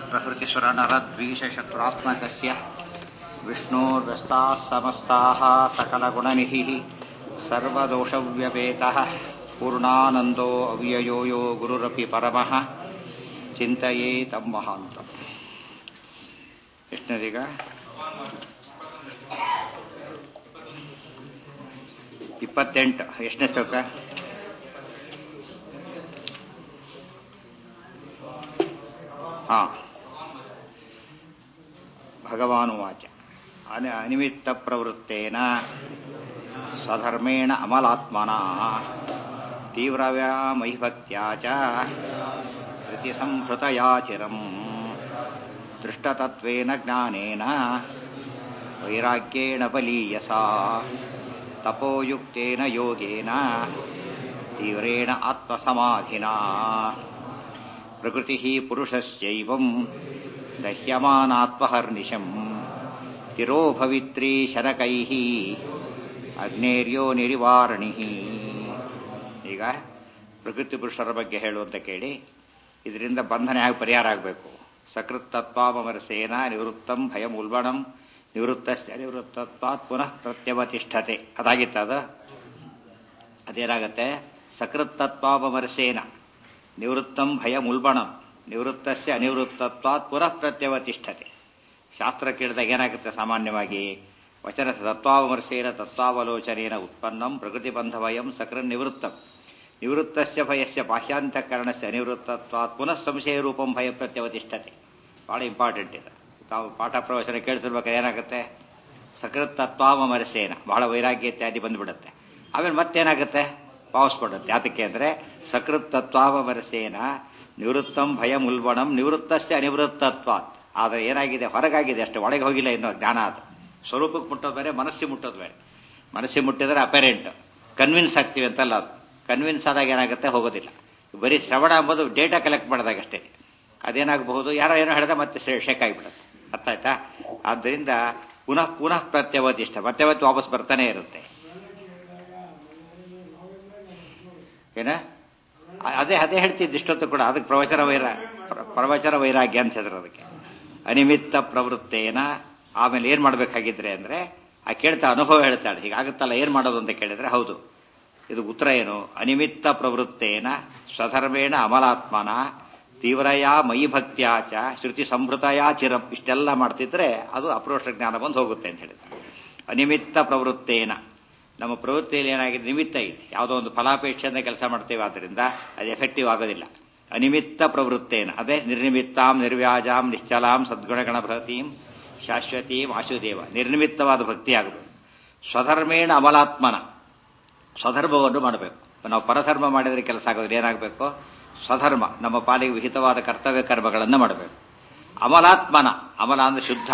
प्रकृतिसुरनरद्वीषशत्रुरात्मकस्य विष्णोर्व्यस्ताः समस्ताः सकलगुणनिधिः सर्वदोषव्यपेतः पूर्णानन्दो अव्ययो यो गुरुरपि परमः ಚಿಂತೆಯೇ ತಮ್ಮ ಅಂತ ಎಷ್ಟನೇದೀಗ ಇಪ್ಪತ್ತೆಂಟು ಎಷ್ಟನೇ ಶ್ಲೋಕ ಹಾ ಭಗವಾನುವಾಚ ಅನ ಅನಿಮಿತ್ತ ಪ್ರವೃತ್ತೇನ ಸ್ವಧರ್ಮೇಣ ಅಮಲಾತ್ಮನ ತೀವ್ರವ್ಯಾಮಹಿಭಕ್ತ್ಯಾ ಚ ಶ್ರುತಿಸಂಹೃತಯಾ ಚಿರಂ ದೃಷ್ಟತತ್ವೇನ ಜ್ಞಾನೇನ ವೈರಾಗ್ಯೇಣ ಬಲೀಯಸಾ ತಪೋಯುಕ್ತೇನ ಯೋಗೇನ ತೀವ್ರೇಣ ಆತ್ಮಸಮಾಧಿನಾ ಪ್ರಕೃತಿ ಪುರುಷಸ್ಯೈವಂ ದಹ್ಯಮಾನಾತ್ಮಹರ್ನಿಶಂ ತಿರೋಭವಿತ್ರೀ ಶನಕೈಃ ಅಗ್ನೇರ್ಯೋ ನಿರಿವಾರಣಿ ಈಗ ಪ್ರಕೃತಿ ಪುರುಷರ ಬಗ್ಗೆ ಹೇಳುವಂತ ಕೇಳಿ ಇದರಿಂದ ಬಂಧನ ಹೇಗೆ ಪರಿಹಾರ ಆಗಬೇಕು ಸಕೃತ್ ತತ್ವಾಮರಸೇನ ನಿವೃತ್ತಂ ಭಯಂ ಉಲ್ಬಣಂ ನಿವೃತ್ತಸ್ಯ ನಿವೃತ್ತತ್ವಾತ್ ಪುನಃ ಪ್ರತ್ಯವತಿಷ್ಠತೆ ಅದಾಗಿತ್ತದ ಅದೇನಾಗತ್ತೆ ಸಕೃತ್ ತತ್ವಾಮರಸೇನ ನಿವೃತ್ತಂ ಭಯಂ ಉಲ್ಬಣಂ ನಿವೃತ್ತಸ್ಯ ಅನಿವೃತ್ತತ್ವಾತ್ ಪುನಃ ಪ್ರತ್ಯವತಿಷ್ಠತೆ ಶಾಸ್ತ್ರ ಕೇಳಿದಾಗ ಏನಾಗುತ್ತೆ ಸಾಮಾನ್ಯವಾಗಿ ವಚನ ತತ್ವಾವಮರ್ಶೇನ ತತ್ವಾವಲೋಚನೇನ ಉತ್ಪನ್ನಂ ಪ್ರಕೃತಿ ಬಂಧವಯಂ ಸಕೃನ್ ನಿವೃತ್ತಂ ನಿವೃತ್ತಸ್ಯ ಭಯಸ್ಯ ಬಾಹ್ಯಾಂತಕರಣಸ್ಯ ಅನಿವೃತ್ತತ್ವಾತ್ ಪುನಃ ಸಂಶಯ ರೂಪಂ ಭಯ ಪ್ರತ್ಯವತಿಷ್ಠತೆ ಬಹಳ ಇಂಪಾರ್ಟೆಂಟ್ ಇದು ತಾವು ಪಾಠ ಪ್ರವಚನ ಕೇಳ್ತಿರ್ಬೇಕಾದ್ರೆ ಏನಾಗುತ್ತೆ ಸಕೃತ್ ತತ್ವಾವಮರಸೇನ ಬಹಳ ವೈರಾಗ್ಯ ಇತ್ಯಾದಿ ಬಂದ್ಬಿಡುತ್ತೆ ಆಮೇಲೆ ಮತ್ತೇನಾಗುತ್ತೆ ವಾಪಸ್ ಕೊಡುತ್ತೆ ಯಾತಕ್ಕೆ ಅಂದ್ರೆ ಸಕೃತ್ ತತ್ವಾವಮರಸೇನ ನಿವೃತ್ತಂ ಭಯಂ ಉಲ್ಬಣಂ ನಿವೃತ್ತಸ್ಯ ಅನಿವೃತ್ತತ್ವಾತ್ ಆದರೆ ಏನಾಗಿದೆ ಹೊರಗಾಗಿದೆ ಅಷ್ಟೇ ಒಳಗೆ ಹೋಗಿಲ್ಲ ಇನ್ನೂ ಜ್ಞಾನ ಅದು ಸ್ವರೂಪಕ್ಕೆ ಮುಟ್ಟೋದು ಬೇರೆ ಮನಸ್ಸಿಗೆ ಮುಟ್ಟೋದು ಬೇರೆ ಮನಸ್ಸಿಗೆ ಮುಟ್ಟಿದ್ರೆ ಅಪೆರೆಂಟ್ ಕನ್ವಿನ್ಸ್ ಆಗ್ತೀವಿ ಅಂತಲ್ಲ ಅದು ಕನ್ವಿನ್ಸ್ ಆದಾಗ ಏನಾಗುತ್ತೆ ಹೋಗೋದಿಲ್ಲ ಬರೀ ಶ್ರವಣ ಎಂಬುದು ಡೇಟಾ ಕಲೆಕ್ಟ್ ಮಾಡಿದಾಗ ಅಷ್ಟೇ ಅದೇನಾಗಬಹುದು ಯಾರೋ ಏನೋ ಹೇಳಿದ ಮತ್ತೆ ಶೇಕ್ ಆಗಿಬಿಡುತ್ತೆ ಅರ್ಥ ಆಯ್ತಾ ಆದ್ದರಿಂದ ಪುನಃ ಪುನಃ ಪ್ರತ್ಯವತಿಷ್ಠ ಪ್ರತ್ಯವತಿ ವಾಪಸ್ ಬರ್ತಾನೆ ಇರುತ್ತೆ ಏನ ಅದೇ ಅದೇ ಹೇಳ್ತಿದ್ದು ಇಷ್ಟೊತ್ತು ಕೂಡ ಅದಕ್ಕೆ ಪ್ರವಚನ ವೈರ ಪ್ರವಚನ ವೈರಾಗ್ಯ ಅನ್ಸಿದ್ರು ಅದಕ್ಕೆ ಅನಿಮಿತ್ತ ಪ್ರವೃತ್ತೇನ ಆಮೇಲೆ ಏನ್ ಮಾಡ್ಬೇಕಾಗಿದ್ರೆ ಅಂದ್ರೆ ಆ ಕೇಳ್ತಾ ಅನುಭವ ಹೇಳ್ತಾಳೆ ಹೀಗಾಗುತ್ತಲ್ಲ ಏನ್ ಮಾಡೋದು ಅಂತ ಕೇಳಿದ್ರೆ ಹೌದು ಇದು ಉತ್ತರ ಏನು ಅನಿಮಿತ್ತ ಪ್ರವೃತ್ತೇನ ಸ್ವಧರ್ಮೇಣ ಅಮಲಾತ್ಮನ ತೀವ್ರಯ ಮಯಿ ಭಕ್ತ್ಯಾಚ ಶ್ರುತಿ ಸಂಭೃತಯಾ ಚಿರಂ ಇಷ್ಟೆಲ್ಲ ಮಾಡ್ತಿದ್ರೆ ಅದು ಅಪ್ರೋಷ ಜ್ಞಾನ ಬಂದು ಹೋಗುತ್ತೆ ಅಂತ ಹೇಳಿದ್ರೆ ಅನಿಮಿತ್ತ ಪ್ರವೃತ್ತೇನ ನಮ್ಮ ಪ್ರವೃತ್ತಿಯಲ್ಲಿ ಏನಾಗಿದೆ ನಿಮಿತ್ತ ಇದೆ ಯಾವುದೋ ಒಂದು ಫಲಾಪೇಕ್ಷೆಯಿಂದ ಕೆಲಸ ಮಾಡ್ತೇವೆ ಆದ್ದರಿಂದ ಅದು ಎಫೆಕ್ಟಿವ್ ಆಗೋದಿಲ್ಲ ಅನಿಮಿತ್ತ ಪ್ರವೃತ್ತೇನ ಅದೇ ನಿರ್ನಿಮಿತ್ತಾಂ ನಿರ್ವ್ಯಾಜಾಂ ನಿಶ್ಚಲಾಂ ಸದ್ಗುಣಗಣ ಭಕ್ತಿಂ ಶಾಶ್ವತೀಂ ಆಶುದೇವ ನಿರ್ನಿಮಿತ್ತವಾದ ಭಕ್ತಿ ಆಗಬೇಕು ಸ್ವಧರ್ಮೇಣ ಅಮಲಾತ್ಮನ ಸ್ವಧರ್ಮವನ್ನು ಮಾಡಬೇಕು ನಾವು ಪರಧರ್ಮ ಮಾಡಿದರೆ ಕೆಲಸ ಆಗೋದ್ರೆ ಏನಾಗಬೇಕು ಸ್ವಧರ್ಮ ನಮ್ಮ ಪಾಲಿಗೆ ವಿಹಿತವಾದ ಕರ್ತವ್ಯ ಕರ್ಮಗಳನ್ನು ಮಾಡಬೇಕು ಅಮಲಾತ್ಮನ ಅಮಲ ಅಂದ್ರೆ ಶುದ್ಧ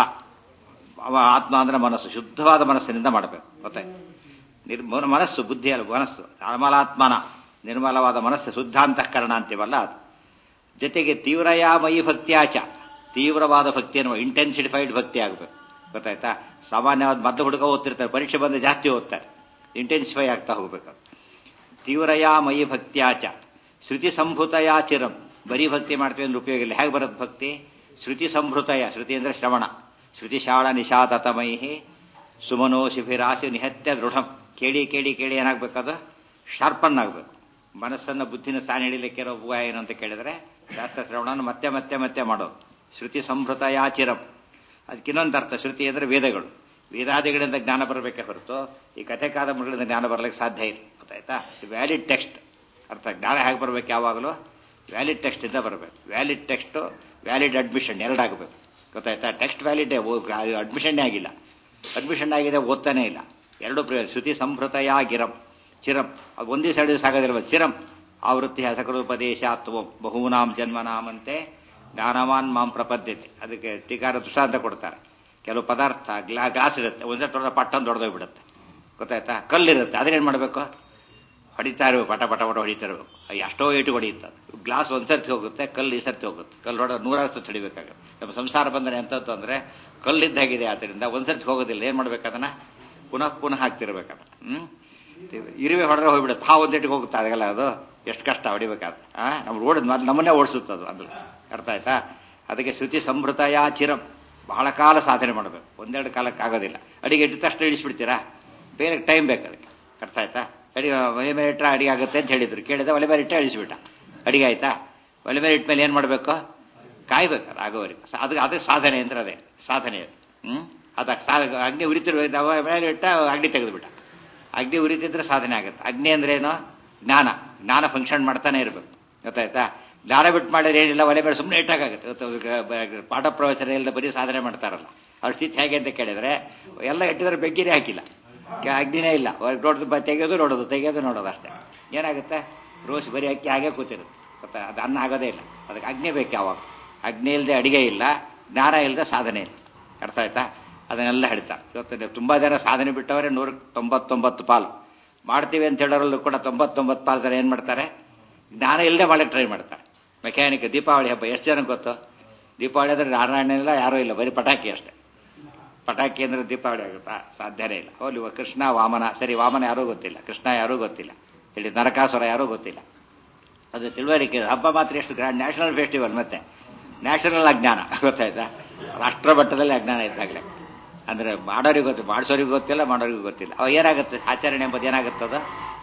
ಆತ್ಮ ಅಂದ್ರೆ ಮನಸ್ಸು ಶುದ್ಧವಾದ ಮನಸ್ಸಿನಿಂದ ಮಾಡಬೇಕು ಗೊತ್ತೆ ನಿರ್ಮ ಮನಸ್ಸು ಬುದ್ಧಿ ಅಲ್ಲ ಮನಸ್ಸು ಅಮಲಾತ್ಮನ ನಿರ್ಮಲವಾದ ಮನಸ್ಸು ಶುದ್ಧಾಂತಃಕರಣ ಅಂತೀವಲ್ಲ ಅದು ಜೊತೆಗೆ ತೀವ್ರಯಾಮಯಿ ಭಕ್ತಿಯಾಚ ತೀವ್ರವಾದ ಭಕ್ತಿ ಅನ್ನುವ ಇಂಟೆನ್ಸಿಫೈಡ್ ಭಕ್ತಿ ಆಗಬೇಕು ಗೊತ್ತಾಯ್ತಾ ಸಾಮಾನ್ಯವಾದ ಮದ್ದು ಹುಡುಗ ಓದ್ತಿರ್ತಾರೆ ಪರೀಕ್ಷೆ ಬಂದು ಜಾಸ್ತಿ ಓದ್ತಾರೆ ಇಂಟೆನ್ಸಿಫೈ ಆಗ್ತಾ ಹೋಗ್ಬೇಕು ತೀವ್ರಯಾಮಯಿ ಭಕ್ತ್ಯಾಚ ಶ್ರುತಿ ಸಂಭೃತಯ ಚಿರಂ ಬರೀ ಭಕ್ತಿ ಮಾಡ್ತೀವಿ ಅಂದ್ರೆ ಉಪಯೋಗ ಇಲ್ಲ ಹೇಗೆ ಬರುತ್ತೆ ಭಕ್ತಿ ಶ್ರುತಿ ಸಂಭೃತಯ ಶ್ರುತಿ ಅಂದ್ರೆ ಶ್ರವಣ ಶ್ರುತಿ ಶಾಳ ನಿಶಾತತಮೈಹಿ ಸುಮನೋ ಶಿಬಿರಾಶಿ ನಿಹತ್ಯ ದೃಢಂ ಕೇಳಿ ಕೇಳಿ ಕೇಳಿ ಏನಾಗ್ಬೇಕದು ಶಾರ್ಪನ್ ಆಗ್ಬೇಕು ಮನಸ್ಸನ್ನ ಬುದ್ಧಿನ ಸ್ಥಾನ ಹಿಡಿಲಿಕ್ಕೆ ಇರೋ ಉಪಾಯ ಏನು ಅಂತ ಕೇಳಿದ್ರೆ ಶಾಸ್ತ್ರ ಶ್ರವಣ ಮತ್ತೆ ಮತ್ತೆ ಮತ್ತೆ ಮಾಡೋದು ಶ್ರುತಿ ಸಂಭೃತಯ ಚಿರಂ ಅದಕ್ಕಿನ್ನೊಂದು ಅರ್ಥ ಶ್ರುತಿ ಅಂದ್ರೆ ವೇದಗಳು ವೇದಾದಿಗಳಿಂದ ಜ್ಞಾನ ಬರಬೇಕೆ ಹೊರತು ಈ ಕಥೆ ಕಾದಂಬರಿಗಳಿಂದ ಜ್ಞಾನ ಬರಲಿಕ್ಕೆ ಸಾಧ್ಯ ಇಲ್ಲ ಗೊತ್ತಾಯ್ತಾ ವ್ಯಾಲಿಡ್ ಟೆಕ್ಸ್ಟ್ ಅರ್ಥ ಜ್ಞಾನ ಹೇಗೆ ಬರ್ಬೇಕು ಯಾವಾಗಲೂ ವ್ಯಾಲಿಡ್ ಟೆಕ್ಸ್ಟ್ ಇಂದ ಬರಬೇಕು ವ್ಯಾಲಿಡ್ ಟೆಕ್ಸ್ಟ್ ವ್ಯಾಲಿಡ್ ಅಡ್ಮಿಷನ್ ಎರಡಾಗಬೇಕು ಗೊತ್ತಾಯ್ತಾ ಟೆಕ್ಸ್ಟ್ ವ್ಯಾಲಿಡ್ ಅಡ್ಮಿಷನ್ನೇ ಆಗಿಲ್ಲ ಅಡ್ಮಿಷನ್ ಆಗಿದೆ ಓದ್ತಾನೆ ಇಲ್ಲ ಎರಡು ಶ್ರುತಿ ಸಂಭೃತಯ ಗಿರಂ ಚಿರಂ ಅದು ಒಂದೇ ಸೈಡ್ ಸಾಗೋದಿಲ್ವ ಚಿರಂ ಆವೃತ್ತಿ ಹಸಕೃಪದೇಶ ಅಥವಾ ಬಹೂನಾಂ ಜನ್ಮನಾಮಂತೆ ಜ್ಞಾನವಾನ್ ಮಾಂ ಪ್ರಪದ್ಯತೆ ಅದಕ್ಕೆ ಟೀಕಾರ ದೃಷ್ಟಾಂತ ಕೊಡ್ತಾರೆ ಕೆಲವು ಪದಾರ್ಥ ಗ್ಲಾ ಗ್ಲಾಸ್ ಇರುತ್ತೆ ಒಂದೇ ತೊಡೆದ ಪಟ್ಟನ್ನು ದೊಡ್ಡದೋಗ್ಬಿಡುತ್ತೆ ಗೊತ್ತಾಯ್ತಾ ಕಲ್ಲಿರುತ್ತೆ ಅದನ್ನೇನು ಮಾಡಬೇಕು ಹೊಡಿತಾ ಇರಬೇಕು ಪಟ ಪಟ ಪಟ ಹೊಡಿತಾ ಇರಬೇಕು ಎಷ್ಟೋ ಏಟು ಹೊಡೆಯುತ್ತೆ ಗ್ಲಾಸ್ ಒಂದು ಸರ್ತಿ ಹೋಗುತ್ತೆ ಕಲ್ಲು ಈ ಸರ್ತಿ ಹೋಗುತ್ತೆ ಕಲ್ಲು ಹೊಡ ನೂರಾರು ಸರ್ತಿ ಹೊಡಿಬೇಕಾಗುತ್ತೆ ನಮ್ಮ ಸಂಸಾರ ಬಂಧನ ಎಂಥದ್ದು ಅಂದರೆ ಕಲ್ಲಿದ್ದಾಗಿದೆ ಆದ್ದರಿಂದ ಒಂದು ಸರ್ತಿ ಹೋಗೋದಿಲ್ಲ ಏನು ಮಾಡ್ಬೇಕು ಅದನ್ನ ಪುನಃ ಪುನಃ ಹಾಕ್ತಿರ್ಬೇಕದ ಹ್ಮ್ ಇರುವೆ ಹೊಡೆದ್ರೆ ಹೋಗ್ಬಿಡುತ್ತೆ ಹಾ ಒಂದೇಟಿಗೆ ಹೋಗುತ್ತೆ ಅದೆಲ್ಲ ಅದು ಎಷ್ಟು ಕಷ್ಟ ಹೊಡಿಬೇಕಾದ್ರೆ ಆ ನಮ್ಮ ರೋಡ್ ನಮ್ಮನ್ನೇ ಓಡಿಸುತ್ತೆ ಅದು ಅದು ಅರ್ಥ ಆಯ್ತಾ ಅದಕ್ಕೆ ಶ್ರುತಿ ಸಂಭೃತಯ ಚಿರಂ ಬಹಳ ಕಾಲ ಸಾಧನೆ ಮಾಡಬೇಕು ಒಂದೆರಡು ಕಾಲಕ್ಕೆ ಆಗೋದಿಲ್ಲ ಅಡಿಗೆ ಇಟ್ಟ ತಕ್ಷಣ ಇಳಿಸ್ಬಿಡ್ತೀರಾ ಬೇರೆ ಟೈಮ್ ಬೇಕು ಅದಕ್ಕೆ ಅರ್ಥ ಆಯ್ತಾ ಅಡಿಗೆ ಒಲೆ ಮೇಲೆ ಇಟ್ಟರೆ ಅಡಿಗೆ ಆಗುತ್ತೆ ಅಂತ ಹೇಳಿದ್ರು ಕೇಳಿದ ಒಲೆ ಮೇಲೆ ಇಟ್ಟೆ ಇಳಿಸ್ಬಿಟ್ಟ ಅಡಿಗೆ ಆಯ್ತಾ ಒಲೆ ಮೇಲೆ ಇಟ್ಟ ಮೇಲೆ ಏನು ಮಾಡಬೇಕು ಕಾಯ್ಬೇಕು ಅದು ಆಗೋವರೆಗೆ ಅದು ಅದು ಸಾಧನೆ ಅಂದ್ರೆ ಅದೇ ಸಾಧನೆ ಅದು ಹ್ಞೂ ಅದಕ್ಕೆ ಸಾ ಅಗ್ನಿ ಉರಿತಿರ್ಬೇಕು ಅವ ಮೇಲೆ ಇಟ್ಟ ಅಗ್ನಿ ತೆಗೆದುಬಿಟ್ಟ ಅಗ್ನಿ ಉರಿತಿದ್ರೆ ಸಾಧನೆ ಆಗುತ್ತೆ ಅಗ್ನಿ ಅಂದ್ರೆ ಏನು ಜ್ಞಾನ ಜ್ಞಾನ ಫಂಕ್ಷನ್ ಮಾಡ್ತಾನೆ ಇರಬೇಕು ಗೊತ್ತಾಯ್ತಾ ಜ್ಞಾನ ಬಿಟ್ಟು ಮಾಡಿದ್ರೆ ಏನಿಲ್ಲ ಒಲೆ ಮೇಲೆ ಸುಮ್ಮನೆ ಇಟ್ಟಾಗುತ್ತೆ ಇವತ್ತು ಪಾಠ ಪ್ರವಚನ ಎಲ್ಲ ಬರೀ ಸಾಧನೆ ಮಾಡ್ತಾರಲ್ಲ ಅವ್ರ ಸ್ಥಿತಿ ಹೇಗೆ ಅಂತ ಕೇಳಿದ್ರೆ ಎಲ್ಲ ಇಟ್ಟಿದ್ರೆ ಬೆಂಕಿನೇ ಹಾಕಿಲ್ಲ ಅಗ್ನಿನೇ ಇಲ್ಲ ನೋಡೋದು ತೆಗೆಯೋದು ನೋಡೋದು ತೆಗೆಯೋದು ನೋಡೋದು ಅಷ್ಟೇ ಏನಾಗುತ್ತೆ ರೋಸ್ ಬರೀ ಅಕ್ಕಿ ಹಾಗೆ ಕೂತಿರುತ್ತೆ ಗೊತ್ತಾ ಅದು ಅನ್ನ ಆಗೋದೇ ಇಲ್ಲ ಅದಕ್ಕೆ ಅಗ್ನಿ ಬೇಕು ಯಾವಾಗ ಅಗ್ನಿ ಇಲ್ಲದೆ ಅಡಿಗೆ ಇಲ್ಲ ಜ್ಞಾನ ಇಲ್ಲದೆ ಸಾಧನೆ ಇಲ್ಲ ಅರ್ಥ ಆಯ್ತಾ ಅದನ್ನೆಲ್ಲ ಹೇಳ್ತಾರೆ ಇವತ್ತು ತುಂಬ ಜನ ಸಾಧನೆ ಬಿಟ್ಟವರೇ ನೂರ ತೊಂಬತ್ತೊಂಬತ್ತು ಪಾಲು ಮಾಡ್ತೀವಿ ಅಂತ ಹೇಳೋರಲ್ಲೂ ಕೂಡ ತೊಂಬತ್ತೊಂಬತ್ತು ಪಾಲು ಜನ ಏನು ಮಾಡ್ತಾರೆ ಜ್ಞಾನ ಇಲ್ಲದೆ ಮಾಡಕ್ಕೆ ಟ್ರೈ ಮಾಡ್ತಾರೆ ಮೆಕ್ಯಾನಿಕ್ ದೀಪಾವಳಿ ಹಬ್ಬ ಎಷ್ಟು ಜನ ಗೊತ್ತು ದೀಪಾವಳಿ ಅಂದರೆ ನಾರಾಯಣ ಇಲ್ಲ ಯಾರೂ ಇಲ್ಲ ಬರೀ ಪಟಾಕಿ ಅಷ್ಟೇ ಪಟಾಕಿ ಅಂದ್ರೆ ದೀಪಾವಳಿ ಆಗುತ್ತಾ ಸಾಧ್ಯನೇ ಇಲ್ಲ ಹೋಲಿ ಕೃಷ್ಣ ವಾಮನ ಸರಿ ವಾಮನ ಯಾರೂ ಗೊತ್ತಿಲ್ಲ ಕೃಷ್ಣ ಯಾರೂ ಗೊತ್ತಿಲ್ಲ ಹೇಳಿ ನರಕಾಸುರ ಯಾರೂ ಗೊತ್ತಿಲ್ಲ ಅದು ತಿಳುವಳಿಕೆ ಹಬ್ಬ ಮಾತ್ರ ಎಷ್ಟು ಗ್ರ್ಯಾಂಡ್ ನ್ಯಾಷನಲ್ ಫೆಸ್ಟಿವಲ್ ಮತ್ತೆ ನ್ಯಾಷನಲ್ ಅಜ್ಞಾನ ಗೊತ್ತಾಯ್ತಾ ರಾಷ್ಟ್ರ ಮಟ್ಟದಲ್ಲಿ ಅಜ್ಞಾನ ಇದ್ದಾಗಲೇ ಅಂದ್ರೆ ಮಾಡೋರಿಗೆ ಗೊತ್ತು ಮಾಡಿಸೋರಿಗೆ ಗೊತ್ತಿಲ್ಲ ಮಾಡೋರಿಗೂ ಗೊತ್ತಿಲ್ಲ ಅವಾಗ ಏನಾಗುತ್ತೆ ಆಚರಣೆ ಎಂಬುದು ಏನಾಗುತ್ತದ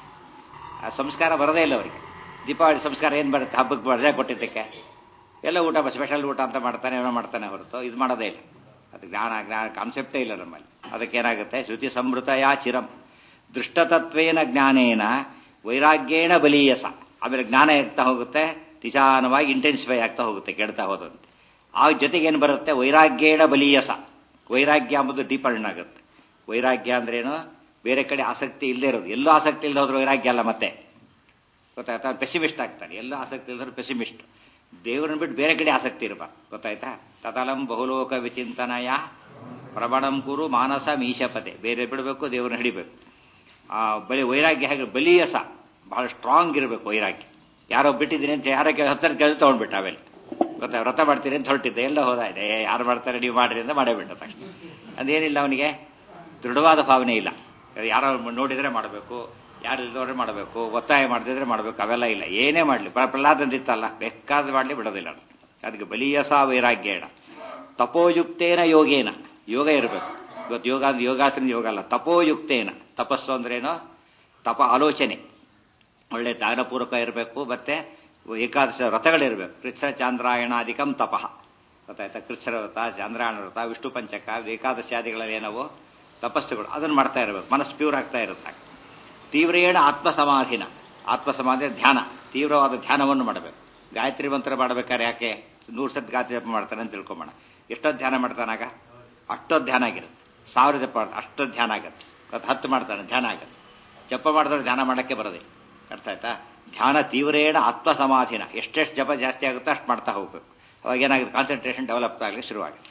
ಆ ಸಂಸ್ಕಾರ ಬರೋದೇ ಇಲ್ಲ ಅವರಿಗೆ ದೀಪಾವಳಿ ಸಂಸ್ಕಾರ ಏನು ಬರುತ್ತೆ ಹಬ್ಬಕ್ಕೆ ರಜೆ ಕೊಟ್ಟಿದ್ದಕ್ಕೆ ಎಲ್ಲ ಊಟ ಸ್ಪೆಷಲ್ ಊಟ ಅಂತ ಮಾಡ್ತಾನೆ ಏನೋ ಮಾಡ್ತಾನೆ ಹೊರತು ಇದು ಮಾಡೋದೇ ಇಲ್ಲ ಅದು ಜ್ಞಾನ ಜ್ಞಾನ ಕಾನ್ಸೆಪ್ಟೇ ಇಲ್ಲ ನಮ್ಮಲ್ಲಿ ಅದಕ್ಕೆ ಏನಾಗುತ್ತೆ ಶ್ರುತಿ ಸಂಭೃತ ಯಾ ಚಿರಂ ದೃಷ್ಟತತ್ವೇನ ಜ್ಞಾನೇನ ವೈರಾಗ್ಯೇಣ ಬಲೀಯಸ ಆಮೇಲೆ ಜ್ಞಾನ ಆಗ್ತಾ ಹೋಗುತ್ತೆ ನಿಧಾನವಾಗಿ ಇಂಟೆನ್ಸಿಫೈ ಆಗ್ತಾ ಹೋಗುತ್ತೆ ಕೆಡ್ತಾ ಹೋದಂತೆ ಆ ಜೊತೆಗೆ ಏನು ಬರುತ್ತೆ ವೈರಾಗ್ಯೇಣ ಬಲೀಯಸ ವೈರಾಗ್ಯ ಎಂಬುದು ಡೀಪರ್ನ್ ಆಗುತ್ತೆ ವೈರಾಗ್ಯ ಅಂದ್ರೇನು ಬೇರೆ ಕಡೆ ಆಸಕ್ತಿ ಇಲ್ಲದೆ ಇರೋದು ಎಲ್ಲೂ ಆಸಕ್ತಿ ಇಲ್ಲದೆ ಹೋದ್ರೆ ವೈರಾಗ್ಯ ಅಲ್ಲ ಮತ್ತೆ ಗೊತ್ತಾಯ್ತಾ ಪೆಸಿಮಿಸ್ಟ್ ಆಗ್ತಾನೆ ಎಲ್ಲೂ ಆಸಕ್ತಿ ಇಲ್ಲದ್ರೆ ಪೆಸಿಮಿಸ್ಟ್ ದೇವರನ್ನ ಬಿಟ್ಟು ಬೇರೆ ಕಡೆ ಆಸಕ್ತಿ ಇರಬಾರ್ದು ಗೊತ್ತಾಯ್ತಾ ತತಲಂ ಬಹುಲೋಕ ವಿಚಿಂತನಯ ಪ್ರಬಣಂ ಕುರು ಮಾನಸ ಮೀಶಪದೆ ಬೇರೆ ಬಿಡಬೇಕು ದೇವ್ರನ್ನ ಹಿಡಿಬೇಕು ಆ ಬಲಿ ವೈರಾಗ್ಯ ಹಾಗೆ ಬಲಿಯಸ ಬಹಳ ಸ್ಟ್ರಾಂಗ್ ಇರಬೇಕು ವೈರಾಗ್ಯ ಯಾರೋ ಬಿಟ್ಟಿದ್ದೀನಿ ಅಂತ ಯಾರೋ ಹತ್ತರ ಕೆಲಸ ತಗೊಂಡ್ಬಿಟ್ಟ ಆಮೇಲೆ ಗೊತ್ತಾ ವ್ರತ ಮಾಡ್ತೀರಿ ಅಂತ ಹೊರಟಿದ್ದೆ ಎಲ್ಲ ಹೋದ ಇದೆ ಯಾರು ಮಾಡ್ತಾರೆ ನೀವು ಮಾಡ್ರಿ ಅಂತ ಮಾಡೇ ಬಿಟ್ಟ ತಕ್ಷಣ ಅದೇನಿಲ್ಲ ಅವನಿಗೆ ದೃಢವಾದ ಭಾವನೆ ಇಲ್ಲ ಯಾರೋ ನೋಡಿದ್ರೆ ಮಾಡಬೇಕು ಯಾರು ಇಲ್ದವ್ರೆ ಮಾಡಬೇಕು ಒತ್ತಾಯ ಮಾಡದಿದ್ರೆ ಮಾಡಬೇಕು ಅವೆಲ್ಲ ಇಲ್ಲ ಏನೇ ಮಾಡಲಿ ಪ್ರಹ್ಲಾದಂದಿತ್ತಲ್ಲ ಬೇಕಾದ ಮಾಡಲಿ ಬಿಡೋದಿಲ್ಲ ಅದಕ್ಕೆ ಬಲಿಯಸ ವೈರಾಗ್ಯೇಣ ತಪೋಯುಕ್ತೇನ ಯೋಗೇನ ಯೋಗ ಇರಬೇಕು ಇವತ್ತು ಯೋಗ ಅಂದ್ರೆ ಯೋಗಾಸನ ಯೋಗ ಅಲ್ಲ ತಪೋಯುಕ್ತೇನ ತಪಸ್ಸು ಅಂದ್ರೇನು ತಪ ಆಲೋಚನೆ ಒಳ್ಳೆ ದಾನಪೂರ್ವಕ ಇರಬೇಕು ಮತ್ತೆ ಏಕಾದಶ ವ್ರತಗಳಿರಬೇಕು ಕೃಷ್ಣ ಚಾಂದ್ರಾಯಣಾಧಿಕಂ ತಪಃ ಗೊತ್ತಾಯ್ತಾ ಕೃಷ್ಣ ವ್ರತ ಚಾಂದ್ರಾಯಣ ವ್ರತ ವಿಷ್ಣು ಪಂಚಕ ಏಕಾದಶಾದಿಗಳಲ್ಲಿ ಏನವು ತಪಸ್ಸುಗಳು ಅದನ್ನು ಮಾಡ್ತಾ ಇರಬೇಕು ಮನಸ್ಸು ಪ್ಯೂರ್ ಆಗ್ತಾ ಇರುತ್ತೆ ತೀವ್ರೇಣ ಆತ್ಮ ಸಮಾಧಿನ ಆತ್ಮ ಸಮಾಧಿ ಧ್ಯಾನ ತೀವ್ರವಾದ ಧ್ಯಾನವನ್ನು ಮಾಡಬೇಕು ಗಾಯತ್ರಿ ಮಂತ್ರ ಮಾಡಬೇಕಾದ್ರೆ ಯಾಕೆ ನೂರು ಸತ್ ಗಾಯತ್ರಿ ಜಪ ಮಾಡ್ತಾನೆ ಅಂತ ತಿಳ್ಕೊಂಬೋಣ ಎಷ್ಟೊತ್ತು ಧ್ಯಾನ ಮಾಡ್ತಾನಾಗ ಅಷ್ಟೊತ್ತು ಧ್ಯಾನ ಆಗಿರುತ್ತೆ ಸಾವಿರ ಜಪ ಅಷ್ಟೊತ್ತು ಧ್ಯಾನ ಆಗುತ್ತೆ ಅದು ಹತ್ತು ಮಾಡ್ತಾನೆ ಧ್ಯಾನ ಆಗುತ್ತೆ ಜಪ ಮಾಡಿದ್ರೆ ಧ್ಯಾನ ಮಾಡೋಕ್ಕೆ ಬರೋದೆ ಅರ್ಥ ಆಯ್ತಾ ಧ್ಯಾನ ತೀವ್ರೇಣ ಆತ್ಮ ಸಮಾಧಿನ ಎಷ್ಟೆಷ್ಟು ಜಪ ಜಾಸ್ತಿ ಆಗುತ್ತೋ ಅಷ್ಟು ಮಾಡ್ತಾ ಹೋಗ್ಬೇಕು ಅವಾಗ ಏನಾಗುತ್ತೆ ಕಾನ್ಸಂಟ್ರೇಷನ್ ಡೆವಲಪ್ ಆಗಲಿ ಶುರುವಾಗುತ್ತೆ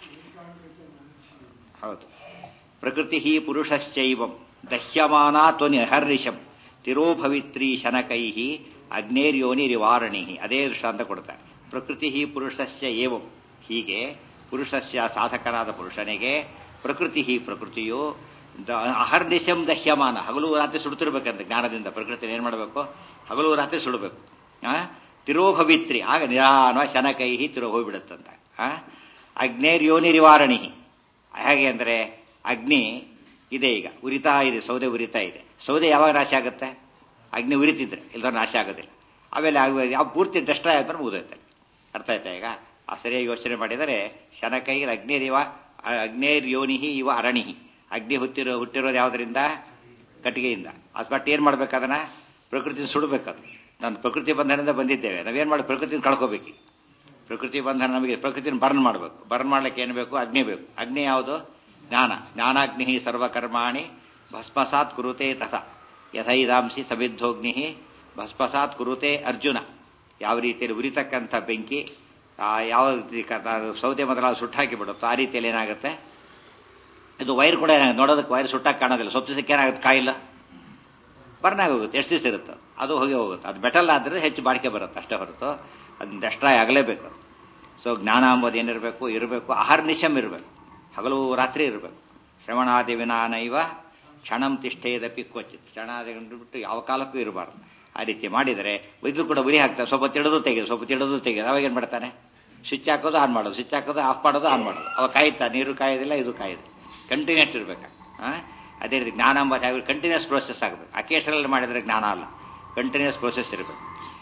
ಹೌದು ಪ್ರಕೃತಿ ಪುರುಷಶ್ಚೈವಂ ದಹ್ಯಮಾನ ತ್ವನಿ ಅಹರ್ನಿಶಂ ತಿರೋಭವಿತ್ರಿ ಶನಕೈ ಅಗ್ನೇರ್ಯೋನಿ ನಿವಾರಣಿ ಅದೇ ದೃಷ್ಟಾಂತ ಕೊಡ್ತಾರೆ ಪ್ರಕೃತಿ ಪುರುಷಸ್ಯ ಏವಂ ಹೀಗೆ ಪುರುಷಸ್ಯ ಸಾಧಕನಾದ ಪುರುಷನಿಗೆ ಪ್ರಕೃತಿ ಪ್ರಕೃತಿಯು ಅಹರ್ನಿಶಂ ದಹ್ಯಮಾನ ಹಗಲು ರಾತ್ರಿ ಸುಡ್ತಿರ್ಬೇಕಂತ ಜ್ಞಾನದಿಂದ ಪ್ರಕೃತಿ ಏನು ಮಾಡಬೇಕು ಹಗಲು ರಾತ್ರಿ ಸುಡಬೇಕು ಆ ತಿರೋಭವಿತ್ರಿ ಆಗ ನಿಧಾನ ಶನಕೈ ತಿರೋ ಹೋಗ್ಬಿಡುತ್ತಂತ ಆ ಅಗ್ನೇರ್ಯೋನಿ ನಿವಾರಣಿ ಹೇಗೆ ಅಂದರೆ ಅಗ್ನಿ ಇದೆ ಈಗ ಉರಿತಾ ಇದೆ ಸೌದೆ ಉರಿತಾ ಇದೆ ಸೌದೆ ಯಾವಾಗ ನಾಶ ಆಗುತ್ತೆ ಅಗ್ನಿ ಉರಿತಿದ್ರೆ ಇಲ್ದವ್ರು ನಾಶ ಆಗೋದಿಲ್ಲ ಆಮೇಲೆ ಯಾವ ಪೂರ್ತಿ ಡೆಸ್ಟ್ರಾಯ್ ಆದ್ಮೇಲೆ ಮುಗಿದೈತೆ ಅರ್ಥ ಆಯ್ತಾ ಈಗ ಆ ಸರಿಯಾಗಿ ಯೋಚನೆ ಮಾಡಿದರೆ ಶನಕೈರ್ ಅಗ್ನೇರಿವ ಅಗ್ನೇರ್ ಯೋನಿಹಿ ಇವ ಅರಣಿಹಿ ಅಗ್ನಿ ಹುಟ್ಟಿರೋ ಹುಟ್ಟಿರೋದು ಯಾವುದರಿಂದ ಕಟ್ಟಿಗೆಯಿಂದ ಅದು ಬಟ್ ಏನು ಮಾಡ್ಬೇಕು ಅದನ್ನ ಪ್ರಕೃತಿ ಸುಡಬೇಕದು ನಾನು ಪ್ರಕೃತಿ ಬಂಧನದಿಂದ ಬಂದಿದ್ದೇವೆ ನಾವೇನು ಮಾಡಿ ಪ್ರಕೃತಿನ ಕಳ್ಕೋಬೇಕು ಪ್ರಕೃತಿ ಬಂಧನ ನಮಗೆ ಪ್ರಕೃತಿನ ಬರ್ನ್ ಮಾಡಬೇಕು ಬರ್ನ್ ಮಾಡ್ಲಿಕ್ಕೆ ಏನು ಬೇಕು ಅಗ್ನಿ ಬೇಕು ಅಗ್ನಿ ಯಾವುದು ಜ್ಞಾನ ಜ್ಞಾನಾಗ್ನಿ ಸರ್ವಕರ್ಮಾಣಿ ಭಸ್ಮಸಾತ್ ಕುರುತೆ ತಥ ಯಥೈದಾಂಸಿ ಸಮಿದ್ಧೋಗ್ನಿ ಭಸ್ಮಸಾತ್ ಕುರುತೆ ಅರ್ಜುನ ಯಾವ ರೀತಿಯಲ್ಲಿ ಉರಿತಕ್ಕಂಥ ಬೆಂಕಿ ಯಾವ ರೀತಿ ಸೌದೆ ಮೊದಲಾದ ಸುಟ್ಟಾಕಿ ಬಿಡುತ್ತೋ ಆ ರೀತಿಯಲ್ಲಿ ಏನಾಗುತ್ತೆ ಇದು ವೈರ್ ಕೂಡ ಏನಾಗುತ್ತೆ ನೋಡೋದಕ್ಕೆ ವೈರ್ ಸುಟ್ಟಾಗಿ ಕಾಣೋದಿಲ್ಲ ಸ್ವಲ್ಪ ದಿವಸಕ್ಕೆ ಏನಾಗುತ್ತೆ ಕಾಯಿಲ್ಲ ಬರ್ನ್ ಆಗಿ ಹೋಗುತ್ತೆ ಎಷ್ಟು ದಿವಸ ಇರುತ್ತೆ ಅದು ಹೋಗಿ ಹೋಗುತ್ತೆ ಅದು ಮೆಟಲ್ ಆದರೆ ಹೆಚ್ಚು ಬಾಳಿಕೆ ಬರುತ್ತೆ ಅಷ್ಟೇ ಹೊರತು ಅದನ್ನ ಡೆಸ್ಟ್ರಾಯ್ ಆಗಲೇಬೇಕು ಸೊ ಜ್ಞಾನ ಅಂಬೋದು ಏನಿರಬೇಕು ಇರಬೇಕು ಅಹರ್ನಿಶಮ್ ಇರಬೇಕು ಹಗಲು ರಾತ್ರಿ ಇರಬೇಕು ಶ್ರವಣಾದಿ ವಿನಾನೈವ ಕ್ಷಣಂ ತಿಷ್ಠೇದಪಿ ಕ್ವಚಿತ್ ಕ್ಷಣಾದಿ ಬಿಟ್ಟು ಯಾವ ಕಾಲಕ್ಕೂ ಇರಬಾರ್ದು ಆ ರೀತಿ ಮಾಡಿದರೆ ಇದು ಕೂಡ ಉರಿ ಹಾಕ್ತಾರೆ ಸ್ವಲ್ಪ ತಿಳಿದು ತೆಗೆದು ಸ್ವಲ್ಪ ತಿಳಿದು ತೆಗೆದು ಅವಾಗ ಏನು ಮಾಡ್ತಾನೆ ಸ್ವಿಚ್ ಹಾಕೋದು ಆನ್ ಮಾಡೋದು ಸ್ವಿಚ್ ಹಾಕೋದು ಆಫ್ ಮಾಡೋದು ಆನ್ ಮಾಡೋದು ಅವ ಕಾಯ್ತಾ ನೀರು ಕಾಯೋದಿಲ್ಲ ಇದು ಕಾಯೋದು ಕಂಟಿನ್ಯೂಸ್ ಇರ್ಬೇಕು ಅದೇ ರೀತಿ ಜ್ಞಾನ ಎಂಬ ಕಂಟಿನ್ಯೂಸ್ ಪ್ರೋಸೆಸ್ ಆಗಬೇಕು ಅಕೇಶನಲ್ಲಿ ಮಾಡಿದ್ರೆ ಜ್ಞಾನ ಅಲ್ಲ ಕಂಟಿನ್ಯೂಸ್ ಪ್ರೋಸೆಸ್ ಇರಬೇಕು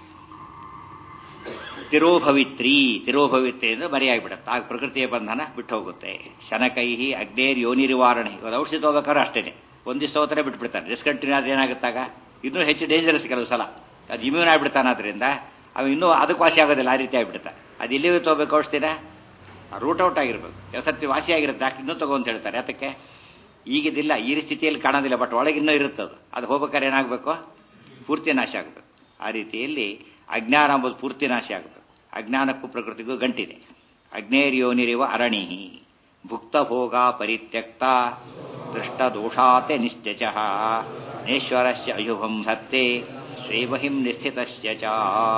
ತಿರೋಭವಿತ್ರಿ ತಿರೋಭವಿತ್ರಿ ಅಂದ್ರೆ ಮರೆಯಾಗಿಬಿಡುತ್ತೆ ಆಗ ಪ್ರಕೃತಿಯ ಬಂಧನ ಬಿಟ್ಟು ಹೋಗುತ್ತೆ ಶನಕೈಹಿ ಅಗ್ನೇರ್ ಯೋನಿ ನಿವಾರಣೆ ಇವಾಗ ಔಷಧಿ ತಗೋಬೇಕಾದ್ರೆ ಅಷ್ಟೇನೆ ಒಂದಿಷ್ಟು ಹೋದ್ರೆ ಬಿಟ್ಬಿಡ್ತಾನೆ ಡಿಸ್ಕಂಟಿನ್ಯೂ ಆದ್ರೆ ಏನಾಗುತ್ತಾಗ ಇನ್ನೂ ಹೆಚ್ಚು ಡೇಂಜರಸ್ ಕೆಲವು ಸಲ ಅದು ಇಮ್ಯೂನ್ ಆಗ್ಬಿಡ್ತಾನೆ ಅದರಿಂದ ಅವ ಇನ್ನೂ ಅದಕ್ಕೆ ವಾಸಿ ಆಗೋದಿಲ್ಲ ಆ ರೀತಿ ಆಗ್ಬಿಡ್ತಾನೆ ಅದು ಎಲ್ಲಿಯೂ ತಗೋಬೇಕು ಔಷಧಿನ ರೂಟ್ ಔಟ್ ಆಗಿರ್ಬೇಕು ಸತ್ಯ ವಾಸಿ ಆಗಿರುತ್ತೆ ಯಾಕೆ ಇನ್ನೂ ತಗೋ ಅಂತ ಹೇಳ್ತಾರೆ ಅದಕ್ಕೆ ಈಗಿದಿಲ್ಲ ಈ ಸ್ಥಿತಿಯಲ್ಲಿ ಕಾಣೋದಿಲ್ಲ ಬಟ್ ಒಳಗಿನ್ನೂ ಇರುತ್ತದು ಅದು ಹೋಗ್ಬೇಕಾದ್ರೆ ಏನಾಗಬೇಕು ಪೂರ್ತಿ ನಾಶ ಆಗಬೇಕು ಆ ರೀತಿಯಲ್ಲಿ ಅಜ್ಞಾನ ಎಂಬುದು ಪೂರ್ತಿ ನಾಶ ಆಗಬೇಕು ಅಜ್ಞಾನಕ್ಕೂ ಪ್ರಕೃತಿಗೂ ಗಂಟಿದೆ ಅಗ್ನೇರ್ಯೋನಿರಿವ ಅರಣಿ ಭುಕ್ತ ಭೋಗ ಪರಿತ್ಯಕ್ತ ದೃಷ್ಟ ದೋಷಾತೆ ನಿಶ್ಚಚ ನೇಶ್ವರಸ್ಯ ಅಯುಭಂ ಹತ್ತೆ ಶ್ರೇಮಹಿಂ ನಿಸ್ಥಿತಸ್ಯ ಚ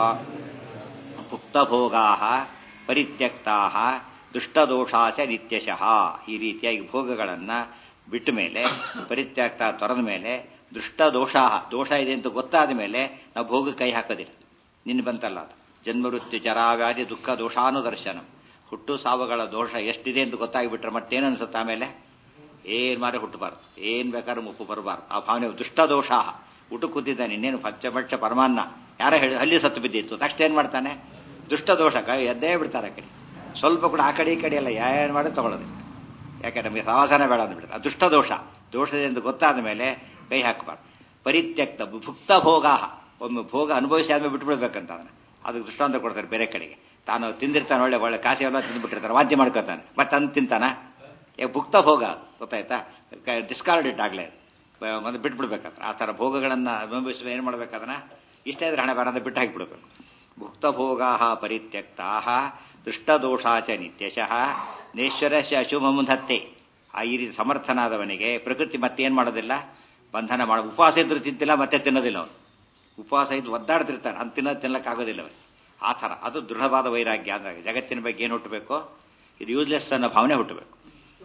ಭುಕ್ತ ಭೋಗಾ ಪರಿತ್ಯಕ್ತಾ ದುಷ್ಟದೋಷಾಚ ನಿತ್ಯಶಃ ಈ ರೀತಿಯಾಗಿ ಭೋಗಗಳನ್ನು ಬಿಟ್ಟ ಮೇಲೆ ಪರಿತ್ಯಕ್ತ ತೊರೆದ ಮೇಲೆ ದೃಷ್ಟ ದೋಷ ದೋಷ ಇದೆ ಅಂತ ಗೊತ್ತಾದ ಮೇಲೆ ನಾವು ಭೋಗ ಕೈ ಹಾಕೋದಿಲ್ಲ ನಿನ್ನ ಬಂತಲ್ಲ ಅದು ಜನ್ಮವೃತ್ತಿ ಜರಾವ್ಯಾಧಿ ದುಃಖ ದೋಷಾನುದರ್ಶನ ಹುಟ್ಟು ಸಾವುಗಳ ದೋಷ ಎಷ್ಟಿದೆ ಅಂತ ಗೊತ್ತಾಗಿಬಿಟ್ರೆ ಮತ್ತೇನು ಅನ್ಸುತ್ತೆ ಆಮೇಲೆ ಏನ್ ಮಾರೆ ಹುಟ್ಟಬಾರ್ದು ಏನ್ ಬೇಕಾದ್ರೂ ಮುಪ್ಪು ಬರಬಾರ್ದು ಆ ಭಾವನೆ ದುಷ್ಟ ದೋಷ ಊಟ ಕೂತಿದ್ದಾನೆ ಇನ್ನೇನು ಪಚ್ಚ ಪರಮಾನ್ನ ಯಾರ ಹೇಳಿ ಅಲ್ಲಿ ಸತ್ತು ಬಿದ್ದಿತ್ತು ತಕ್ಷಣ ಏನ್ ಮಾಡ್ತಾನೆ ದುಷ್ಟ ದೋಷ ಎದ್ದೇ ಬಿಡ್ತಾರೆ ಆ ಕಡೆ ಸ್ವಲ್ಪ ಕೂಡ ಆ ಕಡೆ ಈ ಕಡೆ ಎಲ್ಲ ಏನು ಮಾಡಿ ತಗೊಳ್ಳೋದು ಯಾಕೆ ನಮಗೆ ಸವಾಸನ ಬೇಡ ಅಂದ್ಬಿಡ್ತಾರೆ ಆ ದುಷ್ಟ ದೋಷ ದೋಷದಿಂದ ಗೊತ್ತಾದ ಮೇಲೆ ಕೈ ಹಾಕಬಾರ್ದು ಪರಿತ್ಯಕ್ತ ಭುಕ್ತ ಭೋಗ ಒಮ್ಮೆ ಭೋಗ ಅನುಭವಿಸಿ ಆದ್ಮೇಲೆ ಬಿಟ್ಬಿಡ್ಬೇಕಂತ ಅದನ್ನ ಅದಕ್ಕೆ ದೃಷ್ಟಾಂತ ಕೊಡ್ತಾರೆ ಬೇರೆ ಕಡೆಗೆ ತಾನು ತಿಂದಿರ್ತಾನೆ ಒಳ್ಳೆ ಒಳ್ಳೆ ಕಾಸಿ ಎಲ್ಲ ತಿಂದ್ಬಿಟ್ಟಿರ್ತಾನೆ ವಾಂತಿ ಮಾಡ್ಕೊತಾನೆ ಮತ್ತೆ ಅಂದು ತಿಂತಾನ ಈಗ ಭುಕ್ತ ಭೋಗ ಗೊತ್ತಾಯ್ತಾ ಡಿಸ್ಕಾರ್ಡ್ ಇಟ್ ಆಗ್ಲೇ ಮತ್ತೆ ಬಿಟ್ಬಿಡ್ಬೇಕಂತ ಆ ಥರ ಭೋಗಗಳನ್ನು ಅನುಭವಿಸಿ ಏನು ಮಾಡ್ಬೇಕದನ್ನ ಇಷ್ಟೇ ಇದ್ರೆ ಹಣೆ ಬರಂದ ಬಿಟ್ಟು ಹಾಕಿಬಿಡ್ಬೇಕು ಭುಕ್ತ ಭೋಗಾ ಪರಿತ್ಯಕ್ತಾ ದೃಷ್ಟದೋಷಾಚ ನಿತ್ಯಶಃ ನೇಶ್ವರಶ ಅಶುಭಮುಧತ್ತೆ ಆ ಈ ರೀತಿ ಸಮರ್ಥನಾದವನಿಗೆ ಪ್ರಕೃತಿ ಮತ್ತೇನು ಮಾಡೋದಿಲ್ಲ ಬಂಧನ ಮಾಡ ಉಪವಾಸ ಇದ್ರೂ ತಿಂತಿಲ್ಲ ಮತ್ತೆ ತಿನ್ನೋದಿಲ್ಲ ಅವನು ಉಪವಾಸ ಇದ್ದು ಒದ್ದಾಡ್ತಿರ್ತಾನೆ ಅಂತ ತಿನ್ನೋದು ತಿನ್ನಕ್ಕಾಗೋದಿಲ್ಲ ಅವನಿಗೆ ಆ ಥರ ಅದು ದೃಢವಾದ ವೈರಾಗ್ಯ ಅಂದಾಗ ಜಗತ್ತಿನ ಬಗ್ಗೆ ಏನು ಹುಟ್ಟಬೇಕು ಇದು ಯೂಸ್ಲೆಸ್ ಅನ್ನೋ ಭಾವನೆ ಹುಟ್ಟಬೇಕು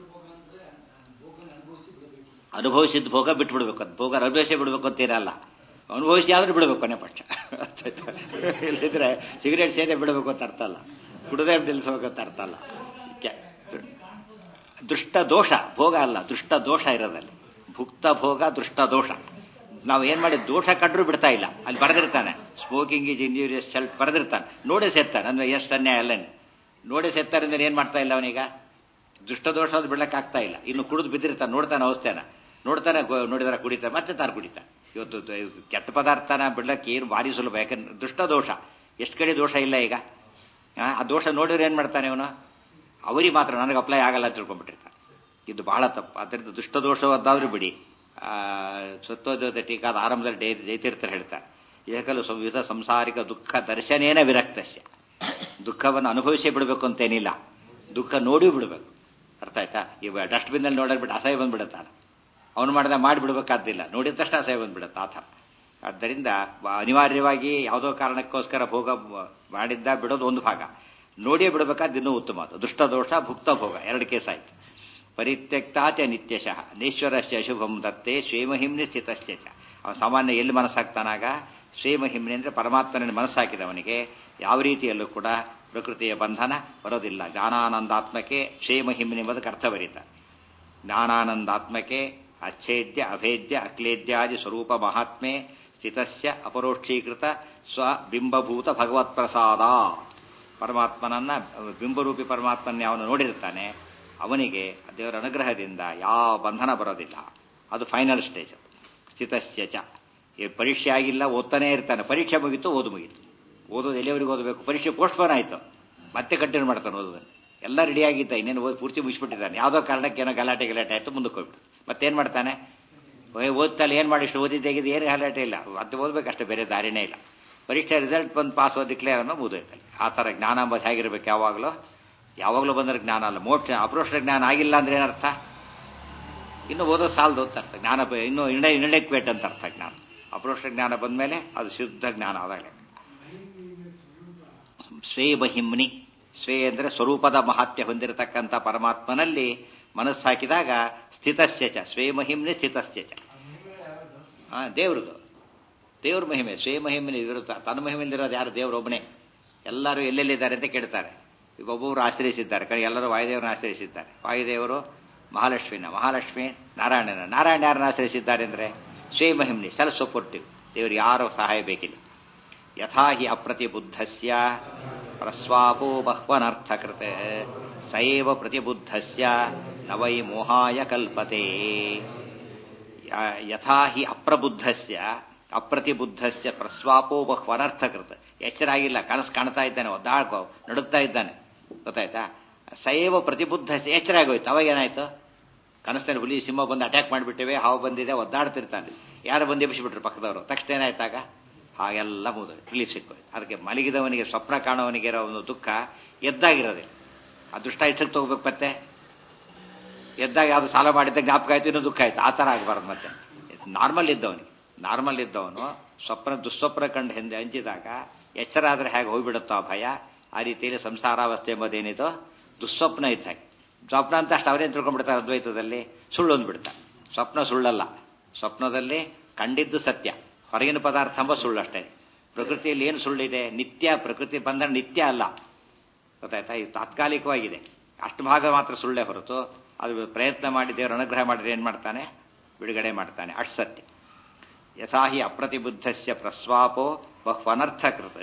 ಅನುಭವಿಸಿದ ಭೋಗ ಬಿಟ್ಬಿಡ್ಬೇಕು ಅದು ಭೋಗ ಅನುಭವಿಸಿ ಬಿಡ್ಬೇಕು ಅಂತೇನಲ್ಲ ಅನುಭವಿಸಿ ಆದ್ರೂ ಬಿಡಬೇಕು ಕೊನೆ ಪಕ್ಷ ಇಲ್ಲಿದ್ರೆ ಸಿಗರೇಟ್ ಸೇದೆ ಬಿಡಬೇಕು ಅಂತ ಅರ್ಥ ಅಲ್ಲ ಕುಡದೆ ನಿಲ್ಲಿಸ್ಬೇಕು ಅಂತ ಅರ್ಥ ಅಲ್ಲ ದೃಷ್ಟ ದೋಷ ಭೋಗ ಅಲ್ಲ ದೃಷ್ಟ ದೋಷ ಇರೋದಲ್ಲಿ ಭುಕ್ತ ಭೋಗ ದೃಷ್ಟ ದೋಷ ನಾವು ಏನ್ ಮಾಡಿ ದೋಷ ಕಂಡ್ರು ಬಿಡ್ತಾ ಇಲ್ಲ ಅಲ್ಲಿ ಬರೆದಿರ್ತಾನೆ ಸ್ಮೋಕಿಂಗ್ ಈಸ್ ಇಂಜೂರಿಯಸ್ ಸೆಲ್ಫ್ ಬರೆದಿರ್ತಾನೆ ನೋಡಿ ಸೆತ್ತಾನೆ ಅಂದ್ರೆ ಎಷ್ಟು ಅನ್ಯಾಯ ಅಲ್ಲೇನೆ ನೋಡಿ ಸೆತ್ತಾರೆ ಅಂದ್ರೆ ಏನ್ ಮಾಡ್ತಾ ಇಲ್ಲ ಅವನೀಗ ದುಷ್ಟದೋಷ ಅದು ಬಿಡ್ಲಕ್ಕಾಗ್ತಾ ಇಲ್ಲ ಇನ್ನು ಕುಡಿದು ಬಿದ್ದಿರ್ತಾನೆ ನೋಡ್ತಾನೆ ಅವಸ್ಥೆನ ನೋಡ್ತಾನೆ ನೋಡಿದಾರ ಕುಡಿತಾನೆ ಮತ್ತೆ ತಾನು ಕುಡಿತಾನೆ ಇವತ್ತು ಕೆಟ್ಟ ಪದಾರ್ಥನ ಬಿಡ್ಲಕ್ಕೆ ಏನು ಭಾರಿ ಸುಲಭ ಯಾಕಂದ್ರೆ ದುಷ್ಟ ದೋಷ ಎಷ್ಟು ಕಡೆ ದೋಷ ಇಲ್ಲ ಈಗ ಆ ದೋಷ ನೋಡಿದ್ರೆ ಏನ್ ಮಾಡ್ತಾನೆ ಅವನು ಅವರಿಗೆ ಮಾತ್ರ ನನಗೆ ಅಪ್ಲೈ ಆಗಲ್ಲ ಅಂತ ತಿಳ್ಕೊಂಡ್ಬಿಟ್ಟಿರ್ತಾನೆ ಇದು ಬಹಳ ತಪ್ಪು ಅದರಿಂದ ದುಷ್ಟ ದೋಷವಾದಾದ್ರೂ ಬಿಡಿ ಸ್ವತ್ವದ ಟೀಕಾದ ಆರಂಭದಲ್ಲಿ ಡೇ ಜೈತೀರ್ಥರು ಹೇಳ್ತಾರೆ ಏಕಲು ಸಂಯುತ ಸಂಸಾರಿಕ ದುಃಖ ದರ್ಶನೇನ ವಿರಕ್ತಸ್ಯ ದುಃಖವನ್ನು ಅನುಭವಿಸೇ ಬಿಡಬೇಕು ಅಂತೇನಿಲ್ಲ ದುಃಖ ನೋಡಿ ಬಿಡಬೇಕು ಅರ್ಥ ಆಯ್ತಾ ಇವ ಡಸ್ಟ್ಬಿನ್ನಲ್ಲಿ ನೋಡಿದ್ಬಿಟ್ಟು ಅಸಹ್ಯ ಬಂದ್ಬಿಡುತ್ತಾನೆ ಅವನು ಮಾಡಿದ ಮಾಡಿ ಬಿಡಬೇಕಾದಿಲ್ಲ ನೋಡಿದ ತಕ್ಷಣ ಅಸಹ್ಯ ಬಂದ್ಬಿಡುತ್ತೆ ಆ ಥರ ಆದ್ದರಿಂದ ಅನಿವಾರ್ಯವಾಗಿ ಯಾವುದೋ ಕಾರಣಕ್ಕೋಸ್ಕರ ಭೋಗ ಮಾಡಿದ್ದ ಬಿಡೋದು ಒಂದು ಭಾಗ ನೋಡಿಯೇ ಬಿಡಬೇಕಾದ ಇನ್ನೂ ಉತ್ತಮ ಅದು ದುಷ್ಟದೋಷ ಭುಕ್ತ ಭೋಗ ಎರಡು ಕೇಸ್ ಆಯ್ತು ಪರಿತ್ಯಕ್ತಾಚ ನಿತ್ಯಶಃ ನೇಶ್ವರಸ್ಯ ಅಶುಭಂ ದತ್ತೆ ಶ್ವೇಮಹಿಮ್ನಿ ಸ್ಥಿತಶ್ಚ ಅವನು ಸಾಮಾನ್ಯ ಎಲ್ಲಿ ಮನಸ್ಸಾಗ್ತಾನಾಗ ಶ್ವೇಮಹಿಮ್ನಿ ಅಂದರೆ ಪರಮಾತ್ಮನ ಮನಸ್ಸಾಕಿದವನಿಗೆ ಯಾವ ರೀತಿಯಲ್ಲೂ ಕೂಡ ಪ್ರಕೃತಿಯ ಬಂಧನ ಬರೋದಿಲ್ಲ ಜ್ಞಾನಾನಂದಾತ್ಮಕೆ ಕ್ಷೇಮಹಿಮ್ನಿ ಎಂಬುದಕ್ಕೆ ಅರ್ಥ ಬರೀತಾರೆ ಜ್ಞಾನಾನಂದಾತ್ಮಕೆ ಅಚ್ಛೇದ್ಯ ಅಭೇದ್ಯ ಅಕ್ಲೇದ್ಯಾದಿ ಸ್ವರೂಪ ಮಹಾತ್ಮೆ ಸ್ಥಿತಸ್ಯ ಅಪರೋಕ್ಷೀಕೃತ ಸ್ವಬಿಂಬಭೂತ ಭಗವತ್ ಪ್ರಸಾದ ಪರಮಾತ್ಮನನ್ನ ಬಿಂಬರೂಪಿ ಪರಮಾತ್ಮನ ಅವನು ನೋಡಿರ್ತಾನೆ ಅವನಿಗೆ ದೇವರ ಅನುಗ್ರಹದಿಂದ ಯಾವ ಬಂಧನ ಬರೋದಿಲ್ಲ ಅದು ಫೈನಲ್ ಸ್ಟೇಜ್ ಸ್ಥಿತಸ್ಯ ಚ ಈ ಪರೀಕ್ಷೆ ಆಗಿಲ್ಲ ಓದ್ತಾನೆ ಇರ್ತಾನೆ ಪರೀಕ್ಷೆ ಮುಗೀತು ಓದು ಮುಗೀತು ಓದೋದು ಎಲ್ಲಿವರೆಗೆ ಓದಬೇಕು ಪರೀಕ್ಷೆ ಪೋಸ್ಟ್ಪೋನ್ ಆಯಿತು ಮತ್ತೆ ಕಂಟಿನ್ಯೂ ಮಾಡ್ತಾನೆ ಓದೋದನ್ನು ಎಲ್ಲ ರೆಡಿ ಆಗಿದ್ದ ಇನ್ನೇನು ಓದಿ ಪೂರ್ತಿ ಮುಗಿಸ್ಬಿಟ್ಟಿದ್ದಾನೆ ಯಾವುದೋ ಕಾರಣಕ್ಕೆ ಏನೋ ಗಲಾಟೆ ಗಲಾಟೆ ಆಯಿತು ಮುಂದಕ್ಕೆ ಹೋಗ್ಬಿಟ್ಟು ಮತ್ತೇನು ಮಾಡ್ತಾನೆ ಓದ್ತಲ್ಲ ಏನು ಮಾಡಿ ಇಷ್ಟು ಓದಿದ್ದಾಗಿದೆ ಏನು ಗಲಾಟೆ ಇಲ್ಲ ಅದು ಓದ್ಬೇಕಷ್ಟೇ ಬೇರೆ ದಾರಿನೇ ಇಲ್ಲ ಪರೀಕ್ಷೆ ರಿಸಲ್ಟ್ ಬಂದು ಪಾಸ್ ಓದಿ ಕ್ಲಿಯರ್ ಅನ್ನೋ ಮುಗಿದೋಯ್ತಲ್ಲ ಆ ಥರ ಜ್ಞಾನ ಅಂಬದು ಹೇಗಿರ್ಬೇಕು ಯಾವಾಗಲೂ ಯಾವಾಗಲೂ ಬಂದರೆ ಜ್ಞಾನ ಅಲ್ಲ ಮೋಕ್ಷ ಅಪ್ರೋಷ್ಟ ಜ್ಞಾನ ಆಗಿಲ್ಲ ಅಂದ್ರೆ ಏನರ್ಥ ಇನ್ನು ಓದೋ ಸಾಲದು ಅಂತ ಅರ್ಥ ಜ್ಞಾನ ಇನ್ನು ಇಂಡೆ ಇಂಡೆಕ್ವೇಟ್ ಅಂತ ಅರ್ಥ ಜ್ಞಾನ ಅಪ್ರೋಷ್ಟ ಜ್ಞಾನ ಬಂದಮೇಲೆ ಅದು ಶುದ್ಧ ಜ್ಞಾನ ಆದಾಗಲೇ ಸ್ವೇ ಮಹಿಮ್ನಿ ಸ್ವೇ ಅಂದರೆ ಸ್ವರೂಪದ ಮಹಾತ್ಯ ಹೊಂದಿರತಕ್ಕಂಥ ಪರಮಾತ್ಮನಲ್ಲಿ ಮನಸ್ಸು ಹಾಕಿದಾಗ ಸ್ಥಿತಸ್ಯ ಚ ಸ್ವೇ ಮಹಿಮ್ನಿ ಸ್ಥಿತಸ್ಯ ಚ ಹಾ ದೇವ್ರದು ದೇವ್ರ ಮಹಿಮೆ ಸ್ವೇ ಮಹಿಮೆಯಲ್ಲಿ ಇರುತ್ತೆ ತನ್ನ ಮಹಿಮೆಯಲ್ಲಿರೋದು ಯಾರು ದೇವ್ರೊಬ್ಬನೇ ಎಲ್ಲರೂ ಎಲ್ಲೆಲ್ಲಿದ್ದಾರೆ ಅಂತ ಕೇಳ್ತಾರೆ ಈಗ ಒಬ್ಬೊಬ್ರು ಆಶ್ರಯಿಸಿದ್ದಾರೆ ಕಡೆ ಎಲ್ಲರೂ ವಾಯುದೇವರನ್ನ ಆಶ್ರಯಿಸಿದ್ದಾರೆ ವಾಯುದೇವರು ಮಹಾಲಕ್ಷ್ಮಿನ ಮಹಾಲಕ್ಷ್ಮಿ ನಾರಾಯಣನ ನಾರಾಯಣ ಯಾರನ್ನ ಆಶ್ರಯಿಸಿದ್ದಾರೆ ಅಂದರೆ ಶ್ರೀಮಹಿಮ್ನಿ ಸೆಲ್ಫ್ ಸಪೋರ್ಟಿವ್ ದೇವರಿಗೆ ಯಾರು ಸಹಾಯ ಬೇಕಿಲ್ಲ ಯಥಾ ಹಿ ಅಪ್ರತಿಬುದ್ಧಸ್ಯ ಪ್ರಸ್ವಾಪೋ ಬಹ್ವನರ್ಥಕೃತ ಸೈವ ಪ್ರತಿಬುದ್ಧಸ್ಯ ನ ವೈ ಮೋಹಾಯ ಕಲ್ಪತೆ ಯ- ಯಥಾ ಹಿ ಅಪ್ರಬುದ್ಧಸ್ಯ ಅಪ್ರತಿಬುದ್ಧಸ್ಯ ಪ್ರಸ್ವಾಪೋ ಬಹ್ವನರ್ಥಕೃತ ಎಚ್ಚರಾಗಿಲ್ಲ ಕನಸು ಕಾಣ್ತಾ ಇದ್ದಾನೆ ಒದ್ದಾಡ್ಕೋ ನಡುಗ್ತಾ ಇದ್ದಾನೆ ಗೊತ್ತಾಯ್ತಾ ಸೈವ ಪ್ರತಿಬುದ್ಧಸ್ಯ ಎಚ್ಚರ ಆಗೋಯ್ತು ಅವಾಗ ಏನಾಯ್ತು ಕನಸಲ್ಲಿ ಹುಲಿ ಸಿಂಹ ಬಂದು ಅಟ್ಯಾಕ್ ಮಾಡಿಬಿಟ್ಟಿವೆ ಹಾವು ಬಂದಿದೆ ಒದ್ದಾಡ್ತಿರ್ತಾನೆ ಯಾರು ಬಂದು ಎಬ್ಬಿಸಿಬಿಟ್ರು ಪಕ್ಕದವರು ತಕ್ಷಣ ಏನಾಯ್ತಾಗ ಹಾಗೆಲ್ಲ ಮುಗಿದು ರಿಲೀಫ್ ಸಿಕ್ಕೋದು ಅದಕ್ಕೆ ಮಲಗಿದವನಿಗೆ ಸ್ವಪ್ನ ಕಾಣೋವನಿಗೆ ಇರೋ ಒಂದು ದುಃಖ ಎದ್ದಾಗಿರೋದಿಲ್ಲ ಆ ದುಷ್ಟ ಇಷ್ಟಕ್ಕೆ ತಗೋಬೇಕು ಮತ್ತೆ ಎದ್ದಾಗ ಯಾವುದು ಸಾಲ ಮಾಡಿದ್ದ ಜ್ಞಾಪಕ ಆಯ್ತು ಇನ್ನೂ ದುಃಖ ಆಯ್ತು ಆ ಥರ ಆಗಬಾರ್ದು ಮತ್ತೆ ನಾರ್ಮಲ್ ಇದ್ದವನಿಗೆ ನಾರ್ಮಲ್ ಇದ್ದವನು ಸ್ವಪ್ನ ದುಸ್ವಪ್ನ ಕಂಡು ಹಿಂದೆ ಹಂಚಿದಾಗ ಎಚ್ಚರ ಆದರೆ ಹೇಗೆ ಹೋಗ್ಬಿಡುತ್ತೋ ಆ ಭಯ ಆ ರೀತಿಯಲ್ಲಿ ಸಂಸಾರಾವಸ್ಥೆ ಎಂಬುದೇನಿದೋ ದುಸ್ವಪ್ನ ಇದ್ದ ಹಾಗೆ ಸ್ವಪ್ನ ಅಂತ ಅಷ್ಟು ಅವರೇನು ತಿಳ್ಕೊಂಡ್ಬಿಡ್ತಾರೆ ಅದ್ವೈತದಲ್ಲಿ ಸುಳ್ಳು ಅಂದ್ಬಿಡ್ತಾರೆ ಸ್ವಪ್ನ ಸುಳ್ಳಲ್ಲ ಸ್ವಪ್ನದಲ್ಲಿ ಕಂಡಿದ್ದು ಸತ್ಯ ಹೊರಗಿನ ಪದಾರ್ಥ ಎಂಬ ಸುಳ್ಳು ಅಷ್ಟೇ ಪ್ರಕೃತಿಯಲ್ಲಿ ಏನು ಸುಳ್ಳಿದೆ ನಿತ್ಯ ಪ್ರಕೃತಿ ಬಂಧನ ನಿತ್ಯ ಅಲ್ಲ ಗೊತ್ತಾಯ್ತಾ ಇದು ತಾತ್ಕಾಲಿಕವಾಗಿದೆ ಅಷ್ಟು ಭಾಗ ಮಾತ್ರ ಸುಳ್ಳೇ ಹೊರತು ಅದು ಪ್ರಯತ್ನ ಮಾಡಿ ದೇವರು ಅನುಗ್ರಹ ಮಾಡಿದ್ರೆ ಏನು ಮಾಡ್ತಾನೆ ಬಿಡುಗಡೆ ಮಾಡ್ತಾನೆ ಅಷ್ಟು ಸತ್ಯ ಯಥಾ ಹಿ ಅಪ್ರತಿಬುದ್ಧಸ್ಯ ಪ್ರಸ್ವಾಪೋ ಬಹ್ವನರ್ಥಕೃತ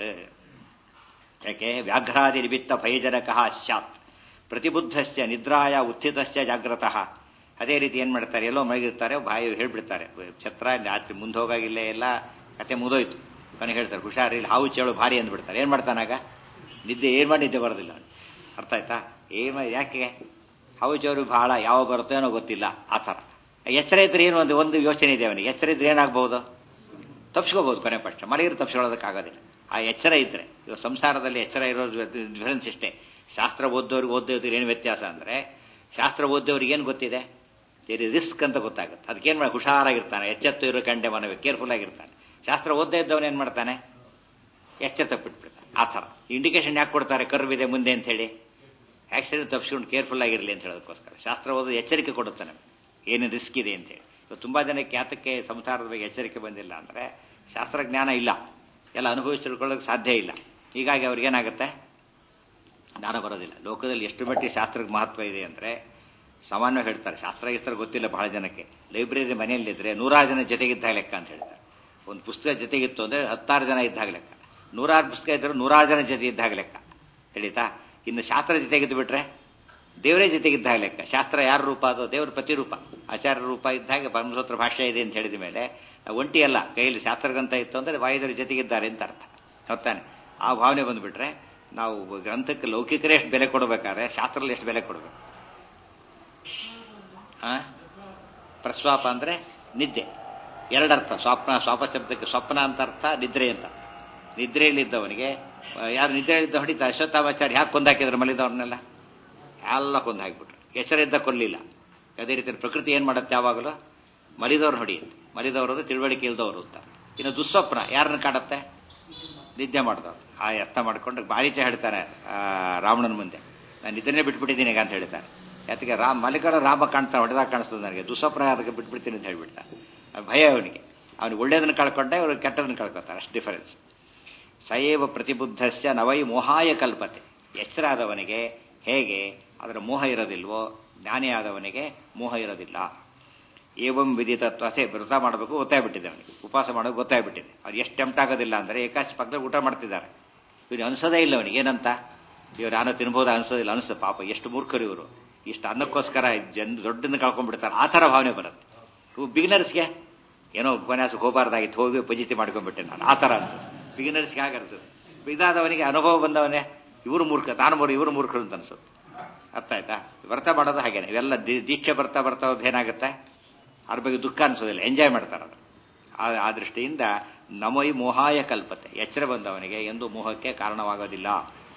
ಯಾಕೆ ವ್ಯಾಘ್ರಾದಿ ನಿಮಿತ್ತ ಭಯಜನಕ ಸ್ಯಾತ್ ಪ್ರತಿಬುದ್ಧಸ್ಯ ನಿದ್ರಾಯ ಉತ್ಥಿತಸ್ಯ ಜಾಗ್ರತಃ ಅದೇ ರೀತಿ ಏನು ಮಾಡ್ತಾರೆ ಎಲ್ಲೋ ಮಲಗಿರ್ತಾರೆ ಬಾಯಿ ಹೇಳ್ಬಿಡ್ತಾರೆ ಛತ್ರ ರಾತ್ರಿ ಮುಂದೆ ಹೋಗಾಗಿಲ್ಲೇ ಎಲ್ಲ ಕತೆ ಮುದೋಯ್ತು ಕೊನೆಗೆ ಹೇಳ್ತಾರೆ ಹುಷಾರಿಲ್ಲ ಹಾವು ಚೇಳು ಭಾರಿ ಅಂದ್ಬಿಡ್ತಾರೆ ಏನು ಮಾಡ್ತಾನಾಗ ನಿದ್ದೆ ಏನು ಮಾಡಿ ನಿದ್ದೆ ಬರೋದಿಲ್ಲ ಅವ್ನಿಗೆ. ಅರ್ಥ ಆಯ್ತಾ ಏನು ಯಾಕೆ ಹಾವು ಚೇಳು ಬಹಳ ಯಾವ ಬರುತ್ತೋ ಏನೋ ಗೊತ್ತಿಲ್ಲ ಆ ಥರ ಎಚ್ಚರ ಇದ್ರೆ ಏನು ಒಂದು ಒಂದು ಯೋಚನೆ ಇದೆ ಅವನಿಗೆ ಎಚ್ಚರ ಇದ್ರೆ ಏನಾಗ್ಬೋದು ತಪ್ಸ್ಕೋಬಹುದು ಕೊನೆ ಪಕ್ಷ ಮಲಗಿರು ತಪ್ಸ್ಕೊಳ್ಳೋದಕ್ಕಾಗೋದಿಲ್ಲ ಆ ಎಚ್ಚರ ಇದ್ರೆ ಇವಾಗ ಸಂಸಾರದಲ್ಲಿ ಎಚ್ಚರ ಇರೋದು ಡಿಫರೆನ್ಸ್ ಇಷ್ಟೇ ಶಾಸ್ತ್ರ ಓದೋರಿಗೆ ಓದೋರಿಗೆ ಏನು ವ್ಯತ್ಯಾಸ ಅಂದರೆ ಶಾಸ್ತ್ರ ಓದೋರಿಗೆ ಏನು ಗೊತ್ತಿದೆ ದೇರ್ ರಿಸ್ಕ್ ಅಂತ ಗೊತ್ತಾಗುತ್ತೆ ಅದಕ್ಕೇನು ಮಾಡಿ ಹುಷಾರಾಗಿರ್ತಾನೆ ಎಚ್ಚೆತ್ತು ಇರೋ ಕಂಡೆ ಮನವಿ ಕೇರ್ಫುಲ್ ಆಗಿರ್ತಾನೆ ಶಾಸ್ತ್ರ ಓದ್ದೇ ಇದ್ದವನು ಏನು ಮಾಡ್ತಾನೆ ಎಚ್ಚೆತ್ತ ಬಿಟ್ಬಿಡ್ತಾನೆ ಆ ಥರ ಇಂಡಿಕೇಶನ್ ಯಾಕೆ ಕೊಡ್ತಾರೆ ಕರ್ವಿದೆ ಮುಂದೆ ಅಂತ ಹೇಳಿ ಆಕ್ಸಿಡೆಂಟ್ ತಪ್ಪಿಸ್ಕೊಂಡು ಕೇರ್ಫುಲ್ ಆಗಿರಲಿ ಅಂತ ಹೇಳೋದಕ್ಕೋಸ್ಕರ ಶಾಸ್ತ್ರ ಓದೋದು ಎಚ್ಚರಿಕೆ ಕೊಡುತ್ತೆ ನಮಗೆ ಏನು ರಿಸ್ಕ್ ಇದೆ ಅಂತೇಳಿ ಇವತ್ತು ತುಂಬ ಜನಕ್ಕೆ ಯಾತಕ್ಕೆ ಸಂಸಾರದ ಬಗ್ಗೆ ಎಚ್ಚರಿಕೆ ಬಂದಿಲ್ಲ ಅಂದರೆ ಶಾಸ್ತ್ರಜ್ಞಾನ ಇಲ್ಲ ಎಲ್ಲ ಅನುಭವಿಸಿ ತಿಳ್ಕೊಳ್ಳೋಕೆ ಸಾಧ್ಯ ಇಲ್ಲ ಹೀಗಾಗಿ ಅವ್ರಿಗೇನಾಗುತ್ತೆ ಜ್ಞಾನ ಬರೋದಿಲ್ಲ ಲೋಕದಲ್ಲಿ ಎಷ್ಟು ಮಟ್ಟಿಗೆ ಶಾಸ್ತ್ರಕ್ಕೆ ಮಹತ್ವ ಇದೆ ಅಂದರೆ ಸಾಮಾನ್ಯ ಹೇಳ್ತಾರೆ ಶಾಸ್ತ್ರ ಗಿಸ್ತ್ರ ಗೊತ್ತಿಲ್ಲ ಬಹಳ ಜನಕ್ಕೆ ಲೈಬ್ರರಿ ಮನೆಯಲ್ಲಿದ್ದರೆ ನೂರಾರು ಜನ ಜೊತೆಗಿದ್ದಾಗ ಲೆಕ್ಕ ಅಂತ ಹೇಳ್ತಾರೆ ಒಂದು ಪುಸ್ತಕ ಜೊತೆಗಿತ್ತು ಅಂದರೆ ಹತ್ತಾರು ಜನ ಇದ್ದಾಗ ಲೆಕ್ಕ ನೂರಾರು ಪುಸ್ತಕ ಇದ್ದರೆ ನೂರಾರು ಜನ ಜೊತೆ ಇದ್ದಾಗ ಲೆಕ್ಕ ತಿಳಿತಾ ಇನ್ನು ಶಾಸ್ತ್ರ ಜೊತೆಗಿದ್ದು ಬಿಟ್ರೆ ದೇವರೇ ಜೊತೆಗಿದ್ದಾಗ ಲೆಕ್ಕ ಶಾಸ್ತ್ರ ಯಾರ ರೂಪ ಅದು ದೇವರ ಪ್ರತಿರೂಪ ಆಚಾರ್ಯ ರೂಪ ಇದ್ದಾಗ ಬ್ರಹ್ಮಸೂತ್ರ ಭಾಷೆ ಇದೆ ಅಂತ ಹೇಳಿದ ಮೇಲೆ ಒಂಟಿ ಅಲ್ಲ ಕೈಯಲ್ಲಿ ಶಾಸ್ತ್ರಗ್ರಂಥ ಇತ್ತು ಅಂದರೆ ವಾಯುದೇವರ ಜೊತೆಗಿದ್ದಾರೆ ಅಂತ ಅರ್ಥ ಹೊತ್ತಾನೆ ಆ ಭಾವನೆ ಬಂದುಬಿಟ್ರೆ ನಾವು ಗ್ರಂಥಕ್ಕೆ ಲೌಕಿಕರೇ ಎಷ್ಟು ಬೆಲೆ ಕೊಡಬೇಕಾದ್ರೆ ಶಾಸ್ತ್ರದಲ್ಲಿ ಎಷ್ಟು ಬೆಲೆ ಕೊಡಬೇಕು ಆ ಪ್ರಸ್ವಾಪ ಅಂದರೆ ನಿದ್ದೆ ಎರಡರ್ಥ ಸ್ವಪ್ನ ಸ್ವಾಪ ಶಬ್ದಕ್ಕೆ ಸ್ವಪ್ನ ಅಂತ ಅರ್ಥ ನಿದ್ರೆ ಅಂತ ಅರ್ಥ ನಿದ್ರೆಯಲ್ಲಿದ್ದವನಿಗೆ ಆ, ಯಾರು ನಿದ್ರೆಯಲ್ಲಿದ್ದ ಹೊಡಿತ ಅಶ್ವತ್ಥಾಮಾಚಾರ್ಯ ಯಾಕೆ ಕೊಂದಾಕಿದ್ರು ಮಲಿದವ್ರನ್ನೆಲ್ಲ ಎಲ್ಲ ಕೊಂದು ಹಾಕಿಬಿಟ್ರು ಎಚ್ಚರಿದ್ದ ಕೊಲ್ಲಿಲ್ಲ ಅದೇ ರೀತಿ ಪ್ರಕೃತಿ ಏನು ಮಾಡುತ್ತೆ ಯಾವಾಗಲೂ ಮಲಿದವ್ರು ಹೊಡಿಯುತ್ತೆ ಮಲಿದವರು ತಿಳುವಳಿಕೆ ಇಲ್ದವರು ಅಂತ ಇನ್ನು ದುಸ್ವಪ್ನ ಯಾರನ್ನ ಕಾಡುತ್ತೆ ನಿದ್ದೆ ಮಾಡಿದವ್ರು ಆ ಅರ್ಥ ಮಾಡ್ಕೊಂಡು ಬಾಳಿಚೆ ಹೇಳ್ತಾರೆ ಆ, ರಾವಣನ ಮುಂದೆ ನಾನು ನಿದ್ದೆನೇ ಬಿಟ್ಬಿಟ್ಟಿದ್ದೀನಿ ಈಗ ಅಂತ ಹೇಳ್ತಾರೆ ಯಾತಕ್ಕೆ ರಾಮ್ ಮಲಿಕರ ರಾಮ ಕಾಣ್ತಾ ಹೊಡೆದಾಗ ಕಾಣಿಸ್ತದೆ ನನಗೆ ದುಸ್ವಪ್ನ ಅದಕ್ಕೆ ಬಿಟ್ಬಿಡ್ತೀನಿ ಅಂತ ಹೇಳ್ಬಿಡ್ತಾರೆ ಅದು ಭಯ ಅವನಿಗೆ ಅವನಿಗೆ ಒಳ್ಳೇದನ್ನು ಕಳ್ಕೊಂಡೆ ಅವ್ರಿಗೆ ಕೆಟ್ಟದನ್ನು ಕಳ್ಕೊತಾರೆ ಅಷ್ಟು ಡಿಫರೆನ್ಸ್ ಸಯೇವ ಪ್ರತಿಬುದ್ಧಸ್ಯ ನವೈ ಮೋಹಾಯ ಕಲ್ಪತೆ ಎಚ್ಚರಾದವನಿಗೆ ಹೇಗೆ ಅದರ ಮೋಹ ಇರೋದಿಲ್ವೋ ಜ್ಞಾನಿ ಆದವನಿಗೆ ಮೋಹ ಇರೋದಿಲ್ಲ ಏವಂ ವಿದಿತತ್ವ ಅದೇ ವ್ರತ ಮಾಡಬೇಕು ಗೊತ್ತಾಗ್ಬಿಟ್ಟಿದೆ ಅವನಿಗೆ ಉಪವಾಸ ಮಾಡೋದು ಗೊತ್ತಾಗ್ಬಿಟ್ಟಿದೆ ಅವ್ರು ಎಷ್ಟು ಟೆಂಪ್ಟ್ ಆಗೋದಿಲ್ಲ ಅಂದರೆ ಏಕಾಶಿ ಪಕ್ಕದಲ್ಲಿ ಊಟ ಮಾಡ್ತಿದ್ದಾರೆ ಇವ್ರು ಅನ್ಸೋದೇ ಇಲ್ಲ ಅವನಿಗೆ ಏನಂತ ಇವ್ರು ನಾನು ತಿನ್ಬೋದು ಅನ್ಸೋದಿಲ್ಲ ಅನ್ಸ ಪಾಪ ಎಷ್ಟು ಮೂರ್ಖರು ಇವರು ಇಷ್ಟು ಅನ್ನಕ್ಕೋಸ್ಕರ ಜನ್ ದೊಡ್ಡನ್ನು ಕಳ್ಕೊಂಡ್ಬಿಡ್ತಾರೆ ಆ ಥರ ಭಾವನೆ ಬರುತ್ತೆ ಇವು ಬಿಗಿನರ್ಸ್ಗೆ ಏನೋ ಉಪನ್ಯಾಸಕ್ಕೆ ಹೋಗಬಾರ್ದಾಗಿತ್ತು ಹೋಗಿ ಪಜಿತಿ ಮಾಡ್ಕೊಂಡ್ಬಿಟ್ಟೆ ನಾನು ಆ ಥರ ಅನ್ಸುತ್ತೆ ಬಿಗಿನರ್ಸ್ಗೆ ಹಾಗೆ ಅನ್ಸುತ್ತೆ ಇದಾದವನಿಗೆ ಅನುಭವ ಬಂದವನೇ ಇವರು ಮೂರ್ಖ ತಾನು ಮೂರು ಇವರು ಮೂರ್ಖರು ಅಂತ ಅನ್ಸುತ್ತೆ ಅರ್ಥ ಆಯ್ತಾ ವ್ರತ ಮಾಡೋದು ಹಾಗೇನೆ ಇವೆಲ್ಲ ದಿ- ದೀಕ್ಷೆ ಬರ್ತಾ ಬರ್ತಾ ಹೋದ್ ಏನಾಗುತ್ತೆ ಅದ್ರ ಬಗ್ಗೆ ದುಃಖ ಅನ್ಸೋದಿಲ್ಲ ಎಂಜಾಯ್ ಮಾಡ್ತಾರೆ ಅದು ಆ- ಆ ದೃಷ್ಟಿಯಿಂದ ನಮೈ ಮೋಹಾಯ ಕಲ್ಪತೆ ಎಚ್ಚರ ಬಂದವನಿಗೆ ಎಂದು ಮೋಹಕ್ಕೆ ಕಾರಣವಾಗೋದಿಲ್ಲ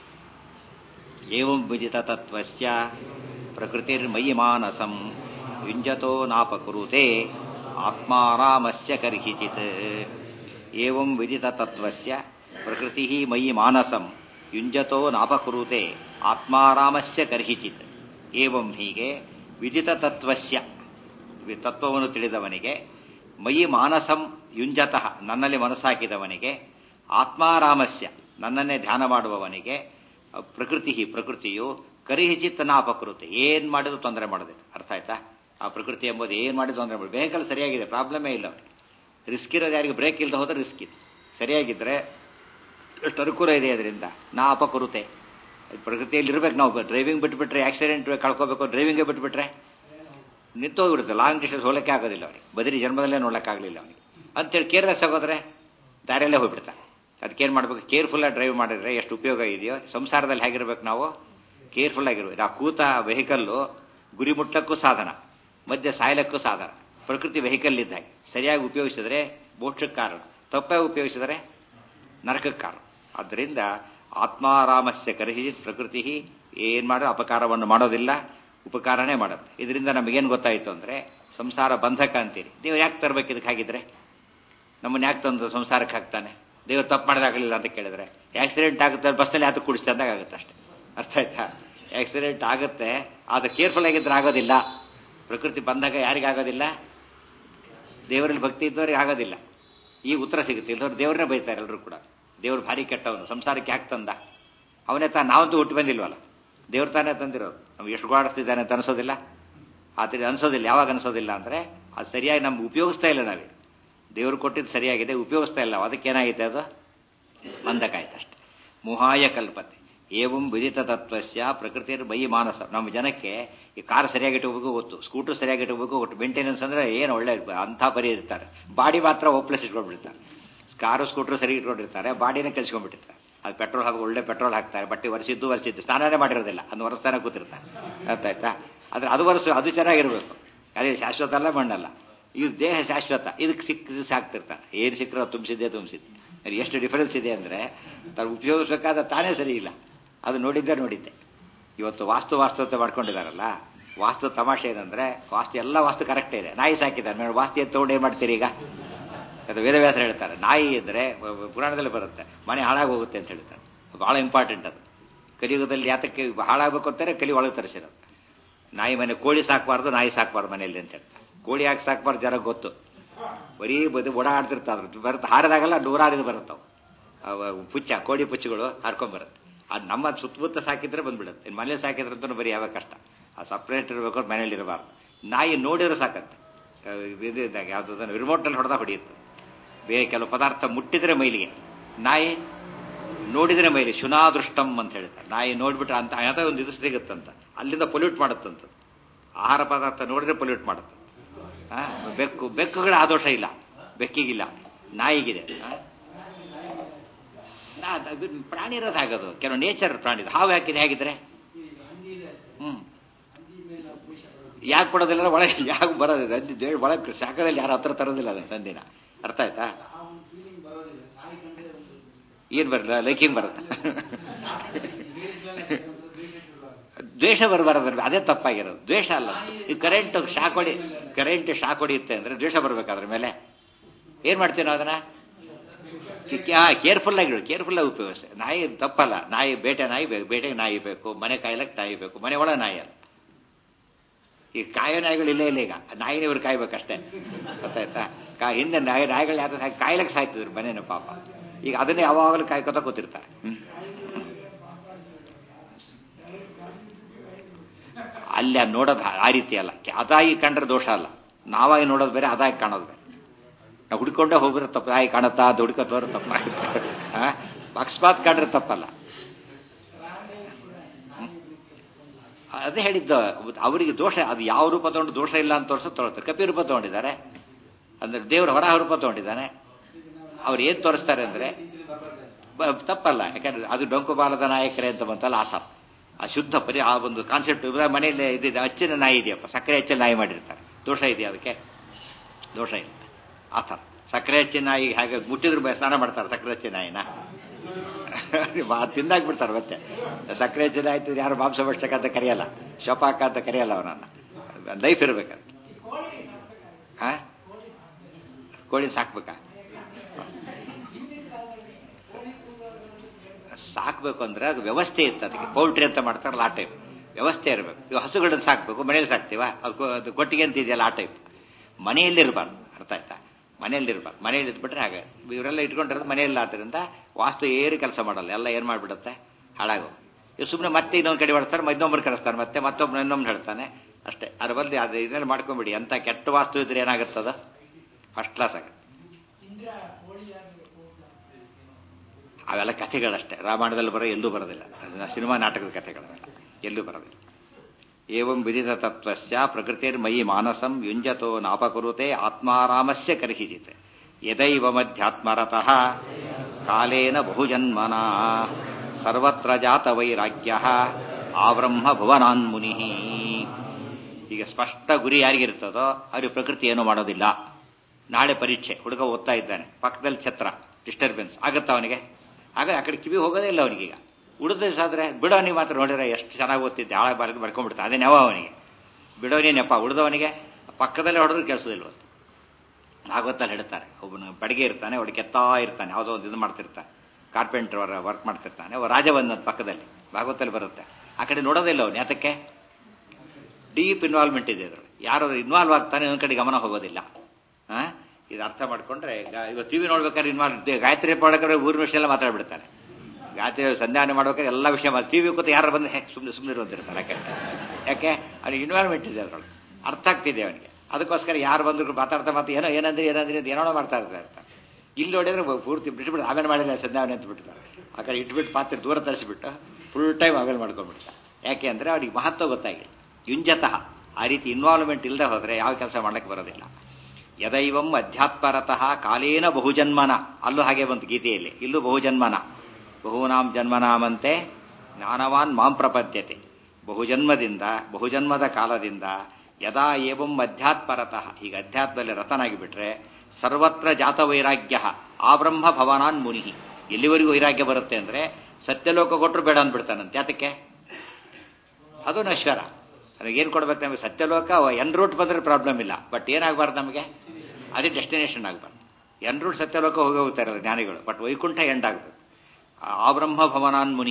ಏವಂ ವಿದಿತ ತತ್ವಸ್ಯ ಪ್ರಕೃತಿರ್ಮಯಿ ಮಾನಸಂ ಯುಂಜತೋ ನಾಪಕುರುತೆ ಆತ್ಮಾರಾಮಸ್ಯ ಕರ್ಹಿಚಿತ್ ಏವಂ ವಿದಿತ ತತ್ವಸ್ಯ ಪ್ರಕೃತಿ ಮಯಿ ಮಾನಸಂ ಯುಂಜತೋ ನಾಪಕುರುತೆ ಆತ್ಮಾರಾಮಸ್ಯ ಕರ್ಹಿಚಿತ್ ಏವಂ ಹೀಗೆ ವಿದಿತ ತತ್ವಸ್ಯ ವಿ- ತತ್ವವನ್ನು ತಿಳಿದವನಿಗೆ ಮಯಿ ಮಾನಸಂ ಯುಂಜತಃ ನನ್ನಲ್ಲಿ ಮನಸ್ಸಾಕಿದವನಿಗೆ ಆತ್ಮಾರಾಮಸ್ಯ ನನ್ನನ್ನೇ ಧ್ಯಾನ ಮಾಡುವವನಿಗೆ ಪ್ರಕೃತಿ ಪ್ರಕೃತಿಯು ಕರಿಹಿಚಿತ್ ನಾಪಕೃತಿ ಏನ್ ಮಾಡಿದ್ರು ತೊಂದರೆ ಮಾಡೋದಿಲ್ಲ ಅರ್ಥ ಆಯ್ತಾ ಆ ಪ್ರಕೃತಿ ಎಂಬುದು ಏನ್ ಮಾಡಿದ್ರು ತೊಂದರೆ ಮಾಡಿ ವೆಹಿಕಲ್ ಸರಿಯಾಗಿದೆ ಪ್ರಾಬ್ಲಮೇ ಇಲ್ಲ ಅವ್ರಿಗೆ ರಿಸ್ಕ್ ಇರೋದು ಯಾರಿಗೆ ಬ್ರೇಕ್ ಇಲ್ಲದೆ ಹೋದ್ರೆ ರಿಸ್ಕ್ ಇದೆ ಸರಿಯಾಗಿದ್ರೆ ಎಷ್ಟು ಅನುಕೂಲ ಇದೆ ಅದರಿಂದ ನಾ ಅಪಕೃತೆ ಪ್ರಕೃತಿಯಲ್ಲಿ ಇರ್ಬೇಕು ನಾವು ಡ್ರೈವಿಂಗ್ ಬಿಟ್ಬಿಟ್ರೆ ಆಕ್ಸಿಡೆಂಟ್ ಕಳ್ಕೋಬೇಕು ಡ್ರೈವಿಂಗೇ ಬಿಟ್ಬಿಟ್ರೆ ನಿಂತೋಗ್ಬಿಡುತ್ತೆ ಲಾಂಗ್ ಡಿಸ್ಟೆನ್ಸ್ ಹೋಗಕ್ಕೆ ಆಗೋದಿಲ್ಲ ಅವನಿಗೆ ಬದರಿ ಜನ್ಮದಲ್ಲೇ ನೋಡಕ್ಕಾಗಲಿಲ್ಲ ಅವನಿಗೆ ಅಂತೇಳಿ ಕೇರ್ಲೆಸ್ ಆಗೋದ್ರೆ ದಾರಿಯಲ್ಲೇ ಹೋಗ್ಬಿಡ್ತಾನೆ ಅದಕ್ಕೇನು ಮಾಡಬೇಕು ಕೇರ್ಫುಲ್ಲಾಗಿ ಡ್ರೈವ್ ಮಾಡಿದ್ರೆ ಎಷ್ಟು ಉಪಯೋಗ ಇದೆಯೋ ಸಂಸಾರದಲ್ಲಿ ಹೇಗಿರ್ಬೇಕು ನಾವು ಕೇರ್ಫುಲ್ ಆಗಿರ್ಬೇಕು ಆ ಕೂತ ವೆಹಿಕಲ್ಲು ಗುರಿ ಮುಟ್ಟಕ್ಕೂ ಸಾಧನ ಮಧ್ಯೆ ಸಾಯಲಕ್ಕೂ ಸಾಧನ ಪ್ರಕೃತಿ ವೆಹಿಕಲ್ ಇದ್ದಾಗ ಸರಿಯಾಗಿ ಉಪಯೋಗಿಸಿದ್ರೆ ಮೋಕ್ಷಕ್ಕೆ ಕಾರಣ ತಪ್ಪಾಗಿ ಉಪಯೋಗಿಸಿದರೆ ನರಕಕ್ಕೆ ಕಾರಣ ಆದ್ದರಿಂದ ಆತ್ಮಾರಾಮಸ್ಯ ಕರಹಿಸಿತ್ ಪ್ರಕೃತಿ ಏನ್ ಮಾಡೋ ಅಪಕಾರವನ್ನು ಮಾಡೋದಿಲ್ಲ ಉಪಕಾರನೇ ಮಾಡುತ್ತೆ ಇದರಿಂದ ನಮಗೇನು ಗೊತ್ತಾಯಿತು ಅಂದ್ರೆ ಸಂಸಾರ ಬಂಧಕ ಅಂತೀರಿ ದೇವ್ರು ಯಾಕೆ ತರಬೇಕು ಇದಕ್ಕೆ ಹಾಗಿದ್ರೆ ನಮ್ಮನ್ನ ಯಾಕೆ ತಂದು ಸಂಸಾರಕ್ಕೆ ಹಾಕ್ತಾನೆ ದೇವ್ರು ತಪ್ಪು ಮಾಡೋದಾಗಲಿಲ್ಲ ಅಂತ ಕೇಳಿದ್ರೆ ಆಕ್ಸಿಡೆಂಟ್ ಆಗುತ್ತೆ ಬಸ್ಸಲ್ಲಿ ಯಾತಕ್ಕೆ ಕುಡಿಸ್ತೆ ಅಂದಾಗ ಆಗುತ್ತೆ ಅಷ್ಟೇ ಅರ್ಥ ಆಯ್ತಾ ಆಕ್ಸಿಡೆಂಟ್ ಆಗುತ್ತೆ ಅದು ಕೇರ್ಫುಲ್ ಆಗಿದ್ರೆ ಆಗೋದಿಲ್ಲ ಪ್ರಕೃತಿ ಬಂದಾಗ ಯಾರಿಗಾಗೋದಿಲ್ಲ ದೇವರಲ್ಲಿ ಭಕ್ತಿ ಇದ್ದವ್ರಿಗೆ ಆಗೋದಿಲ್ಲ ಈ ಉತ್ತರ ಸಿಗುತ್ತೆ ಇಲ್ಲದವ್ರು ದೇವ್ರನ್ನೇ ಬೈತಾರೆ ಎಲ್ಲರೂ ಕೂಡ ದೇವ್ರು ಭಾರಿ ಕೆಟ್ಟವನು ಸಂಸಾರಕ್ಕೆ ಯಾಕೆ ತಂದ ಅವನೇ ತಾ ನಾವಂತೂ ಹುಟ್ಟು ಬಂದಿಲ್ವಲ್ಲ ದೇವ್ರು ತಾನೇ ತಂದಿರೋದು ನಮ್ಗೆ ಎಷ್ಟು ಗಾಡಿಸ್ತಿದ್ದಾನೆ ಅಂತ ಅನ್ಸೋದಿಲ್ಲ ಆದ್ರೆ ಅನ್ಸೋದಿಲ್ಲ ಯಾವಾಗ ಅನ್ಸೋದಿಲ್ಲ ಅಂದ್ರೆ ಅದು ಸರಿಯಾಗಿ ನಮ್ಗೆ ಉಪಯೋಗಿಸ್ತಾ ಇಲ್ಲ ನಾವೇ ದೇವ್ರು ಕೊಟ್ಟಿದ್ದು ಸರಿಯಾಗಿದೆ ಉಪಯೋಗಿಸ್ತಾ ಇಲ್ಲ ಅದಕ್ಕೇನಾಗಿದೆ ಅದು ಬಂಧಕಾಯ್ತು ಅಷ್ಟೆ ಮುಹಾಯ ಕಲ್ಪತೆ ಏವಂ ವಿದಿತ ತತ್ವಸ್ಯ ಪ್ರಕೃತಿಯ ಬೈ ಮಾನಸ ನಮ್ಮ ಜನಕ್ಕೆ ಈ ಕಾರ್ ಸರಿಯಾಗಿ ಇಟ್ಕೋಬೇಕು ಗೊತ್ತು ಸ್ಕೂಟರ್ ಸರಿಯಾಗಿ ಇಟ್ಕೋಬೇಕು ಗೊತ್ತು ಮೇಂಟೆನೆನ್ಸ್ ಅಂದ್ರೆ ಏನು ಒಳ್ಳೆ ಅಂಥ ಪರಿ ಇರ್ತಾರೆ ಬಾಡಿ ಮಾತ್ರ ಒಪ್ಲೆಸ್ ಇಟ್ಕೊಂಡ್ಬಿಡ್ತಾರೆ ಕಾರು ಸ್ಕೂಟರ್ ಸರಿ ಇಟ್ಕೊಂಡಿರ್ತಾರೆ ಬಾಡಿನೇ ಕಳ್ಸ್ಕೊಂಡ್ಬಿಟ್ಟಿರ್ತಾರೆ ಅದು ಪೆಟ್ರೋಲ್ ಹಾಕಿ ಒಳ್ಳೆ ಪೆಟ್ರೋಲ್ ಹಾಕ್ತಾರೆ ಬಟ್ಟೆ ಒರೆಸಿದ್ದು ಒರೆಸಿದ್ದು ಸ್ನಾನನೇ ಮಾಡಿರೋದಿಲ್ಲ ಅದನ್ನ ಒರೆಸ್ತಾನೆ ಕೂತಿರ್ತಾರೆ ಅರ್ಥ ಆಯ್ತಾ ಆದ್ರೆ ಅದು ವರ್ಷ ಅದು ಚೆನ್ನಾಗಿರ್ಬೇಕು ಅದೇ ಶಾಶ್ವತ ಅಲ್ಲ ಮಣ್ಣಲ್ಲ ಇದು ದೇಹ ಶಾಶ್ವತ ಇದಕ್ಕೆ ಸಿಕ್ ಸಾಕ್ತಿರ್ತಾನೆ ಏನು ಸಿಕ್ಕರೋ ತುಂಬಿಸಿದ್ದೆ ತುಂಬಿಸಿದ್ದೆ ಎಷ್ಟು ಡಿಫರೆನ್ಸ್ ಇದೆ ಅಂದ್ರೆ ತಾನು ಉಪಯೋಗಿಸ್ಬೇಕಾದ ತಾನೇ ಸರಿ ಇಲ್ಲ ಅದು ನೋಡಿದ್ದೆ ನೋಡಿದ್ದೆ ಇವತ್ತು ವಾಸ್ತು ವಾಸ್ತುತೆ ಮಾಡ್ಕೊಂಡಿದಾರಲ್ಲ ವಾಸ್ತು ತಮಾಷೆ ಏನಂದ್ರೆ ವಾಸ್ತು ಎಲ್ಲ ವಾಸ್ತು ಕರೆಕ್ಟ್ ಇದೆ ನಾಯಿ ಸಾಕಿದ್ದಾರೆ ನೋಡಿ ವಾಸ್ತು ಎತ್ತು ತಗೊಂಡು ಏನ್ ಮಾಡ್ತೀರಿ ಈಗ ಅದು ವೇದವ್ಯಾಸರು ಹೇಳ್ತಾರೆ ನಾಯಿ ಇದ್ರೆ ಪುರಾಣದಲ್ಲಿ ಬರುತ್ತೆ ಮನೆ ಹಾಳಾಗಿ ಹೋಗುತ್ತೆ ಅಂತ ಹೇಳ್ತಾರೆ ಬಹಳ ಇಂಪಾರ್ಟೆಂಟ್ ಅದು ಕಲಿಯುಗದಲ್ಲಿ ಯಾತಕ್ಕೆ ಹಾಳಾಗಬೇಕು ಅಂತಾರೆ ಕಲಿ ಒಳಗೆ ತರಿಸಿರೋದು ನಾಯಿ ಮನೆ ಕೋಳಿ ಸಾಕಬಾರ್ದು ನಾಯಿ ಸಾಕಬಾರ್ದು ಮನೆಯಲ್ಲಿ ಅಂತ ಹೇಳ್ತಾರೆ ಕೋಳಿ ಯಾಕೆ ಸಾಕಬಾರ್ದು ಜನ ಗೊತ್ತು ಬರೀ ಬದು ಓಡಾಡ್ತಿರ್ತಾವ್ರು ಬರುತ್ತೆ ಹಾರಿದಾಗಲ್ಲ ನೂರಾರಿದು ಬರುತ್ತವು ಅವ ಪುಚ್ಚ ಕೋಳಿ ಪುಚ್ಚಗಳು ಹಾರ್ಕೊಂಡ್ಬರುತ್ತೆ ಅದು ನಮ್ಮ ಸುತ್ತಮುತ್ತ ಸಾಕಿದ್ರೆ ಬಂದ್ಬಿಡುತ್ತೆ ಇನ್ನು ಮನೇಲಿ ಸಾಕಿದ್ರೆ ಅಂತೂ ಬರೀ ಯಾವ ಕಷ್ಟ ಆ ಸಪ್ರೇಟ್ ಇರಬೇಕು ಮನೇಲಿ ಇರಬಾರ್ದು ನಾಯಿ ನೋಡಿದ್ರೆ ಸಾಕತ್ತೆ ಇದು ಇದ್ದಾಗ ಯಾವುದು ರಿಮೋಟ್ನಲ್ಲಿ ಹೊಡೆದ ಹೊಡೆಯುತ್ತೆ ಬೇರೆ ಕೆಲವು ಪದಾರ್ಥ ಮುಟ್ಟಿದ್ರೆ ಮೈಲಿಗೆ ನಾಯಿ ನೋಡಿದ್ರೆ ಮೈಲಿ ಶುನಾದೃಷ್ಟಂ ಅಂತ ಹೇಳ್ತಾರೆ ನಾಯಿ ನೋಡ್ಬಿಟ್ರೆ ಅಂತ ಯಾವುದೋ ಒಂದು ಇದು ಸಿಗುತ್ತಂತ ಅಲ್ಲಿಂದ ಪೊಲ್ಯೂಟ್ ಮಾಡುತ್ತಂತ ಆಹಾರ ಪದಾರ್ಥ ನೋಡಿದ್ರೆ ಪೊಲ್ಯೂಟ್ ಮಾಡುತ್ತೆ ಆ, ಬೆಕ್ಕು ಬೆಕ್ಕುಗಳ ಆದೋಷ ಇಲ್ಲ ಬೆಕ್ಕಿಗಿಲ್ಲ ನಾಯಿಗಿದೆ ಆ? ನಾ- ಅದು ಪ್ರಾಣಿ ಇರೋದು ಹಾಗದು ಕೆಲವು ನೇಚರ್ ಪ್ರಾಣಿ ಇದು. ಹಾವು ಹಾಕಿದೆ ಹೇಗಿದ್ರೆ ಹ್ಮ್ ಯಾಕೆ ಕೊಡೋದಿಲ್ಲ ಒಳಗೆ ಯಾಕೆ ಬರೋದಿಲ್ಲ ಅಲ್ಲಿ ದೇ- ಒಳಗೆ ಶಾಖದಲ್ಲಿ ಯಾರು ಹತ್ರ ತರೋದಿಲ್ಲ ಅದನ್ನ ಸಂದಿನ ಅರ್ಥ ಆಯ್ತಾ ಏನ್ ಬರಲ್ಲ ಲೈಕಿಂಗ್ ಬರುತ್ತೆ ದ್ವೇಷ ಬರಬಾರದು ಅದೇ ತಪ್ಪಾಗಿರೋದು ದ್ವೇಷ ಅಲ್ಲ ಈ ಕರೆಂಟ್ ಶಾಕ್ ಹೊಡಿ ಕರೆಂಟ್ ಶಾಕ್ ಹೊಡಿಯುತ್ತೆ ಅಂದ್ರೆ ದ್ವೇಷ ಬರ್ಬೇಕಾದ್ರ ಮೇಲೆ ಏನ್ ಮಾಡ್ತೀವಿ ನಾವು ಅದನ್ನ ಕೇರ್ಫುಲ್ ಆಗಿರು ಕೇರ್ಫುಲ್ ಆಗಿ ಉಪಯೋಗಿಸಿ ನಾಯಿ ತಪ್ಪಲ್ಲ ನಾಯಿ ಬೇಟೆ ನಾಯಿ ಬೇಕು ಬೇಟೆಗೆ ನಾಯಿ ಬೇಕು ಮನೆ ಕಾಯ್ಲಕ್ಕೆ ನಾಯಿ ಬೇಕು ಮನೆ ಒಳ ನಾಯಿ ಅಲ್ಲ ಈ ಕಾಯೋ ನಾಯಿಗಳು ಇಲ್ಲೇ ಇಲ್ಲ ಈಗ ನಾಯಿನ ಇವ್ರು ಕಾಯ್ಬೇಕಷ್ಟೇ ಗೊತ್ತಾಯ್ತಾ ಕಾ ಹಿಂದೆ ನಾಯಿ ನಾಯಿಗಳು ಯಾವ್ದು ಸಾಕಿ ಕಾಯ್ಲಕ್ಕೆ ಸಾಯ್ತಿದ್ರು ಮನೇನ ಪಾಪ ಈಗ ಅದನ್ನೇ ಯಾವಾಗಲೂ ಕಾಯ್ಕೊತ ಕೂತಿರ್ತಾರೆ ಹ್ಮ್. ಅಲ್ಲಿ ಅದ್ ನೋಡೋದು ಆ- ಆ ರೀತಿ ಅಲ್ಲ ಅದಾಗಿ ಕಂಡ್ರೆ ದೋಷ ಅಲ್ಲ ನಾವಾಗಿ ನೋಡೋದು ಬೇರೆ ಅದಾಗಿ ಕಾಣೋದು ಬೇರೆ ನಾವು ಹುಡ್ಕೊಂಡೇ ಹೋಗ್ಬಿದ್ರೆ ತಪ್ಪು ಆಗಿ ಕಾಣುತ್ತಾ ಅದು ಹುಡ್ಕೋತವ್ರು ತಪ್ಪ ಅಕಸ್ಮಾತ್ ಕಂಡ್ರೆ ತಪ್ಪಲ್ಲ ಹ್ಮ್. ಅದೇ ಹೇಳಿದ್ದು ಅವರಿಗೆ ದೋಷ ಅದು ಯಾವ ರೂಪ ತಗೊಂಡು ದೋಷ ಇಲ್ಲ ಅಂತ ತೋರಿಸ ತೊಗೊಳ್ತಾರೆ ಕಪಿ ರೂಪ ತಗೊಂಡಿದ್ದಾರೆ ಅಂದ್ರೆ ದೇವ್ರ ಹೊರ ರೂಪ ತಗೊಂಡಿದ್ದಾನೆ ಅವ್ರು ಏನ್ ತೋರಿಸ್ತಾರೆ ಅಂದ್ರೆ ಬ- ತಪ್ಪಲ್ಲ ಯಾಕಂದ್ರೆ ಅದು ಡೊಂಕು ಬಾಲದ ನಾಯಕರೇ ಅಂತ ಬಂತಲ್ಲ ಆ ಥರ ಆ ಶುದ್ಧ ಪರಿ ಆ ಒಂದು ಕಾನ್ಸೆಪ್ಟ್ ಮನೆಯಲ್ಲಿ ಇದಿದೆ ಅಚ್ಚಿನ ನಾಯಿ ಇದೆಯಪ್ಪ ಸಕ್ಕರೆ ಹೆಚ್ಚಿನ ನಾಯಿ ಮಾಡಿರ್ತಾರೆ ದೋಷ ಇದೆಯಾ ಅದಕ್ಕೆ ದೋಷ ಇಲ್ಲ ಆ ಥರ ಸಕ್ಕರೆ ಹೆಚ್ಚಿನ ನಾಯಿ ಹಾಗೆ ಮುಟ್ಟಿದ್ರು ಬ- ಸ್ನಾನ ಮಾಡ್ತಾರೆ ಸಕ್ಕರೆ ಹೆಚ್ಚಿನ ನಾಯಿನ ತಿಂದಾಕ್ಬಿಡ್ತಾರೆ ಮತ್ತೆ ಸಕ್ಕರೆ ಹೆಚ್ಚಿನ ಆಯ್ತು ಯಾರು ಮಾಂಸಭಕ್ಷಕ ಅಂತ ಕರೆಯಲ್ಲ ಶೋಪಾಕ ಅಂತ ಕರೆಯಲ್ಲ ಅವನನ್ನ ಲೈಫ್ ಇರ್ಬೇಕಂತ ಹಾ ಕೋಳಿ ಸಾಕ್ಬೇಕಾ ಸಾಕ್ಬೇಕು ಅಂದ್ರೆ ಅದು ವ್ಯವಸ್ಥೆ ಇತ್ತು ಅದಕ್ಕೆ ಪೌಲ್ಟ್ರಿ ಅಂತ ಮಾಡ್ತಾರಲ್ಲ ಆ ಟೈಪ್ ವ್ಯವಸ್ಥೆ ಇರಬೇಕು ಇವಾಗ ಹಸುಗಳನ್ನ ಸಾಕ್ಬೇಕು ಮನೇಲಿ ಸಾಕ್ತೀವ ಅದು ಕೊ- ಅದು ಕೊಟ್ಟಿಗೆ ಅಂತ ಇದೆಯಲ್ಲ ಆ ಟೈಪ್ ಮನೆಯಲ್ಲಿ ಇರಬಾರ್ದು ಅರ್ಥ ಆಯ್ತಾ ಮನೆಯಲ್ಲಿ ಇರಬಾರ್ದು ಮನೆಯಲ್ಲಿ ಇದ್ಬಿಟ್ರೆ ಹಾಗೆ ಇವರೆಲ್ಲ ಇಟ್ಕೊಂಡಿರೋದು ಮನೆಯಲ್ಲಿ ಆದ್ದರಿಂದ ವಾಸ್ತು ಏರಿ ಕೆಲಸ ಮಾಡಲ್ಲ ಎಲ್ಲ ಏನ್ ಮಾಡ್ಬಿಡುತ್ತೆ ಹಾಳಾಗೋ ಇವ್ ಸುಮ್ಮನೆ ಮತ್ತೆ ಇನ್ನೊಂದು ಕಡೆ ಮಾಡ್ತಾರೆ ಇನ್ನೊಬ್ಬರು ಕರೆಸ್ತಾರೆ ಮತ್ತೆ ಮತ್ತೊಬ್ಬರು ಇನ್ನೊಬ್ರು ಹೇಳ್ತಾನೆ ಅಷ್ಟೇ ಅದ್ರ ಬದಲು ಅದು ಇದರಲ್ಲಿ ಮಾಡ್ಕೊಂಬಿಡಿ ಅಂತ ಕೆಟ್ಟ ವಾಸ್ತು ಇದ್ರೆ ಏನಾಗುತ್ತದ ಫಸ್ಟ್ ಕ್ಲಾಸ್ ಆಗುತ್ತೆ ಅವೆಲ್ಲ ಕಥೆಗಳಷ್ಟೇ ರಾಮಾಯಣದಲ್ಲಿ ಬರೋ ಎಲ್ಲೂ ಬರೋದಿಲ್ಲ ಅದನ್ನ ಸಿನಿಮಾ ನಾಟಕದ ಕಥೆಗಳವೆಲ್ಲ ಎಲ್ಲೂ ಬರೋದಿಲ್ಲ ಏವಂ ವಿದಿತ ತತ್ವಸ್ಯ ಪ್ರಕೃತಿರ್ಮಯಿ ಮಾನಸಂ ಯುಂಜತೋ ನಾಪಕುರುತೆ ಆತ್ಮಾರಾಮಸ್ಯ ಕರ್ಹಿಜಿತ್ ಯದೈವ ಮಧ್ಯಾತ್ಮರತಃ ಕಾಲೇನ ಬಹುಜನ್ಮನ ಸರ್ವತ್ರ ಜಾತ ವೈರಾಗ್ಯ ಆಬ್ರಹ್ಮ ಭುವನಾನ್ ಮುನಿ ಈಗ ಸ್ಪಷ್ಟ ಗುರಿ ಯಾರಿಗಿರ್ತದೋ ಅವ್ರಿಗೆ ಪ್ರಕೃತಿ ಏನೂ ಮಾಡೋದಿಲ್ಲ ನಾಳೆ ಪರೀಕ್ಷೆ ಹುಡುಗ ಓದ್ತಾ ಇದ್ದಾನೆ ಪಕ್ಕದಲ್ಲಿ ಛತ್ರ ಡಿಸ್ಟರ್ಬೆನ್ಸ್ ಆಗುತ್ತಾ ಅವನಿಗೆ ಆಗ ಆ ಕಡೆ ಕಿವಿ ಹೋಗೋದೇ ಇಲ್ಲ ಅವನಿಗೀಗ ಉಳಿದ ದಿವಸ ಆದ್ರೆ ಬಿಡೋನಿಗೆ ಮಾತ್ರ ನೋಡಿದ್ರೆ ಎಷ್ಟು ಚೆನ್ನಾಗಿ ಓದ್ತಿದ್ದೆ ಹಾಳ ಬಾರಿಗೆ ಬರ್ಕೊಂಡ್ಬಿಡ್ತಾ ಅದೇ ನೆವ ಅವನಿಗೆ ಬಿಡೋನಿ ನೆಪ ಉಳಿದವನಿಗೆ ಪಕ್ಕದಲ್ಲೇ ಹೊಡೆದ್ರು ಕೆಲಸದಿಲ್ವ ಭಾಗವತಲ್ಲಿ ಹೇಳ್ತಾರೆ ಒಬ್ಬನು ಬಡಿಗೆ ಇರ್ತಾನೆ ಒಳಗೆ ಕೆತ್ತಾ ಇರ್ತಾನೆ ಯಾವುದೋ ಒಂದು ಇದು ಮಾಡ್ತಿರ್ತಾನೆ ಕಾರ್ಪೆಂಟರ್ ವರ್ಕ್ ಮಾಡ್ತಿರ್ತಾನೆ ಅವ ರಾಜ ಬಂದ ಪಕ್ಕದಲ್ಲಿ ಭಾಗವತಲ್ಲಿ ಬರುತ್ತೆ ಆ ಕಡೆ ನೋಡೋದಿಲ್ಲ ಅವನು ಯಾತಕ್ಕೆ ಡೀಪ್ ಇನ್ವಾಲ್ವ್ಮೆಂಟ್ ಇದೆ ಅದ್ರಲ್ಲಿ ಯಾರು ಇನ್ವಾಲ್ವ್ ಆಗ್ತಾನೆ ಒಂದ್ ಕಡೆ ಗಮನ ಹೋಗೋದಿಲ್ಲ ಹಾ ಇದು ಅರ್ಥ ಮಾಡ್ಕೊಂಡ್ರೆ ಇವತ್ತು ಟಿವಿ ನೋಡ್ಬೇಕಾದ್ರೆ ಇನ್ವಾಲ್ವ್ ಗಾಯತ್ರಿ ಮಾಡ್ಬೇಕಾದ್ರೆ ಊರಿನ ವಿಷಯ ಎಲ್ಲ ಮಾತಾಡ್ಬಿಡ್ತಾನೆ ಗಾಯತ್ರಿ ಸಂಧಾನ ಮಾಡ್ಬೇಕಾದ್ರೆ ಎಲ್ಲ ವಿಷಯ ಟಿವಿ ಕೂತು ಯಾರು ಬಂದ್ರೆ ಹೇ ಸುಮ್ಮನೆ ಸುಮ್ಮನೆ ಇರುವಂತಿರ್ತಾರೆ ಯಾಕೆ ಯಾಕೆ ಅವ್ನಿಗೆ ಇನ್ವಾಲ್ವ್ಮೆಂಟ್ ಇದೆ ಅದ್ರೊಳಗೆ ಅರ್ಥ ಆಗ್ತಿದೆ ಅವನಿಗೆ ಅದಕ್ಕೋಸ್ಕರ ಯಾರು ಬಂದ್ರು ಮಾತಾಡ್ತಾ ಮಾತು ಏನೋ ಏನಂದ್ರೆ ಏನಂದ್ರೆ ಏನೋ ಮಾಡ್ತಾ ಇರ್ತಾರೆ ಇರ್ತಾರೆ ಇಲ್ಲಿ ನೋಡಿದ್ರೆ ಪೂರ್ತಿ ಬಿಟ್ಬಿಟ್ಟು ಆಮೇಲೆ ಮಾಡಿಲ್ಲ ಸಂಧಾನ ಅಂತ ಬಿಡ್ತಾರೆ ಆ ಕಡೆ ಇಟ್ಬಿಟ್ಟು ಪಾತ್ರೆ ದೂರ ತರಿಸಿಬಿಟ್ಟು ಫುಲ್ ಟೈಮ್ ಆಮೇಲೆ ಮಾಡ್ಕೊಂಡ್ಬಿಡ್ತಾರೆ ಯಾಕೆ ಅಂದ್ರೆ ಅವ್ರಿಗೆ ಮಹತ್ವ ಗೊತ್ತಾಗಿಲ್ಲ ಯುಂಜತಃ ಆ ರೀತಿ ಇನ್ವಾಲ್ವ್ಮೆಂಟ್ ಇಲ್ಲದೆ ಹೋದ್ರೆ ಯಾವ ಕೆಲಸ ಮಾಡಕ್ಕೆ ಬರೋದಿಲ್ಲ ಯದೈವಂ ಅಧ್ಯಾತ್ಮರತಃ ಕಾಲೇನ ಬಹುಜನ್ಮನ ಅಲ್ಲೂ ಹಾಗೆ ಬಂತು ಗೀತೆಯಲ್ಲಿ ಇಲ್ಲೂ ಬಹುಜನ್ಮನ ಬಹೂನಾಂ ಜನ್ಮನಾಮಂತೆ ಜ್ಞಾನವಾನ್ ಮಾಂ ಪ್ರಪದ್ಯತೆ ಬಹುಜನ್ಮದಿಂದ ಬಹುಜನ್ಮದ ಕಾಲದಿಂದ ಯದಾ ಏವಂ ಅಧ್ಯಾತ್ಮರತಃ ಈಗ ಅಧ್ಯಾತ್ಮದಲ್ಲಿ ರತನಾಗಿ ಬಿಟ್ರೆ ಸರ್ವತ್ರ ಜಾತ ವೈರಾಗ್ಯ ಆ ಬ್ರಹ್ಮ ಭವನಾನ್ ಮುನಿ ಎಲ್ಲಿವರೆಗೂ ವೈರಾಗ್ಯ ಬರುತ್ತೆ ಅಂದ್ರೆ ಸತ್ಯಲೋಕ ಕೊಟ್ಟರು ಬೇಡ ಅಂದ್ಬಿಡ್ತಾನಂತೆ ಯಾತಕ್ಕೆ ಅದು ನಶ್ವರ ಏನು ಕೊಡ್ಬೇಕು ನಮಗೆ ಸತ್ಯಲೋಕ ಎನ್ ರೂಟ್ ಬಂದ್ರೆ ಪ್ರಾಬ್ಲಮ್ ಇಲ್ಲ ಬಟ್ ಏನಾಗಬಾರ್ದು ನಮಗೆ ಅದೇ ಡೆಸ್ಟಿನೇಷನ್ ಆಗಬಾರ್ದು ಎನ್ ರೂಟ್ ಸತ್ಯಲೋಕ ಹೋಗಿ ಹೋಗ್ತಾರೆ ಜ್ಞಾನಿಗಳು ಬಟ್ ವೈಕುಂಠ ಎಂಡ್ ಆಗಬೇಕು ಆ ಬ್ರಹ್ಮ ಭವನಾನ್ ಮುನಿ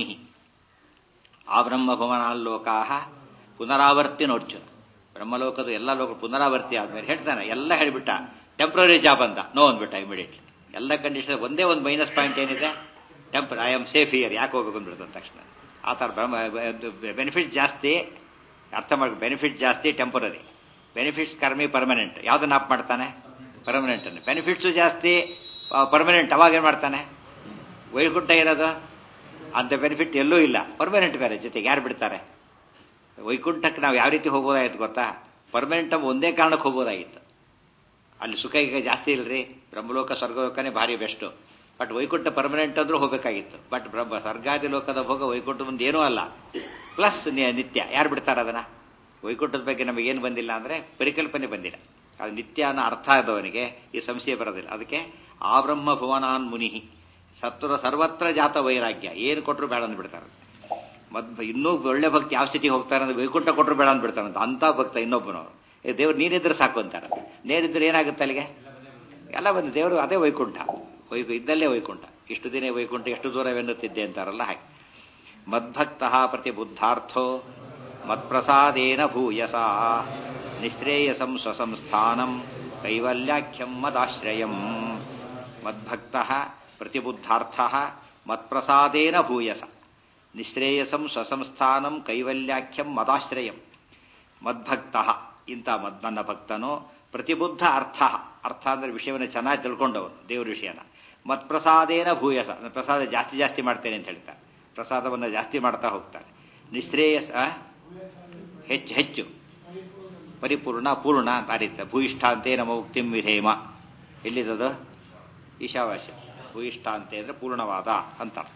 ಆ ಬ್ರಹ್ಮ ಭವನಾನ್ ಲೋಕಾ ಪುನರಾವರ್ತಿ ನೋಡ್ಚು ಬ್ರಹ್ಮಲೋಕದ ಎಲ್ಲ ಲೋಕ ಪುನರಾವರ್ತಿ ಆದ್ಮೇಲೆ ಹೇಳ್ತಾನೆ ಎಲ್ಲ ಹೇಳಿಬಿಟ್ಟ ಟೆಂಪ್ರರಿ ಜಾಬ್ ಅಂತ ನೋ ಅಂದ್ಬಿಟ್ಟ ಇಮಿಡಿಯೇಟ್ಲಿ ಎಲ್ಲ ಕಂಡೀಷನ್ ಒಂದೇ ಒಂದು ಮೈನಸ್ ಪಾಯಿಂಟ್ ಏನಿದೆ temper I am safe here ಯಾಕೆ ಹೋಗ್ಬೇಕು ಅಂದ್ಬಿಡ್ತಾನೆ ತಕ್ಷಣ ಆ ಥರ ಬ್ರಹ್ಮ ಬೆನಿಫಿಟ್ ಜಾಸ್ತಿ ಅರ್ಥ ಮಾಡಿ ಬೆನಿಫಿಟ್ ಜಾಸ್ತಿ ಟೆಂಪರರಿ ಬೆನಿಫಿಟ್ಸ್ ಕರ್ಮಿ ಪರ್ಮನೆಂಟ್ ಯಾವ್ದನ್ನ ಆಪ್ ಮಾಡ್ತಾನೆ ಪರ್ಮನೆಂಟ್ ಅನ್ನು ಬೆನಿಫಿಟ್ಸು ಜಾಸ್ತಿ ಪರ್ಮನೆಂಟ್ ಅವಾಗ ಏನು ಮಾಡ್ತಾನೆ ವೈಕುಂಠ ಇರೋದು ಅಂತ ಬೆನಿಫಿಟ್ ಎಲ್ಲೂ ಇಲ್ಲ ಪರ್ಮನೆಂಟ್ ಬೇರೆ ಜೊತೆಗೆ ಯಾರು ಬಿಡ್ತಾರೆ ವೈಕುಂಠಕ್ಕೆ ನಾವು ಯಾವ ರೀತಿ ಹೋಗೋದಾಗಿತ್ತು ಗೊತ್ತಾ ಪರ್ಮನೆಂಟ್ ಒಂದೇ ಕಾರಣಕ್ಕೆ ಹೋಗೋದಾಗಿತ್ತು ಅಲ್ಲಿ ಸುಖ ಈಗ ಜಾಸ್ತಿ ಇಲ್ರಿ ಬ್ರಹ್ಮಲೋಕ ಸ್ವರ್ಗಲೋಕನೇ ಭಾರಿ ಬೆಸ್ಟು ಬಟ್ ವೈಕುಂಠ ಪರ್ಮನೆಂಟ್ ಅಂದ್ರೂ ಹೋಗಬೇಕಾಗಿತ್ತು ಬಟ್ ಬ್ರಹ್ಮ ಸ್ವರ್ಗಾದಿ ಲೋಕದ ಭೋಗ ವೈಕುಂಠ ಮುಂದೆ ಏನೂ ಅಲ್ಲ ಪ್ಲಸ್ ನಿತ್ಯ ಯಾರು ಬಿಡ್ತಾರೆ ಅದನ್ನ ವೈಕುಂಠದ ಬಗ್ಗೆ ನಮಗೇನು ಬಂದಿಲ್ಲ ಅಂದ್ರೆ ಪರಿಕಲ್ಪನೆ ಬಂದಿಲ್ಲ ಅದು ನಿತ್ಯ ಅನ್ನೋ ಅರ್ಥ ಆದವನಿಗೆ ಈ ಸಂಶಯ ಬರೋದಿಲ್ಲ ಅದಕ್ಕೆ ಆ ಬ್ರಹ್ಮ ಭುವನಾನ್ ಮುನಿ ಸತ್ವರ ಸರ್ವತ್ರ ಜಾತ ವೈರಾಗ್ಯ ಏನು ಕೊಟ್ಟರು ಬೇಡ ಅಂದ್ಬಿಡ್ತಾರೆ ಮದ್ ಇನ್ನೂ ಒಳ್ಳೆ ಭಕ್ತಿ ಯಾವ ಸ್ಥಿತಿ ಹೋಗ್ತಾರೆ ಅಂದ್ರೆ ವೈಕುಂಠ ಕೊಟ್ಟರು ಬೇಡ ಅಂದ್ಬಿಡ್ತಾರಂತ ಅಂತ ಭಕ್ತ ಇನ್ನೊಬ್ಬನವರು ಏ ದೇವ್ರು ನೀನಿದ್ರೆ ಸಾಕು ಅಂತಾರೆ ನೇರಿದ್ರೆ ಏನಾಗುತ್ತೆ ಅಲ್ಲಿಗೆ ಎಲ್ಲ ಬಂದು ದೇವರು ಅದೇ ವೈಕುಂಠ ವೈಕು ಇದ್ದಲ್ಲೇ ವೈಕುಂಠ ಇಷ್ಟು ದಿನ ವೈಕುಂಠ ಎಷ್ಟು ದೂರವೆನ್ನುತ್ತಿದ್ದೆ ಅಂತಾರಲ್ಲ ಹಾಗೆ ಮದ್ಭಕ್ತ ಪ್ರತಿ ಬುದ್ಧಾರ್ಥೋ ಮತ್ಪ್ರಸಾದೇನ ಭೂಯಸ ನಿಶ್ರೇಯಸಂ ಸ್ವಸಂಸ್ಥಾನಂ ಕೈವಲ್ಯಾಖ್ಯಂ ಮದಾಶ್ರಯಂ ಮದ್ಭಕ್ತ ಪ್ರತಿಬುದ್ಧಾರ್ಥ ಮತ್ಪ್ರಸಾದೇನ ಭೂಯಸ ನಿಶ್ರೇಯಸಂ ಸ್ವಸಂಸ್ಥಾನಂ ಕೈವಲ್ಯಾಖ್ಯಂ ಮದಾಶ್ರಯಂ ಮದ್ಭಕ್ತ ಇಂಥ ಮದ್ ನನ್ನ ಭಕ್ತನು ಪ್ರತಿಬುದ್ಧ ಅರ್ಥ ಅರ್ಥ ಅಂದ್ರೆ ವಿಷಯವನ್ನು ಚೆನ್ನಾಗಿ ತಿಳ್ಕೊಂಡವನು ದೇವ್ರ ವಿಷಯನ ಮತ್ಪ್ರಸಾದೇನ ಭೂಯಸ ಪ್ರಸಾದ ಜಾಸ್ತಿ ಜಾಸ್ತಿ ಮಾಡ್ತೇನೆ ಅಂತ ಹೇಳ್ತಾರೆ ಪ್ರಸಾದವನ್ನು ಜಾಸ್ತಿ ಮಾಡ್ತಾ ಹೋಗ್ತಾನೆ ನಿಶ್ರೇಯಸ ಹೆಚ್ಚು ಹೆಚ್ಚು ಪರಿಪೂರ್ಣ ಪೂರ್ಣ ಅಂತ ರೀತಿ ಭೂಯಿಷ್ಠಾಂತೆ ನಮ್ಮ ಉಕ್ತಿಂ ವಿಧೇಮ ಎಲ್ಲಿದದು ಈಶಾವಾಸ್ಯ ಭೂಯಿಷ್ಠಾಂತೆ ಅಂದ್ರೆ ಪೂರ್ಣವಾದ ಅಂತ ಅರ್ಥ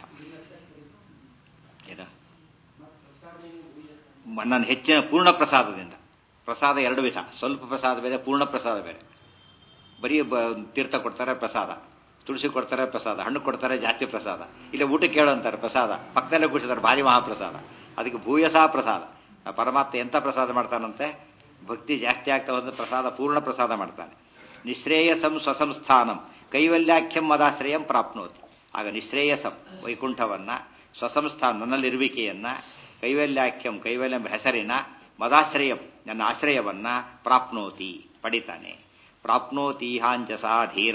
ಏನ ನನ್ನ ಹೆಚ್ಚಿನ ಪೂರ್ಣ ಪ್ರಸಾದದಿಂದ ಪ್ರಸಾದ ಎರಡು ವಿಧ ಸ್ವಲ್ಪ ಪ್ರಸಾದ ಬೇರೆ ಪೂರ್ಣ ಪ್ರಸಾದ ಬೇರೆ ಬರೀ ತೀರ್ಥ ಕೊಡ್ತಾರೆ ಪ್ರಸಾದ ತುಳಸಿ ಕೊಡ್ತಾರೆ ಪ್ರಸಾದ ಹಣ್ಣು ಕೊಡ್ತಾರೆ ಜಾಸ್ತಿ ಪ್ರಸಾದ ಇಲ್ಲ ಊಟಕ್ಕೆ ಕೇಳು ಅಂತಾರೆ ಪ್ರಸಾದ ಪಕ್ಕದಲ್ಲೇ ಕೂಡಿಸ್ತಾರೆ ಭಾರಿ ಮಹಾಪ್ರಸಾದ ಅದಕ್ಕೆ ಭೂಯಸ ಪ್ರಸಾದ ಪರಮಾತ್ಮ ಎಂಥ ಪ್ರಸಾದ ಮಾಡ್ತಾನಂತೆ ಭಕ್ತಿ ಜಾಸ್ತಿ ಆಗ್ತಾ ಒಂದು ಪ್ರಸಾದ ಪೂರ್ಣ ಪ್ರಸಾದ ಮಾಡ್ತಾನೆ ನಿಶ್ರೇಯಸಂ ಸ್ವಸಂಸ್ಥಾನಂ ಕೈವಲ್ಯಾಖ್ಯಂ ಮದಾಶ್ರಯಂ ಪ್ರಾಪ್ನೋತಿ ಆಗ ನಿಶ್ರೇಯಸಂ ವೈಕುಂಠವನ್ನ ಸ್ವಸಂಸ್ಥಾನ ನನ್ನಲ್ಲಿರುವಿಕೆಯನ್ನ ಕೈವಲ್ಯಾಖ್ಯಂ ಕೈವಲ್ಯಂ ಹೆಸರಿನ ಮದಾಶ್ರಯಂ ನನ್ನ ಆಶ್ರಯವನ್ನ ಪ್ರಾಪ್ನೋತಿ ಪಡಿತಾನೆ ಪ್ರಾಪ್ನೋತೀಹಾಂಚಸ ಧೀರ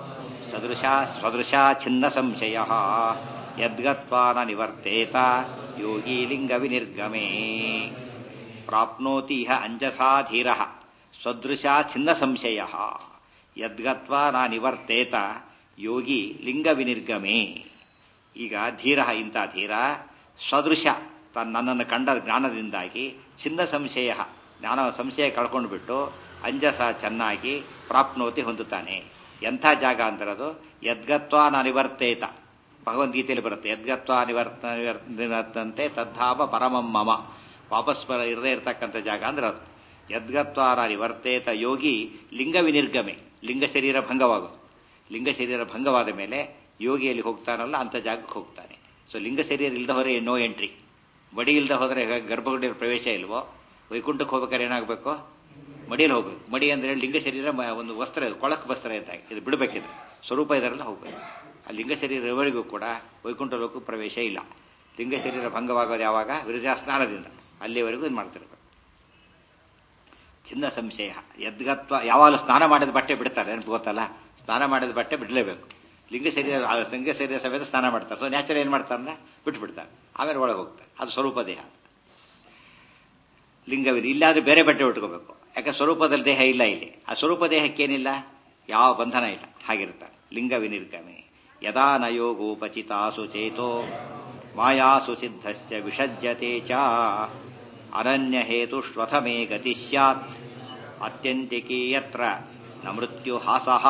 ಸದೃಶ ಸ್ವದೃಶ ಛಿನ್ನ ಸಂಶಯ ಯದ್ಗತ್ವಾ ನ ನಿವರ್ತೇತ ಯೋಗಿ ಲಿಂಗ ವಿನಿರ್ಗಮೇ ಪ್ರಾಪ್ನೋತಿ ಇಹ ಅಂಜಸಾ ಧೀರ ಸ್ವದೃಶ ಛಿನ್ನ ಸಂಶಯ ಯದ್ಗತ್ವಾ ನಾ ನಿವರ್ತೇತ ಯೋಗಿ ಲಿಂಗ ವಿನಿರ್ಗಮೇ ಈಗ ಧೀರ ಇಂಥ ಧೀರ ಸದೃಶ ತನ್ನ ನನ್ನನ್ನು ಕಂಡ ಜ್ಞಾನದಿಂದಾಗಿ ಚಿನ್ನ ಸಂಶಯ ಜ್ಞಾನ ಸಂಶಯ ಕಳ್ಕೊಂಡು ಬಿಟ್ಟು ಅಂಜಸ ಚೆನ್ನಾಗಿ ಪ್ರಾಪ್ನೋತಿ ಹೊಂದುತ್ತಾನೆ ಎಂಥ ಜಾಗ ಅಂತಿರೋದು ಯದ್ಗತ್ವ ನಿವರ್ತೇತ ಭಗವದ್ಗೀತೆಯಲ್ಲಿ ಬರುತ್ತೆ ಯದ್ಗತ್ವ ನಿವರ್ತ ನಿವರ್ತಂತೆ ತದ್ಧಾವ ಪರಮಂ ಮಮ ವಾಪಸ್ ಬರ ಇರದೇ ಇರತಕ್ಕಂಥ ಜಾಗ ಅಂದ್ರೆ ಅದು ಯದ್ಗತ್ವ ನಿವರ್ತೇತ ಯೋಗಿ ಲಿಂಗ ವಿನಿರ್ಗಮೆ ಲಿಂಗ ಶರೀರ ಭಂಗವಾಗೋದು ಲಿಂಗ ಶರೀರ ಭಂಗವಾದ ಮೇಲೆ ಯೋಗಿಯಲ್ಲಿ ಹೋಗ್ತಾನಲ್ಲ ಅಂಥ ಜಾಗಕ್ಕೆ ಹೋಗ್ತಾನೆ ಸೊ ಲಿಂಗ ಶರೀರ ಇಲ್ಲದ ಹೋದರೆ ನೋ ಎಂಟ್ರಿ ಮಡಿ ಇಲ್ಲದೆ ಹೋದರೆ ಗರ್ಭಗುಡಿಯಲ್ಲಿ ಪ್ರವೇಶ ಇಲ್ವೋ ವೈಕುಂಠಕ್ಕೆ ಹೋಗ್ಬೇಕಾದ್ರೆ ಏನಾಗಬೇಕು ಮಡಿಯಲ್ಲಿ ಹೋಗ್ಬೇಕು ಮಡಿ ಅಂದರೆ ಲಿಂಗ ಶರೀರ ಒಂದು ವಸ್ತ್ರ ಕೊಳಕ್ ವಸ್ತ್ರ ಇದ್ದಾಗ ಇದು ಬಿಡಬೇಕಿದೆ ಸ್ವರೂಪ ಇದರೆಲ್ಲ ಹೋಗ್ಬೇಕು ಆ ಲಿಂಗ ಶರೀರವರೆಗೂ ಕೂಡ ವೈಕುಂಠ ಲೋಕ ಪ್ರವೇಶ ಇಲ್ಲ ಲಿಂಗ ಶರೀರ ಭಂಗವಾಗೋದು ಯಾವಾಗ ವಿರಜಾ ಸ್ನಾನದಿಂದ ಅಲ್ಲಿವರೆಗೂ ಇದು ಮಾಡ್ತಿರ್ಬೇಕು ಚಿನ್ನ ಸಂಶಯ ಯದ್ಗತ್ವ ಯಾವಾಗಲೂ ಸ್ನಾನ ಮಾಡಿದ ಬಟ್ಟೆ ಬಿಡ್ತಾರೆ ನೆನಪು ಗೊತ್ತಲ್ಲ ಸ್ನಾನ ಮಾಡಿದ ಬಟ್ಟೆ ಬಿಡಲೇಬೇಕು ಲಿಂಗ ಶರೀರ ಲಿಂಗ ಶರೀರ ಸಮೇತ ಸ್ನಾನ ಮಾಡ್ತಾರೆ ಸೊ ನ್ಯಾಚುರಲ್ ಏನು ಮಾಡ್ತಾರೆ ಬಿಟ್ಟು ಬಿಡ್ತಾರೆ ಆಮೇಲೆ ಒಳಗೆ ಹೋಗ್ತಾರೆ ಅದು ಸ್ವರೂಪ ದೇಹ ಲಿಂಗವಿದೆ ಇಲ್ಲಾದ್ರೆ ಬೇರೆ ಬಟ್ಟೆ ಉಟ್ಕೋಬೇಕು ಯಾಕೆ ಸ್ವರೂಪದಲ್ಲಿ ದೇಹ ಇಲ್ಲ ಇಲ್ಲಿ ಆ ಸ್ವರೂಪ ದೇಹಕ್ಕೇನಿಲ್ಲ ಯಾವ ಬಂಧನ ಇಲ್ಲ ಹಾಗಿರ್ತಾರೆ ಲಿಂಗ ವಿನಿರ್ಗಮೆ ಯದಾ ನ ಯೋಗೋಪಚಿತಾಸು ಚೇತೋ ಮಾಯಾಸು ಸಿದ್ಧಶ್ಚ ವಿಷಜ್ಯತೆ ಚ ಅನನ್ಯ ಹೇತು ಶ್ವಥಮೇ ಗತಿ ಸ್ಯಾತ್ ಅತ್ಯಂತಿಕೀ ಯತ್ರ ನ ಮೃತ್ಯು ಹಾಸಃ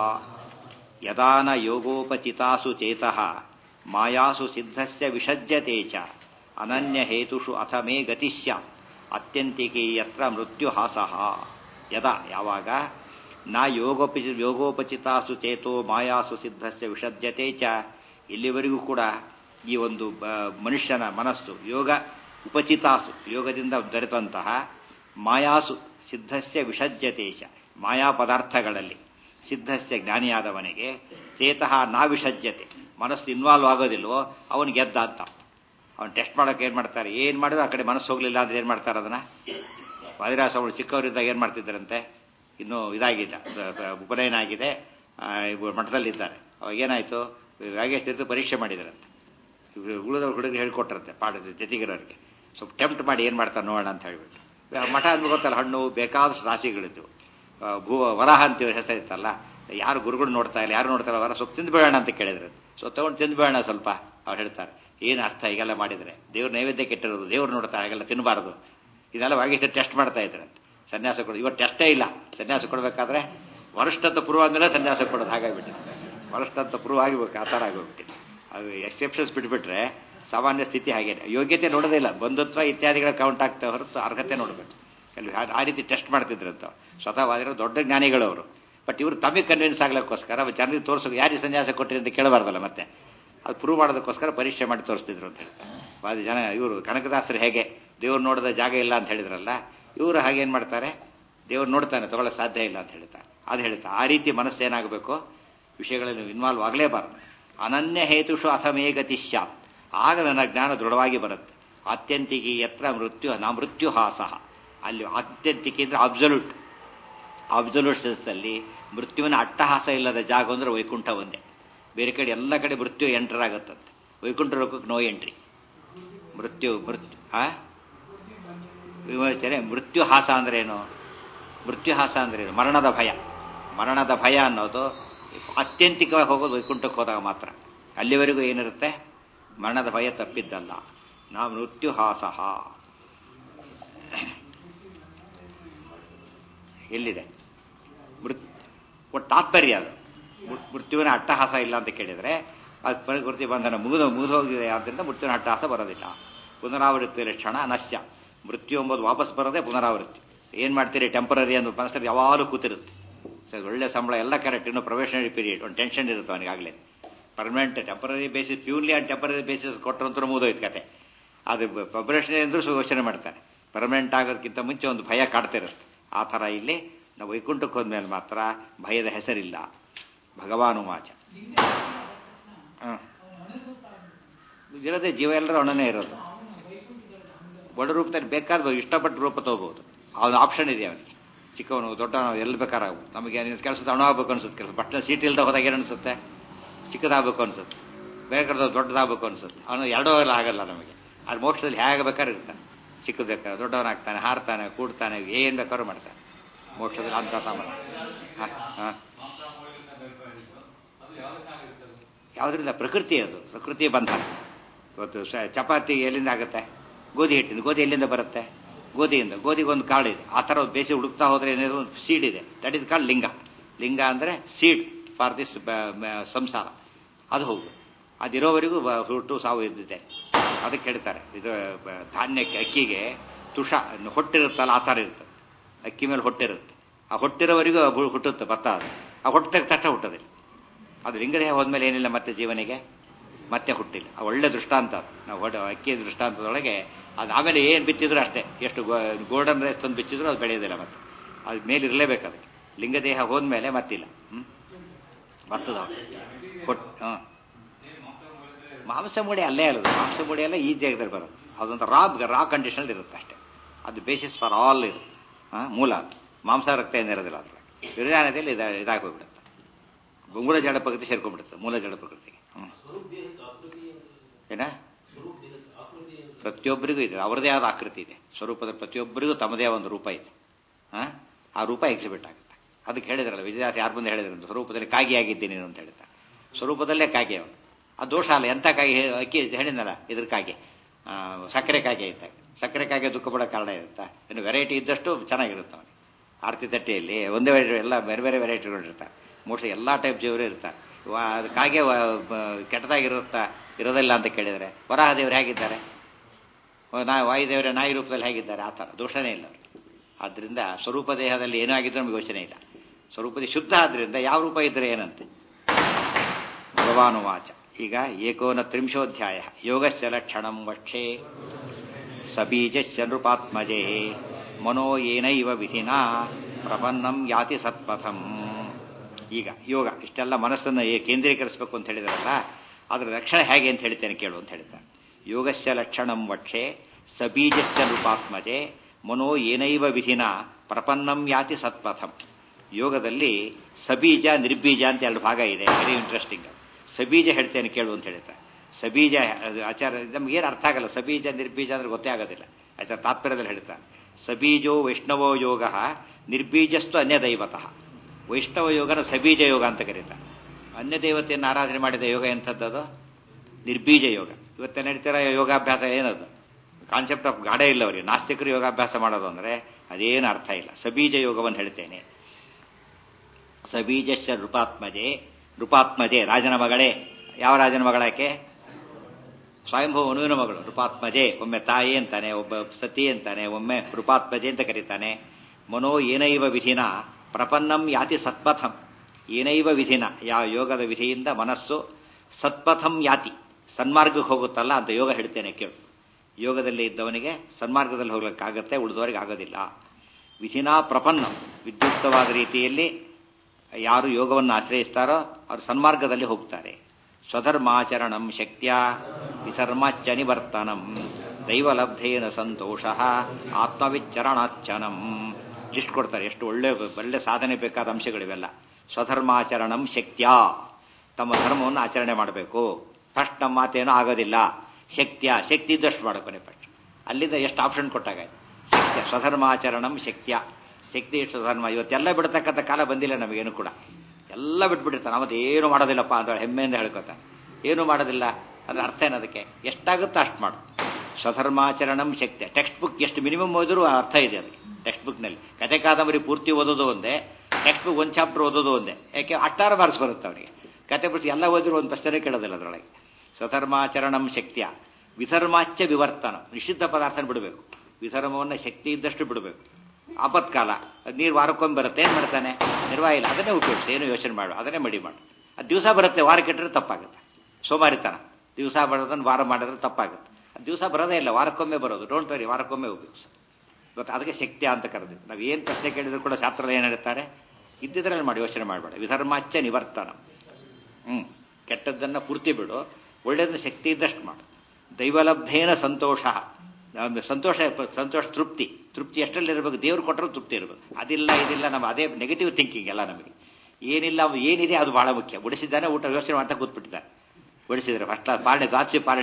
ಯದಾ ನ ಯೋಗೋಪಚಿತಾಸು ಚೇತಃ ಮಾಯಾಸು ಸಿದ್ಧಸ್ಯ ವಿಷಜ್ಯತೆ ಚ ಅನನ್ಯ ಹೇತುಷು ಅಥ ಮೇ ಗತಿ ಸ್ಯಾತ್ ಅತ್ಯಂತಿಕೀ ಯತ್ರ ಮೃತ್ಯು ಹಾಸಃ ಯದಾ ಯಾವಾಗ ನಾ ಯೋಗೋಪಿ ಯೋಗೋಪಚಿತಾಸು ಚೇತೋ ಮಾಯಾಸು ಸಿದ್ಧಸ್ಯ ವಿಷಜ್ಯತೆ ಚ ಇಲ್ಲಿವರೆಗೂ ಕೂಡ ಈ ಒಂದು ಮನುಷ್ಯನ ಮನಸ್ಸು ಯೋಗ ಉಪಚಿತಾಸು ಯೋಗದಿಂದ ದೊರೆತಂತಹ ಮಾಯಾಸು ಸಿದ್ಧಸ್ಯ ವಿಷಜ್ಯತೇಶ ಮಾಯಾ ಪದಾರ್ಥಗಳಲ್ಲಿ ಸಿದ್ಧಸ್ಯ ಜ್ಞಾನಿಯಾದವನಿಗೆ ಚೇತಃ ನಾ ವಿಷಜ್ಯತೆ ಮನಸ್ಸು ಇನ್ವಾಲ್ವ್ ಆಗೋದಿಲ್ವೋ ಅವನು ಗೆದ್ದ ಅಂತ ಅವ್ನು ಟೆಸ್ಟ್ ಮಾಡೋಕೆ ಏನು ಮಾಡ್ತಾರೆ ಏನು ಮಾಡಿದ್ರು ಆ ಕಡೆ ಮನಸ್ಸು ಹೋಗಲಿಲ್ಲ ಅಂದ್ರೆ ಏನು ಮಾಡ್ತಾರೆ ಅದನ್ನು ವಾದಿರಾಸ ಅವಳು ಚಿಕ್ಕವರಿದ್ದಾಗ ಏನು ಮಾಡ್ತಿದ್ದರಂತೆ ಇನ್ನೂ ಇದಾಗಿಲ್ಲ ಉಪನಯನ ಆಗಿದೆ ಮಠದಲ್ಲಿದ್ದಾರೆ ಅವಾಗ ಏನಾಯಿತು ರಾಗೇಶ್ ತೀರ್ಥ ಪರೀಕ್ಷೆ ಮಾಡಿದ್ರಂತೆ ಉಳಿದವ್ರು ಹುಡುಗರು ಹೇಳ್ಕೊಟ್ರಂತೆ ಪಾಠ ಜೊತೆಗಿರೋರಿಗೆ ಸ್ವಲ್ಪ ಟೆಂಪ್ಟ್ ಮಾಡಿ ಏನು ಮಾಡ್ತಾರೆ ನೋಡೋಣ ಅಂತ ಹೇಳ್ಬಿಟ್ಟು ಮಠ ಅಂದ್ರೆ ಗೊತ್ತಲ್ಲ ಹಣ್ಣು ಬೇಕಾದಷ್ಟು ರಾಶಿಗಳಿದ್ವು ಭೂ ವರಾಹ ಅಂತೀವಿ ಹೆಸರಿತ್ತಲ್ಲ ಯಾರು ಗುರುಗಳು ನೋಡ್ತಾ ಇಲ್ಲ ಯಾರು ನೋಡ್ತಾ ಇಲ್ಲ ವರ ಸ್ವಲ್ಪ ತಿಂದ್ಬೇಡ ಅಂತ ಕೇಳಿದ್ರು ಸೊ ತಗೊಂಡು ತಿಂದ್ಬೇಡ ಸ್ವಲ್ಪ ಅವ್ರು ಹೇಳ್ತಾರೆ ಏನು ಅರ್ಥ ಹೀಗೆಲ್ಲ ಮಾಡಿದರೆ ದೇವ್ರ ನೈವೇದ್ಯ ಕೆಟ್ಟಿರೋದು ದೇವ್ರು ನೋಡ್ತಾ ಹಾಗೆಲ್ಲ ತಿನ್ನಬಾರ್ದು ಇದೆಲ್ಲ ವಾಗೀಶ ಟೆಸ್ಟ್ ಮಾಡ್ತಾ ಇದ್ದಾರೆ ಸನ್ಯಾಸ ಕೊಡೋದು ಇವತ್ತು ಟೆಸ್ಟೇ ಇಲ್ಲ ಸನ್ಯಾಸ ಕೊಡಬೇಕಾದ್ರೆ ವರಿಷ್ಠಂತ ಪ್ರೂವ್ ಆದ್ಮೇಲೆ ಸನ್ಯಾಸ ಕೊಡೋದು ಹಾಗಾಗ್ಬಿಟ್ಟಿದೆ ವರಿಷ್ಠಂತ ಪ್ರೂವ್ ಆಗಿಬೇಕು ಆ ಥರ ಆಗೋಗ್ಬಿಟ್ಟಿದೆ ಅದು ಎಕ್ಸೆಪ್ಷನ್ಸ್ ಬಿಟ್ಬಿಟ್ರೆ ಸಾಮಾನ್ಯ ಸ್ಥಿತಿ ಹಾಗೆ ಯೋಗ್ಯತೆ ನೋಡೋದಿಲ್ಲ ಬಂಧುತ್ವ ಇತ್ಯಾದಿಗಳ ಕೌಂಟ್ ಆಗ್ತಾ ಹೊರತು ಅರ್ಹತೆ ನೋಡಬೇಕು ಅಲ್ಲಿ ಆ ರೀತಿ ಟೆಸ್ಟ್ ಮಾಡ್ತಿದ್ರಂತ ಸ್ವತಃ ವಾದಿರೋ ದೊಡ್ಡ ಜ್ಞಾನಿಗಳು ಅವರು ಬಟ್ ಇವರು ತಮಗೆ ಕನ್ವಿನ್ಸ್ ಆಗ್ಲಿಕ್ಕೋಸ್ಕರ ಜನರಿಗೆ ತೋರಿಸೋಕೆ ಯಾರಿಗೆ ಸನ್ಯಾಸ ಕೊಟ್ಟಿರಿ ಅಂತ ಕೇಳಬಾರ್ದಲ್ಲ ಮತ್ತೆ ಅದು ಪ್ರೂವ್ ಮಾಡೋದಕ್ಕೋಸ್ಕರ ಪರೀಕ್ಷೆ ಮಾಡಿ ತೋರಿಸ್ತಿದ್ರು ಅಂತ ಹೇಳ್ತಾರೆ ವಾದಿ ಜನ ಇವರು ಕನಕದಾಸರು ಹೇಗೆ ದೇವ್ರು ನೋಡದ ಜಾಗ ಇಲ್ಲ ಅಂತ ಹೇಳಿದ್ರಲ್ಲ ಇವರು ಹಾಗೇನು ಮಾಡ್ತಾರೆ ದೇವ್ರು ನೋಡ್ತಾನೆ ತಗೊಳ್ಳೋಕೆ ಸಾಧ್ಯ ಇಲ್ಲ ಅಂತ ಹೇಳ್ತಾರೆ ಅದು ಹೇಳ್ತಾ ಆ ರೀತಿ ಮನಸ್ಸು ಏನಾಗಬೇಕು ವಿಷಯಗಳಲ್ಲಿ ಇನ್ವಾಲ್ವ್ ಆಗಲೇಬಾರ್ದು ಅನನ್ಯ ಹೇತುಷು ಅಥಮೇ ಗತಿ ಸ್ಯಾತ್ ಆಗ ನನ್ನ ಜ್ಞಾನ ದೃಢವಾಗಿ ಬರುತ್ತೆ ಆತ್ಯಂತಿಕಿ ಎತ್ರ ಮೃತ್ಯು ನಾ ಮೃತ್ಯು ಹಾಸಹ ಅಲ್ಲಿ ಆತ್ಯಂತಿಕಿ ಅಂದರೆ ಅಬ್ಸಲ್ಯೂಟ್ ಅಬ್ಸಲ್ಯೂಟ್ ಸೆನ್ಸಲ್ಲಿ ಮೃತ್ಯುವಿನ ಅಟ್ಟಹಾಸ ಇಲ್ಲದ ಜಾಗ ಅಂದರೆ ವೈಕುಂಠ ಒಂದೇ ಬೇರೆ ಕಡೆ ಎಲ್ಲ ಕಡೆ ಮೃತ್ಯು ಎಂಟರ್ ಆಗುತ್ತಂತೆ ವೈಕುಂಠ ಲೋಕಕ್ಕೆ ನೋ ಎಂಟ್ರಿ ಮೃತ್ಯು ಮೃತ್ಯು ಆ ವಿಮೋಚನೆ ಮೃತ್ಯು ಹಾಸ ಅಂದ್ರೆ ಏನು ಮೃತ್ಯು ಹಾಸ ಅಂದ್ರೆ ಏನು ಮರಣದ ಭಯ ಮರಣದ ಭಯ ಅನ್ನೋದು ಅತ್ಯಂತಿಕವಾಗಿ ಹೋಗೋದು ವೈಕುಂಠಕ್ಕೆ ಹೋದಾಗ ಮಾತ್ರ ಅಲ್ಲಿವರೆಗೂ ಏನಿರುತ್ತೆ ಮರಣದ ಭಯ ತಪ್ಪಿದ್ದಲ್ಲ ನಾ ಮೃತ್ಯು ಹಾಸಹ ಎಲ್ಲಿದೆ ಮೃತ್ ಒಟ್ಟು ತಾತ್ಪರ್ಯ ಅದು ಮೃತ್ಯುವಿನ ಅಟ್ಟಹಾಸ ಇಲ್ಲ ಅಂತ ಕೇಳಿದರೆ ಅದು ಪ್ರಕೃತಿ ಬಂಧನ ಮುಗಿದು ಮುಗಿದೋಗಿದೆ ಆದ್ದರಿಂದ ಮೃತ್ಯುವಿನ ಅಟ್ಟಹಾಸ ಬರೋದಿಲ್ಲ ಪುನರಾವೃತ್ತಿ ಲಕ್ಷಣ ನಶ್ಯ ಮೃತ್ಯು ಎಂಬುದು ವಾಪಸ್ ಬರೋದೇ ಪುನರಾವೃತ್ತಿ ಏನು ಮಾಡ್ತೀರಿ ಟೆಂಪರರಿ ಅನ್ನೋ ಮನಸ್ಸಲ್ಲಿ ಯಾವಾಗಲೂ ಕೂತಿರುತ್ತೆ ಸರ್ ಒಳ್ಳೆ ಸಂಬಳ ಎಲ್ಲ ಕರೆಕ್ಟ್ ಇನ್ನು ಪ್ರೊಫೆಷನರಿ ಪೀರಿಯಡ್ ಒಂದು ಟೆನ್ಷನ್ ಇರುತ್ತೆ ಅವನಿಗಾಗಲೇ permanent temporary basis purely and temporary basis ಕೊಟ್ಟರಂತೂ ಮುಗಿದೋಯ್ತು ಕತೆ ಅದು ಪ್ರೊಫೆಷನರಿ ಅಂದ್ರೂ ಯೋಚನೆ ಮಾಡ್ತಾನೆ ಪರ್ಮನೆಂಟ್ ಆಗೋದಕ್ಕಿಂತ ಮುಂಚೆ ಒಂದು ಭಯ ಕಾಡ್ತಿರುತ್ತೆ ಆ ಥರ ಇಲ್ಲಿ ನಾವು ವೈಕುಂಠಕ್ಕೆ ಹೋದ್ಮೇಲೆ ಮಾತ್ರ ಭಯದ ಹೆಸರಿಲ್ಲ ಭಗವಾನುವಾಚ ಹಾಂ ಇರೋದೇ ಜೀವ ಎಲ್ಲರೂ ಅಣ್ಣನೇ ಇರೋದು ಒಡ ರೂಪದಲ್ಲಿ ಬೇಕಾದ ಇಷ್ಟಪಟ್ಟ ರೂಪ ತಗೋಬಹುದು ಅವನ ಆಪ್ಷನ್ ಇದೆ ಅವನಿಗೆ ಚಿಕ್ಕವನು ದೊಡ್ಡವನು ಎಲ್ಲಿ ಬೇಕಾರಾಗ್ಬೋದು ನಮಗೆ ಕೆಲಸದ ಹಣ ಆಗ್ಬೇಕು ಅನ್ಸುತ್ತೆ ಕೆಲಸ ಬಟ್ಟೆ ಸೀಟ್ ಇಲ್ದ ಹೋದಾಗ ಏನು ಅನ್ಸುತ್ತೆ ಚಿಕ್ಕದಾಗಬೇಕು ಅನ್ಸುತ್ತೆ ಬೇರೆ ಕಡೆ ದೊಡ್ಡದಾಗಬೇಕು ಅನ್ಸುತ್ತೆ ಅವನು ಎರಡೂ ಎಲ್ಲ ಆಗಲ್ಲ ನಮಗೆ ಅದು ಮೋಕ್ಷದಲ್ಲಿ ಹೇಗೆ ಬೇಕಾದ್ರೂ ಇರ್ತಾನೆ ಚಿಕ್ಕದು ಬೇಕಾದ್ರೆ ದೊಡ್ಡವನಾಗ್ತಾನೆ ಹಾರ್ತಾನೆ ಕೂಡ್ತಾನೆ ಏನು ಬೇಕಾದ್ರೂ ಮಾಡ್ತಾನೆ ಮೋಕ್ಷದಲ್ಲಿ ಅಂತ ಸಾಮಾನು ಹಾಂ ಹಾಂ ಯಾವುದರಿಂದ ಪ್ರಕೃತಿ ಅದು ಪ್ರಕೃತಿ ಬಂಧ ಇವತ್ತು ಸ- ಚಪಾತಿ ಎಲ್ಲಿಂದ ಆಗುತ್ತೆ ಗೋಧಿ ಹಿಟ್ಟಿಂದ ಗೋಧಿ ಎಲ್ಲಿಂದ ಬರುತ್ತೆ ಗೋಧಿಯಿಂದ ಗೋಧಿಗೆ ಒಂದು ಕಾಳು ಇದೆ ಆ ಥರ ಒಂದು ಬೇಸಿ ಹುಡುಕ್ತಾ ಹೋದ್ರೆ ಏನಿದೆ ಒಂದು ಸೀಡ್ ಇದೆ ದಟ್ ಇಸ್ ಕಾಳು ಲಿಂಗ ಲಿಂಗ ಅಂದರೆ ಸೀಡ್ ಫಾರ್ ದಿಸ್ ಸಂಸಾರ ಅದು ಹೋಗು ಅದಿರೋವರೆಗೂ ಬ- ಹುಟ್ಟು ಸಾವು ಇದ್ದಿದೆ ಅದಕ್ಕೆ ಹೇಳ್ತಾರೆ ಇದು ಬ- ಧಾನ್ಯಕ್ಕೆ ಅಕ್ಕಿಗೆ ತುಷ ಹೊಟ್ಟಿರುತ್ತಲ್ಲ ಆ ಥರ ಇರುತ್ತೆ ಅಕ್ಕಿ ಮೇಲೆ ಹೊಟ್ಟಿರುತ್ತೆ ಆ ಹೊಟ್ಟಿರೋವರೆಗೂ ಬು- ಹುಟ್ಟುತ್ತೆ ಭತ್ತ ಅದು ಆ ಹೊಟ್ಟಿದಾಗ ತಕ್ಷಣ ಹುಟ್ಟೋದಿಲ್ಲ ಅದು ಲಿಂಗದೇಹ ಹೋದ್ಮೇಲೆ ಏನಿಲ್ಲ ಮತ್ತೆ ಜೀವನಿಗೆ ಮತ್ತೆ ಹುಟ್ಟಿಲ್ಲ ಆ ಒಳ್ಳೆ ದೃಷ್ಟಾಂತ ಅದು ನಾವು ಹೊಡ ಅಕ್ಕಿ ದೃಷ್ಟಾಂತದೊಳಗೆ ಅದು ಆಮೇಲೆ ಏನು ಬಿತ್ತಿದ್ರು ಅಷ್ಟೇ ಎಷ್ಟು ಗೋಲ್ಡನ್ ರೈಸ್ ತಂದು ಬಿಚ್ಚಿದ್ರು ಅದು ಬೆಳೆಯೋದಿಲ್ಲ ಮತ್ತೆ ಅದು ಮೇಲೆ ಇರಲೇಬೇಕು ಅದಕ್ಕೆ ಲಿಂಗದೇಹ ಹೋದ್ಮೇಲೆ ಮತ್ತಿಲ್ಲ ಹ್ಞೂ ಭತ್ತದ ಹೊಟ್ ಹಾಂ ಮಾಂಸ ಮೂಡೆ ಅಲ್ಲೇ ಅಲ್ಲದು ಮಾಂಸ ಮೂಡೆ ಎಲ್ಲ ಈ ಜಾಗದಲ್ಲಿ ಬರೋದು ಅದೊಂದು ರಾ ರಾ ಕಂಡೀಷನಲ್ಲಿ ಇರುತ್ತೆ ಅಷ್ಟೇ ಅದು ಬೇಸಿಸ್ ಫಾರ್ ಆಲ್ ಇರುತ್ತೆ ಹಾಂ ಮೂಲ ಅದು ಮಾಂಸ ರಕ್ತ ಏನಿರೋದಿಲ್ಲ ಅದ್ರಲ್ಲಿ ವಿರಜಾನದಲ್ಲಿ ಇದ ಇದಾಗಿ ಹೋಗ್ಬಿಡುತ್ತೆ ಮೂಲ ಜಡ ಪ್ರಕೃತಿ ಸೇರ್ಕೊಂಡ್ಬಿಡುತ್ತೆ ಮೂಲ ಜಡ ಪ್ರಕೃತಿಗೆ ಹ್ಞೂ ಏನ ಪ್ರತಿಯೊಬ್ಬರಿಗೂ ಇದೆ ಅವರದೇ ಆದ ಆಕೃತಿ ಇದೆ ಸ್ವರೂಪದ ಪ್ರತಿಯೊಬ್ಬರಿಗೂ ತಮ್ಮದೇ ಒಂದು ರೂಪ ಇದೆ ಆ? ಆ ರೂಪ ಎಕ್ಸಿಬಿಟ್ ಆಗುತ್ತೆ ಅದಕ್ಕೆ ಹೇಳಿದ್ರಲ್ಲ ವಿಜಯದಾಸ ಯಾರು ಬಂದು ಹೇಳಿದ್ರು ಸ್ವರೂಪದಲ್ಲಿ ಕಾಗಿ ಆಗಿದ್ದೀನಿ ನೀನು ಅಂತ ಹೇಳ್ತಾರೆ ಸ್ವರೂಪದಲ್ಲೇ ಕಾಗಿ ಅವನು ಆ ದೋಷ ಅಲ್ಲ ಎಂಥ ಕಾಗಿ ಹೇ- ಅಕ್ಕಿ ಹೇಳಿದ್ನಲ್ಲ ಇದ್ರ ಕಾಗೆ ಆ, ಸಕ್ಕರೆ ಕಾಗೆ ಇದ್ದಾಗ ಸಕ್ಕರೆ ಕಾಗೆ ದುಃಖ ಪಡೋ ಕಾರಣ ಇರುತ್ತಾ ಇನ್ನು ವೆರೈಟಿ ಇದ್ದಷ್ಟು ಚೆನ್ನಾಗಿರುತ್ತೆ ಅವನಿಗೆ ಆರತಿ ತಟ್ಟೆಯಲ್ಲಿ ಒಂದೇ ವೆರೈಟಿ ಎಲ್ಲ ಬೇರೆ ಬೇರೆ ವೆರೈಟಿಗಳು ಇರ್ತಾರೆ ಮೋಸ್ಟ್ಲಿ ಎಲ್ಲ ಟೈಪ್ ಜೀವರು ಇರ್ತಾರೆ ವಾ- ಅದು ಕಾಗೆ ವ- ಬ- ಕೆಟ್ಟದಾಗಿರುತ್ತಾ ಇರೋದಿಲ್ಲ ಅಂತ ಕೇಳಿದರೆ ವರಾಹ ದೇವರು ಹೇಗಿದ್ದಾರೆ ನಾ ವಾಯುದೇವರ ನಾಯಿ ರೂಪದಲ್ಲಿ ಹೇಗಿದ್ದಾರೆ ಆ ಥರ ದೋಷನೇ ಇಲ್ಲ ಅವ್ರಿಗೆ ಆದ್ದರಿಂದ ಸ್ವರೂಪ ದೇಹದಲ್ಲಿ ಏನಾಗಿದ್ರೂ ನಮಗೆ ಯೋಚನೆ ಇಲ್ಲ ಸ್ವರೂಪದ ಶುದ್ಧ ಆದ್ರಿಂದ ಯಾವ ರೂಪ ಇದ್ರೆ ಏನಂತೆ ಭಗವಾನುವಾಚ ಈಗ ಏಕೋನ ತ್ರಿಂಶೋಧ್ಯಾಯ ಯೋಗಶ್ಚ ಲಕ್ಷಣಂ ವಕ್ಷೆ ಸಬೀಜಶ್ಚ ನೃಪಾತ್ಮಜೇ ಮನೋ ಏನೈವ ವಿಧಿನ ಪ್ರಪನ್ನಂ ಯಾತಿ ಸತ್ಪಥಂ ಈಗ ಯೋಗ ಇಷ್ಟೆಲ್ಲ ಮನಸ್ಸನ್ನು ಏ- ಕೇಂದ್ರೀಕರಿಸಬೇಕು ಅಂತ ಹೇಳಿದ್ರಲ್ಲ ಅದರ ಲಕ್ಷಣ ಹೇಗೆ ಅಂತ ಹೇಳ್ತೇನೆ ಕೇಳು ಅಂತ ಹೇಳ್ತಾರೆ ಯೋಗಸ್ಯ ಲಕ್ಷಣಂ ವಕ್ಷೆ ಸಬೀಜಸ್ಯ ನೃಪಾತ್ಮಜೆ ಮನೋ ಏನೈವ ವಿಧಿನ ಪ್ರಪನ್ನಂ ಯಾತಿ ಸತ್ಪಥಂ ಯೋಗದಲ್ಲಿ ಸಬೀಜ ನಿರ್ಬೀಜ ಅಂತ ಎರಡು ಭಾಗ ಇದೆ ವೆರಿ ಇಂಟ್ರೆಸ್ಟಿಂಗ್ ಸಬೀಜ ಹೇಳ್ತೇನೆ ಕೇಳು ಅಂತ ಹೇಳ್ತಾರೆ ಸಬೀಜ ಅದು ಆಚಾರ ನಮ್ಗೆ ಏನು ಅರ್ಥ ಆಗಲ್ಲ ಸಬೀಜ ನಿರ್ಬೀಜ ಅಂದ್ರೆ ಗೊತ್ತೇ ಆಗೋದಿಲ್ಲ ಆಯ್ತಾ ತಾತ್ಪರ್ಯದಲ್ಲಿ ಹೇಳ್ತಾರೆ ಸಬೀಜೋ ವೈಷ್ಣವೋ ಯೋಗ ನಿರ್ಬೀಜಸ್ತು ಅನ್ಯದೈವತಃ ವೈಷ್ಣವ ಯೋಗನ ಸಬೀಜ ಯೋಗ ಅಂತ ಕರೀತಾರೆ ಅನ್ಯ ದೇವತೆಯನ್ನು ಆರಾಧನೆ ಮಾಡಿದ ಯೋಗ ಎಂಥದ್ದದು ನಿರ್ಬೀಜ ಯೋಗ ಇವತ್ತು ನಡೀತಿರೋ ಯೋಗಾಭ್ಯಾಸ ಏನದು ಕಾನ್ಸೆಪ್ಟ್ ಆಫ್ ಗಾಢ ಇಲ್ಲ ಅವರಿಗೆ ನಾಸ್ತಿಕರು ಯೋಗಾಭ್ಯಾಸ ಮಾಡೋದು ಅಂದ್ರೆ ಅದೇನು ಅರ್ಥ ಇಲ್ಲ ಸಬೀಜ ಯೋಗವನ್ನು ಹೇಳ್ತೇನೆ ಸಬೀಜಶ್ಚ ನೃಪಾತ್ಮಜೆ ನೃಪಾತ್ಮಜೆ ರಾಜನ ಮಗಳೇ ಯಾವ ರಾಜನ ಮಗಳಾಕೆ ಸ್ವಯಂಭೂ ಅನುವಿನ ಮಗಳು ನೃಪಾತ್ಮಜೆ ಒಮ್ಮೆ ತಾಯಿ ಅಂತಾನೆ ಒಬ್ಬ ಸತಿ ಅಂತಾನೆ ಒಮ್ಮೆ ನೃಪಾತ್ಮಜೆ ಅಂತ ಕರೀತಾನೆ ಮನೋ ಏನೈವ ವಿಧಿನ ಪ್ರಪನ್ನಂ ಯಾತಿ ಸತ್ಪಥಂ ಏನೈವ ವಿಧಿನ ಯಾವ ಯೋಗದ ವಿಧಿಯಿಂದ ಮನಸ್ಸು ಸತ್ಪಥಂ ಯಾತಿ ಸನ್ಮಾರ್ಗಕ್ಕೆ ಹೋಗುತ್ತಲ್ಲ ಅಂತ ಯೋಗ ಹೇಳ್ತೇನೆ ಕೇಳು ಯೋಗದಲ್ಲಿ ಇದ್ದವನಿಗೆ ಸನ್ಮಾರ್ಗದಲ್ಲಿ ಹೋಗ್ಲಿಕ್ಕಾಗತ್ತೆ ಉಳಿದವರಿಗೆ ಆಗೋದಿಲ್ಲ ವಿಧಿನಾ ಪ್ರಪನ್ನಂ ವಿದ್ಯುಕ್ತವಾದ ರೀತಿಯಲ್ಲಿ ಯಾರು ಯೋಗವನ್ನು ಆಶ್ರಯಿಸ್ತಾರೋ ಅವರು ಸನ್ಮಾರ್ಗದಲ್ಲಿ ಹೋಗ್ತಾರೆ ಸ್ವಧರ್ಮಾಚರಣಂ ಶಕ್ತಿಯ ವಿಧರ್ಮಾಚ್ಚ ನಿವರ್ತನಂ ದೈವಲಬ್ಧೇನ ಸಂತೋಷ ಆತ್ಮವಿಚರಣಾಚನಂ ಲಿಸ್ಟ್ ಕೊಡ್ತಾರೆ ಎಷ್ಟು ಒಳ್ಳೆ ಒಳ್ಳೆ ಸಾಧನೆ ಬೇಕಾದ ಅಂಶಗಳಿವೆಲ್ಲ ಸ್ವಧರ್ಮಾಚರಣಂ ಶಕ್ತಿಯ ತಮ್ಮ ಧರ್ಮವನ್ನು ಆಚರಣೆ ಮಾಡಬೇಕು ಫಸ್ಟ್ ನಮ್ಮ ಮಾತೇನೂ ಆಗೋದಿಲ್ಲ ಶಕ್ತಿಯ ಶಕ್ತಿ ಇದ್ದಷ್ಟು ಮಾಡಬೇಕು ಫಸ್ಟ್ ಅಲ್ಲಿಂದ ಎಷ್ಟು ಆಪ್ಷನ್ ಕೊಟ್ಟಾಗ ಶಕ್ತಿಯ ಸ್ವಧರ್ಮಾಚರಣಂ ಶಕ್ತಿಯ ಶಕ್ತಿ ಎಷ್ಟು ಧರ್ಮ ಇವತ್ತೆಲ್ಲ ಬಿಡ್ತಕ್ಕಂಥ ಕಾಲ ಬಂದಿಲ್ಲ ನಮಗೇನು ಕೂಡ ಎಲ್ಲ ಬಿಟ್ಬಿಟ್ಟಿರ್ತಾನೆ ಅವತ್ತು ಏನು ಮಾಡೋದಿಲ್ಲಪ್ಪ ಅಂತ ಹೇಳಿ ಹೆಮ್ಮೆಯಿಂದ ಹೇಳ್ಕೊತಾನೆ ಏನು ಮಾಡೋದಿಲ್ಲ ಅದ್ರ ಅರ್ಥ ಏನದಕ್ಕೆ ಎಷ್ಟಾಗುತ್ತೋ ಅಷ್ಟು ಮಾಡು ಸ್ವಧರ್ಮಾಚರಣಂ ಶಕ್ತಿ ಟೆಕ್ಸ್ಟ್ ಬುಕ್ ಎಷ್ಟು ಮಿನಿಮಮ್ ಓದಿದ್ರು ಅರ್ಥ ಇದೆ ಅದಕ್ಕೆ ಟೆಕ್ಸ್ಟ್ ಬುಕ್ನಲ್ಲಿ ಕತೆ ಕಾದಂಬರಿ ಪೂರ್ತಿ ಓದೋದು ಒಂದೇ ಟೆಕ್ಸ್ಟ್ ಬುಕ್ ಒಂದು ಚಾಪ್ಟರ್ ಓದೋದು ಒಂದೇ ಯಾಕೆ ಅಟ್ಟಾರ ಮಾರ್ಕ್ಸ್ ಬರುತ್ತೆ ಅವರಿಗೆ ಕತೆ ಪುಸ್ತಕ ಎಲ್ಲ ಓದಿದ್ರು ಒಂದು ಪ್ರಶ್ನೆ ಕೇಳೋದಿಲ್ಲ ಅದರೊಳಗೆ ಸ್ವಧರ್ಮಾಚರಣಂ ಶಕ್ತಿಯ ವಿಧರ್ಮಾಚ್ಯ ವಿವರ್ತನ ನಿಷಿದ್ಧ ಪದಾರ್ಥ ಬಿಡಬೇಕು ವಿಧರ್ಮವನ್ನು ಶಕ್ತಿ ಇದ್ದಷ್ಟು ಬಿಡಬೇಕು ಆಪತ್ಕಾಲ ನೀರು ವಾರಕ್ಕೊಮ್ಮೆ ಬರುತ್ತೆ ಏನು ಮಾಡ್ತಾನೆ ನಿರ್ವಾಹ ಇಲ್ಲ ಅದನ್ನೇ ಉಪಯೋಗಿಸಿ ಏನು ಯೋಚನೆ ಮಾಡು ಅದನ್ನೇ ಮಡಿ ಮಾಡು ಅದು ದಿವಸ ಬರುತ್ತೆ ವಾರ ಕೆಟ್ಟರೆ ತಪ್ಪಾಗುತ್ತೆ ಸೋಮಾರಿತನ ದಿವಸ ಬರೋದನ್ನು ವಾರ ಮಾಡಿದ್ರೆ ತಪ್ಪಾಗುತ್ತೆ ಅದು ದಿವಸ ಬರೋದೇ ಇಲ್ಲ ವಾರಕ್ಕೊಮ್ಮೆ ಬರೋದು ಡೋಂಟ್ ವರಿ ವಾರಕ್ಕೊಮ್ಮೆ ಉಪಯೋಗಿಸ ಇವತ್ತು ಅದಕ್ಕೆ ಶಕ್ತಿ ಅಂತ ಕರೆದಿದ್ದು ನಾವು ಏನು ಪ್ರಶ್ನೆ ಕೇಳಿದ್ರು ಕೂಡ ಶಾಸ್ತ್ರದ ಏನು ಹೇಳ್ತಾರೆ ಇದ್ದಿದ್ರಲ್ಲಿ ಮಾಡಿ ಯೋಚನೆ ಮಾಡಬೇಡ ವಿಧರ್ಮಾಚ್ಯ ನಿವರ್ತನ ಹ್ಞೂ ಕೆಟ್ಟದ್ದನ್ನು ಪೂರ್ತಿ ಬಿಡು ಒಳ್ಳೆಯದನ್ನ ಶಕ್ತಿ ಇದ್ದಷ್ಟು ಮಾಡು ದೈವಲಬ್ಧೇನ ಸಂತೋಷ ನಮ್ಗೆ ಸಂತೋಷ ಸಂತೋಷ ತೃಪ್ತಿ ತೃಪ್ತಿ ಎಷ್ಟರಲ್ಲಿ ಇರಬೇಕು ದೇವ್ರು ಕೊಟ್ಟರು ತೃಪ್ತಿ ಇರಬೇಕು ಅದಿಲ್ಲ ಇದಿಲ್ಲ ನಮ್ಮ ಅದೇ ನೆಗೆಟಿವ್ ಥಿಂಕಿಂಗ್ ಎಲ್ಲ ನಮಗೆ ಏನಿಲ್ಲ ಅವ್ನು ಏನಿದೆ ಅದು ಬಹಳ ಮುಖ್ಯ ಉಡಿಸಿದ್ದಾನೆ ಊಟ ಯೋಚನೆ ಮಾಡ್ತಾ ಕೂತ್ಬಿಟ್ಟಿದ್ದಾನೆ ಉಡಿಸಿದ್ರೆ ಫಸ್ಟ್ ಪಾಲನೆ ದ್ವಾದಶಿ ಪಾಲನೆ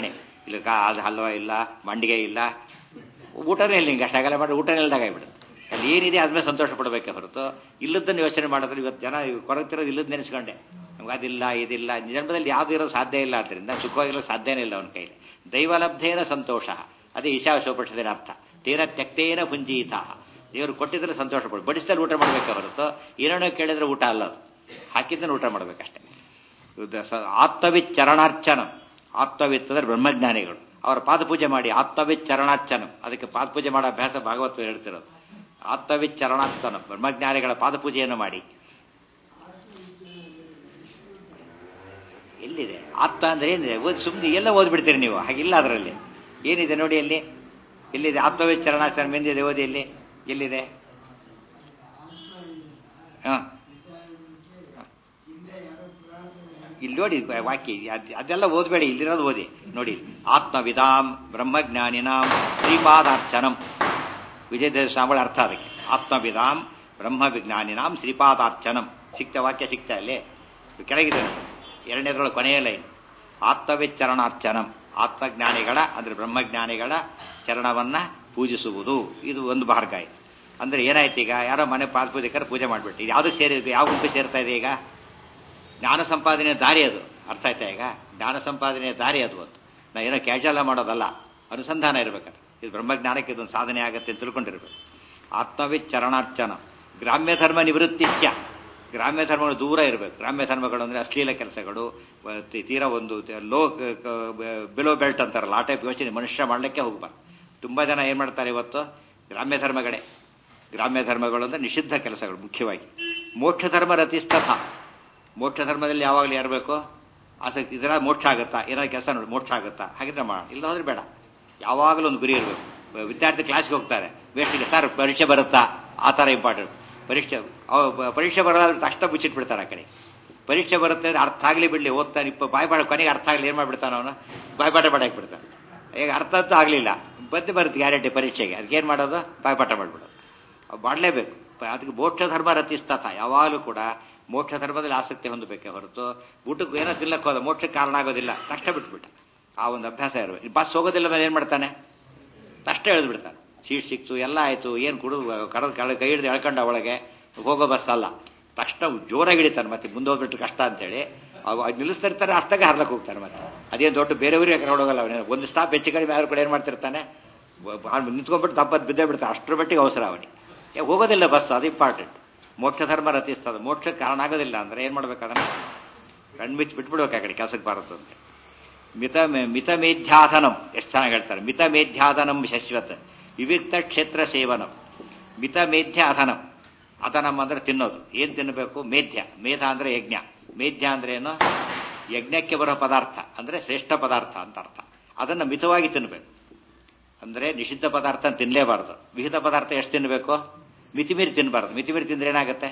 ಇಲ್ಲಿ ಕಾ ಅದು ಹಲ್ವಾ ಇಲ್ಲ ಮಂಡಿಗೆ ಇಲ್ಲ ಊಟನೇ ಇಲ್ಲ ಹಿಂಗೆ ಅಷ್ಟಾಗಲ್ಲ ಮಾಡಿ ಊಟನೇ ಇಲ್ದಾಗಾಗ್ಬಿಡುತ್ತೆ ಅಲ್ಲಿ ಏನಿದೆ ಅದ್ಮೇಲೆ ಸಂತೋಷ ಪಡಬೇಕೆ ಹೊರತು ಇಲ್ಲದನ್ನು ಯೋಚನೆ ಮಾಡಿದ್ರೆ ಇವತ್ತು ಜನ ಕೊರಗ್ತಿರೋದು ಇಲ್ಲದ ನೆನೆಸ್ಕೊಂಡೆ ನಮ್ಗೆ ಅದಿಲ್ಲ ಇದಿಲ್ಲ ಜನ್ಮದಲ್ಲಿ ಯಾವ್ದು ಇರೋದು ಸಾಧ್ಯ ಇಲ್ಲ ಆದ್ದರಿಂದ ಸುಖವಾಗಿರೋದು ಸಾಧ್ಯನೇ ಇಲ್ಲ ಅವನ ಕೈಲಿ ದೈವಲಬ್ಧೇನ ಸಂತೋಷ ಅದೇ ಈಶಾವಶೋಪನಿಷದಿನ ಅರ್ಥ ತೇನ ತ್ಯಕ್ತೇನ ಪುಂಜೀತ ದೇವರು ಕೊಟ್ಟಿದ್ರೆ ಸಂತೋಷ ಪಡು ಬಡಿಸಿದಲ್ಲಿ ಊಟ ಮಾಡಬೇಕೆ ಹೊರತು ಏನೇನೋ ಕೇಳಿದ್ರೆ ಊಟ ಅಲ್ಲ ಅದು ಹಾಕಿದ್ದನ್ನು ಊಟ ಮಾಡಬೇಕಷ್ಟೇ ಆತ್ಮವಿತ್ ಚರಣಾರ್ಚನಂ ಆತ್ಮವಿತ್ ಅಂದ್ರೆ ಬ್ರಹ್ಮಜ್ಞಾನಿಗಳು ಅವರ ಪಾದಪೂಜೆ ಮಾಡಿ ಆತ್ಮವಿತ್ ಚರಣಾರ್ಚನಂ ಅದಕ್ಕೆ ಪಾದಪೂಜೆ ಮಾಡೋ ಅಭ್ಯಾಸ ಭಾಗವತ ಹೇಳ್ತಿರೋದು ಆತ್ಮವಿತ್ ಚರಣಾರ್ಚನಂ ಬ್ರಹ್ಮಜ್ಞಾನಿಗಳ ಪಾದಪೂಜೆಯನ್ನು ಮಾಡಿ ಎಲ್ಲಿದೆ ಆತ್ಮ ಅಂದ್ರೆ ಏನಿದೆ ಓದಿ ಸುಮ್ಮನೆ ಎಲ್ಲ ಓದ್ಬಿಡ್ತೀರಿ ನೀವು ಹಾಗಿಲ್ಲ ಅದರಲ್ಲಿ ಏನಿದೆ ನೋಡಿ ಅಲ್ಲಿ ಎಲ್ಲಿದೆ ಆತ್ಮವಿತ್ ಚರಣಾರ್ಚನ ಮೆಂದಿದೆ ಓದಿ ಎಲ್ಲಿ ಎಲ್ಲಿದೆ ಹ ಇಲ್ಲಿ ನೋಡಿ ವಾಕ್ಯ ಅದ್- ಅದೆಲ್ಲ ಓದ್ಬೇಡಿ ಇಲ್ಲಿರೋದು ಓದಿ ನೋಡಿ ಆತ್ಮವಿದಾಂ ಬ್ರಹ್ಮಜ್ಞಾನಿನಾಂ ಶ್ರೀಪಾದಾರ್ಚನಂ ವಿಜಯದೇವ ಸ್ವಾಮಿಗಳ ಅರ್ಥ ಅದಕ್ಕೆ ಆತ್ಮವಿದಾಂ ಬ್ರಹ್ಮವಿಜ್ಞಾನಿನಾಂ ಶ್ರೀಪಾದಾರ್ಚನಂ ಸಿಕ್ತ ವಾಕ್ಯ ಸಿಕ್ತಾ ಅಲ್ಲಿ ಕೆಳಗಿದೆ ನೋಡಿ. ಎರಡನೇದ್ರೊಳಗೆ ಕೊನೆಯ ಲೈನ್ ಆತ್ಮವಿಚ್ಚರಣಾರ್ಚನಂ ಆತ್ಮಜ್ಞಾನಿಗಳ ಅಂದ್ರೆ ಬ್ರಹ್ಮಜ್ಞಾನಿಗಳ ಚರಣವನ್ನ ಪೂಜಿಸುವುದು ಇದು ಒಂದು ಮಾರ್ಗ ಆಯ್ತು ಅಂದ್ರೆ ಏನಾಯ್ತು ಈಗ ಯಾರೋ ಮನೆ ಪಾದ ಪೂಜೆಕರ ಪೂಜೆ ಮಾಡ್ಬಿಟ್ಟು ಇದು ಯಾವ್ದಕ್ಕೆ ಸೇರಿ ಯಾವ ಗುಂಪು ಸೇರ್ತಾ ಇದೆ ಈಗ ಜ್ಞಾನ ಸಂಪಾದನೆಯ ದಾರಿ ಅದು ಅರ್ಥ ಆಯ್ತಾ ಈಗ ಜ್ಞಾನ ಸಂಪಾದನೆಯ ದಾರಿ ಅದು ಒಂದು ನಾ ಏನೋ ಕ್ಯಾಶುವಲ್ ಮಾಡೋದಲ್ಲ ಅನುಸಂಧಾನ ಇರ್ಬೇಕಾದ್ರೆ ಇದು ಬ್ರಹ್ಮಜ್ಞಾನಕ್ಕೆ ಇದೊಂದು ಸಾಧನೆ ಆಗತ್ತೆ ಅಂತ ತಿಳ್ಕೊಂಡಿರ್ಬೇಕು ಆತ್ಮವಿತ್ ಚರಣಾರ್ಚನ ಗ್ರಾಮ್ಯ ಧರ್ಮ ನಿವೃತ್ತಿತ್ಯ ಗ್ರಾಮ್ಯ ಧರ್ಮಗಳು ದೂರ ಇರಬೇಕು ಗ್ರಾಮ್ಯ ಧರ್ಮಗಳು ಅಂದ್ರೆ ಅಶ್ಲೀಲ ಕೆಲಸಗಳು ವ- ತಿ- ತೀರಾ ಒಂದು ತ- ಲೋ ಬಿಲೋ ಬೆಲ್ಟ್ ಅಂತಾರಲ್ಲ ಆ ಟೈಪ್ ಯೋಚನೆ ಮನುಷ್ಯ ಮಾಡಲಿಕ್ಕೆ ಹೋಗ್ಬಾರ್ದು ತುಂಬಾ ಜನ ಏನ್ ಮಾಡ್ತಾರೆ ಇವತ್ತು ಗ್ರಾಮ್ಯ ಧರ್ಮಗಳೇ ಗ್ರಾಮ್ಯ ಧರ್ಮಗಳು ಅಂದ್ರೆ ನಿಷಿದ್ಧ ಕೆಲಸಗಳು ಮುಖ್ಯವಾಗಿ ಮೋಕ್ಷ ಧರ್ಮ ರತಿಸ್ತಥ ಮೋಕ್ಷ ಧರ್ಮದಲ್ಲಿ ಯಾವಾಗಲೂ ಇರಬೇಕು ಆಸಕ್ತಿ ಇದರ ಮೋಕ್ಷ ಆಗುತ್ತಾ ಏನಾದ್ರು ಕೆಲಸ ನೋಡಿ ಮೋಕ್ಷ ಆಗುತ್ತಾ ಹಾಗಿದ್ರೆ ಮಾಡೋಣ ಇಲ್ಲ ಹೋದ್ರೆ ಬೇಡ ಯಾವಾಗಲೂ ಒಂದು ಗುರಿ ಇರಬೇಕು ವಿದ್ಯಾರ್ಥಿ ಕ್ಲಾಸ್ಗೆ ಹೋಗ್ತಾರೆ ವೇಸ್ಟಿಗೆ ಸರ್ ಪರೀಕ್ಷೆ ಬರುತ್ತಾ ಆ ಥರ ಇಂಪಾರ್ಟೆಂಟ್ ಪರೀಕ್ಷೆ ಅವ ಬ- ಪರೀಕ್ಷೆ ಬರೋದ್ರ ತಕ್ಷಣ ಮುಚ್ಚಿಟ್ಬಿಡ್ತಾರೆ ಆ ಕಡೆ ಪರೀಕ್ಷೆ ಬರುತ್ತೆ ಅಂದ್ರೆ ಅರ್ಥ ಆಗಲಿ ಬಿಡಲಿ ಓದ್ತಾನೆ ಇಪ್ಪ ಬಾಯ್ಪಾಡ ಕೊನೆಗೆ ಅರ್ಥ ಆಗಲಿ ಏನು ಮಾಡ್ಬಿಡ್ತಾನೆ ಅವನು ಬಾಯ್ಪಾಠ ಮಾಡಕ್ಕೆ ಬಿಡ್ತಾನೆ ಈಗ ಅರ್ಥ ಅಂತೂ ಆಗಲಿಲ್ಲ ಬಂದು ಬರುತ್ತೆ ಗ್ಯಾರಂಟಿ ಪರೀಕ್ಷೆಗೆ ಅದಕ್ಕೆ ಏನು ಮಾಡೋದು ಬಾಯ್ಪಾಠ ಮಾಡ್ಬಿಡೋದು ಅವ್ ಮಾಡಲೇಬೇಕು ಅದಕ್ಕೆ ಮೋಕ್ಷ ಧರ್ಮ ರತಿಸ್ತಥ ಯಾವಾಗಲೂ ಕೂಡ ಮೋಕ್ಷ ಧರ್ಮದಲ್ಲಿ ಆಸಕ್ತಿ ಹೊಂದಬೇಕೆ ಹೊರತು ಊಟಕ್ಕೆ ಏನೋ ತಿನ್ನಕ್ಕೆ ಹೋದ ಮೋಕ್ಷಕ್ಕೆ ಕಾರಣ ಆಗೋದಿಲ್ಲ ತಕ್ಷಣ ಬಿಟ್ಬಿಟ್ಟ ಆ ಒಂದು ಅಭ್ಯಾಸ ಇರಬೇಕು ಬಸ್ ಹೋಗೋದಿಲ್ಲ ಮೇಲೆ ಏನು ಮಾಡ್ತಾನೆ ತಕ್ಷಣ ಎಳೆದು ಬಿಡ್ತಾನೆ ಸೀಟ್ ಸಿಕ್ತು ಎಲ್ಲ ಆಯ್ತು ಏನು ಕುಡು ಕಡದ ಕೆಳ ಕೈ ಹಿಡಿದು ಎಳ್ಕೊಂಡ ಒಳಗೆ ಹೋಗೋ ಬಸ್ ಅಲ್ಲ ತಕ್ಷಣ ಜೋರಾಗಿ ಹಿಡಿತಾನೆ ಮತ್ತೆ ಮುಂದೆ ಹೋಗ್ಬಿಟ್ಟು ಕಷ್ಟ ಅಂತೇಳಿ ಅವು ಅದ್ ನಿಲ್ಲಿಸ್ತಾ ಇರ್ತಾರೆ ಅಷ್ಟಾಗೆ ಹರ್ಲಕ್ಕೆ ಹೋಗ್ತಾನೆ ಮತ್ತೆ ಅದೇನು ದೊಡ್ಡ ಬೇರೆಯವ್ರಿಗೆ ಕರ್ಕೊಂಡು ಹೋಗಲ್ಲ ಅವನೇ ಒಂದು ಸ್ಟಾಪ್ ಹೆಚ್ಚು ಕಡಿಮೆ ಯಾರು ಕಡೆ ಏನು ಮಾಡ್ತಿರ್ತಾನೆ ಬ- ಬ- ನಿಂತ್ಕೊಂಡ್ಬಿಟ್ಟು ದಪ್ಪತ್ತು ಬಿದ್ದೇ ಬಿಡ್ತಾನೆ ಅಷ್ಟರ ಮಟ್ಟಿಗೆ ಅವಸರ ಅವನಿಗೆ ಏ, ಹೋಗೋದಿಲ್ಲ ಬಸ್ ಅದು ಇಂಪಾರ್ಟೆಂಟ್ ಮೋಕ್ಷ ಧರ್ಮ ರತಿಸ್ತದೆ ಮೋಕ್ಷಕ್ಕೆ ಕಾರಣ ಆಗೋದಿಲ್ಲ ಅಂದ್ರೆ ಏನು ಮಾಡ್ಬೇಕಾದ್ರೆ ಕಣ್ಮಿಚ್ಚಿ ಬಿಟ್ಬಿಡ್ಬೇಕು ಆ ಕಡೆ ಕೆಲಸಕ್ಕೆ ಬಾರದು ಅಂತ ಮಿತ ಮಿತ ಮೇಧ್ಯಾಧನಂ ಎಷ್ಟು ಚೆನ್ನಾಗಿ ಹೇಳ್ತಾರೆ ಮಿತ ಮೇಧ್ಯಾಧನಂ ಶಶ್ವತ್ ವಿವಿಕ್ತ ಕ್ಷೇತ್ರ ಸೇವನಂ ಮಿತ ಮೇಧ್ಯ ಅಧನಂ ಅಧನಂ ಅಂದ್ರೆ ತಿನ್ನೋದು ಏನ್ ತಿನ್ನಬೇಕು ಮೇಧ್ಯ ಮೇಧ ಅಂದ್ರೆ ಯಜ್ಞ ಮೇಧ್ಯ ಅಂದ್ರೆ ಏನು ಯಜ್ಞಕ್ಕೆ ಬರೋ ಪದಾರ್ಥ ಅಂದ್ರೆ ಶ್ರೇಷ್ಠ ಪದಾರ್ಥ ಅಂತ ಅರ್ಥ ಅದನ್ನ ಮಿತವಾಗಿ ತಿನ್ನಬೇಕು ಅಂದ್ರೆ ನಿಷಿದ್ಧ ಪದಾರ್ಥ ತಿನ್ನಲೇಬಾರದು ವಿಹಿತ ಪದಾರ್ಥ ಎಷ್ಟು ತಿನ್ನಬೇಕು ಮಿತಿಮೀರಿ ತಿನ್ನಬಾರ್ದು ಮಿತಿಮೀರಿ ತಿಂದ್ರೆ ಏನಾಗುತ್ತೆ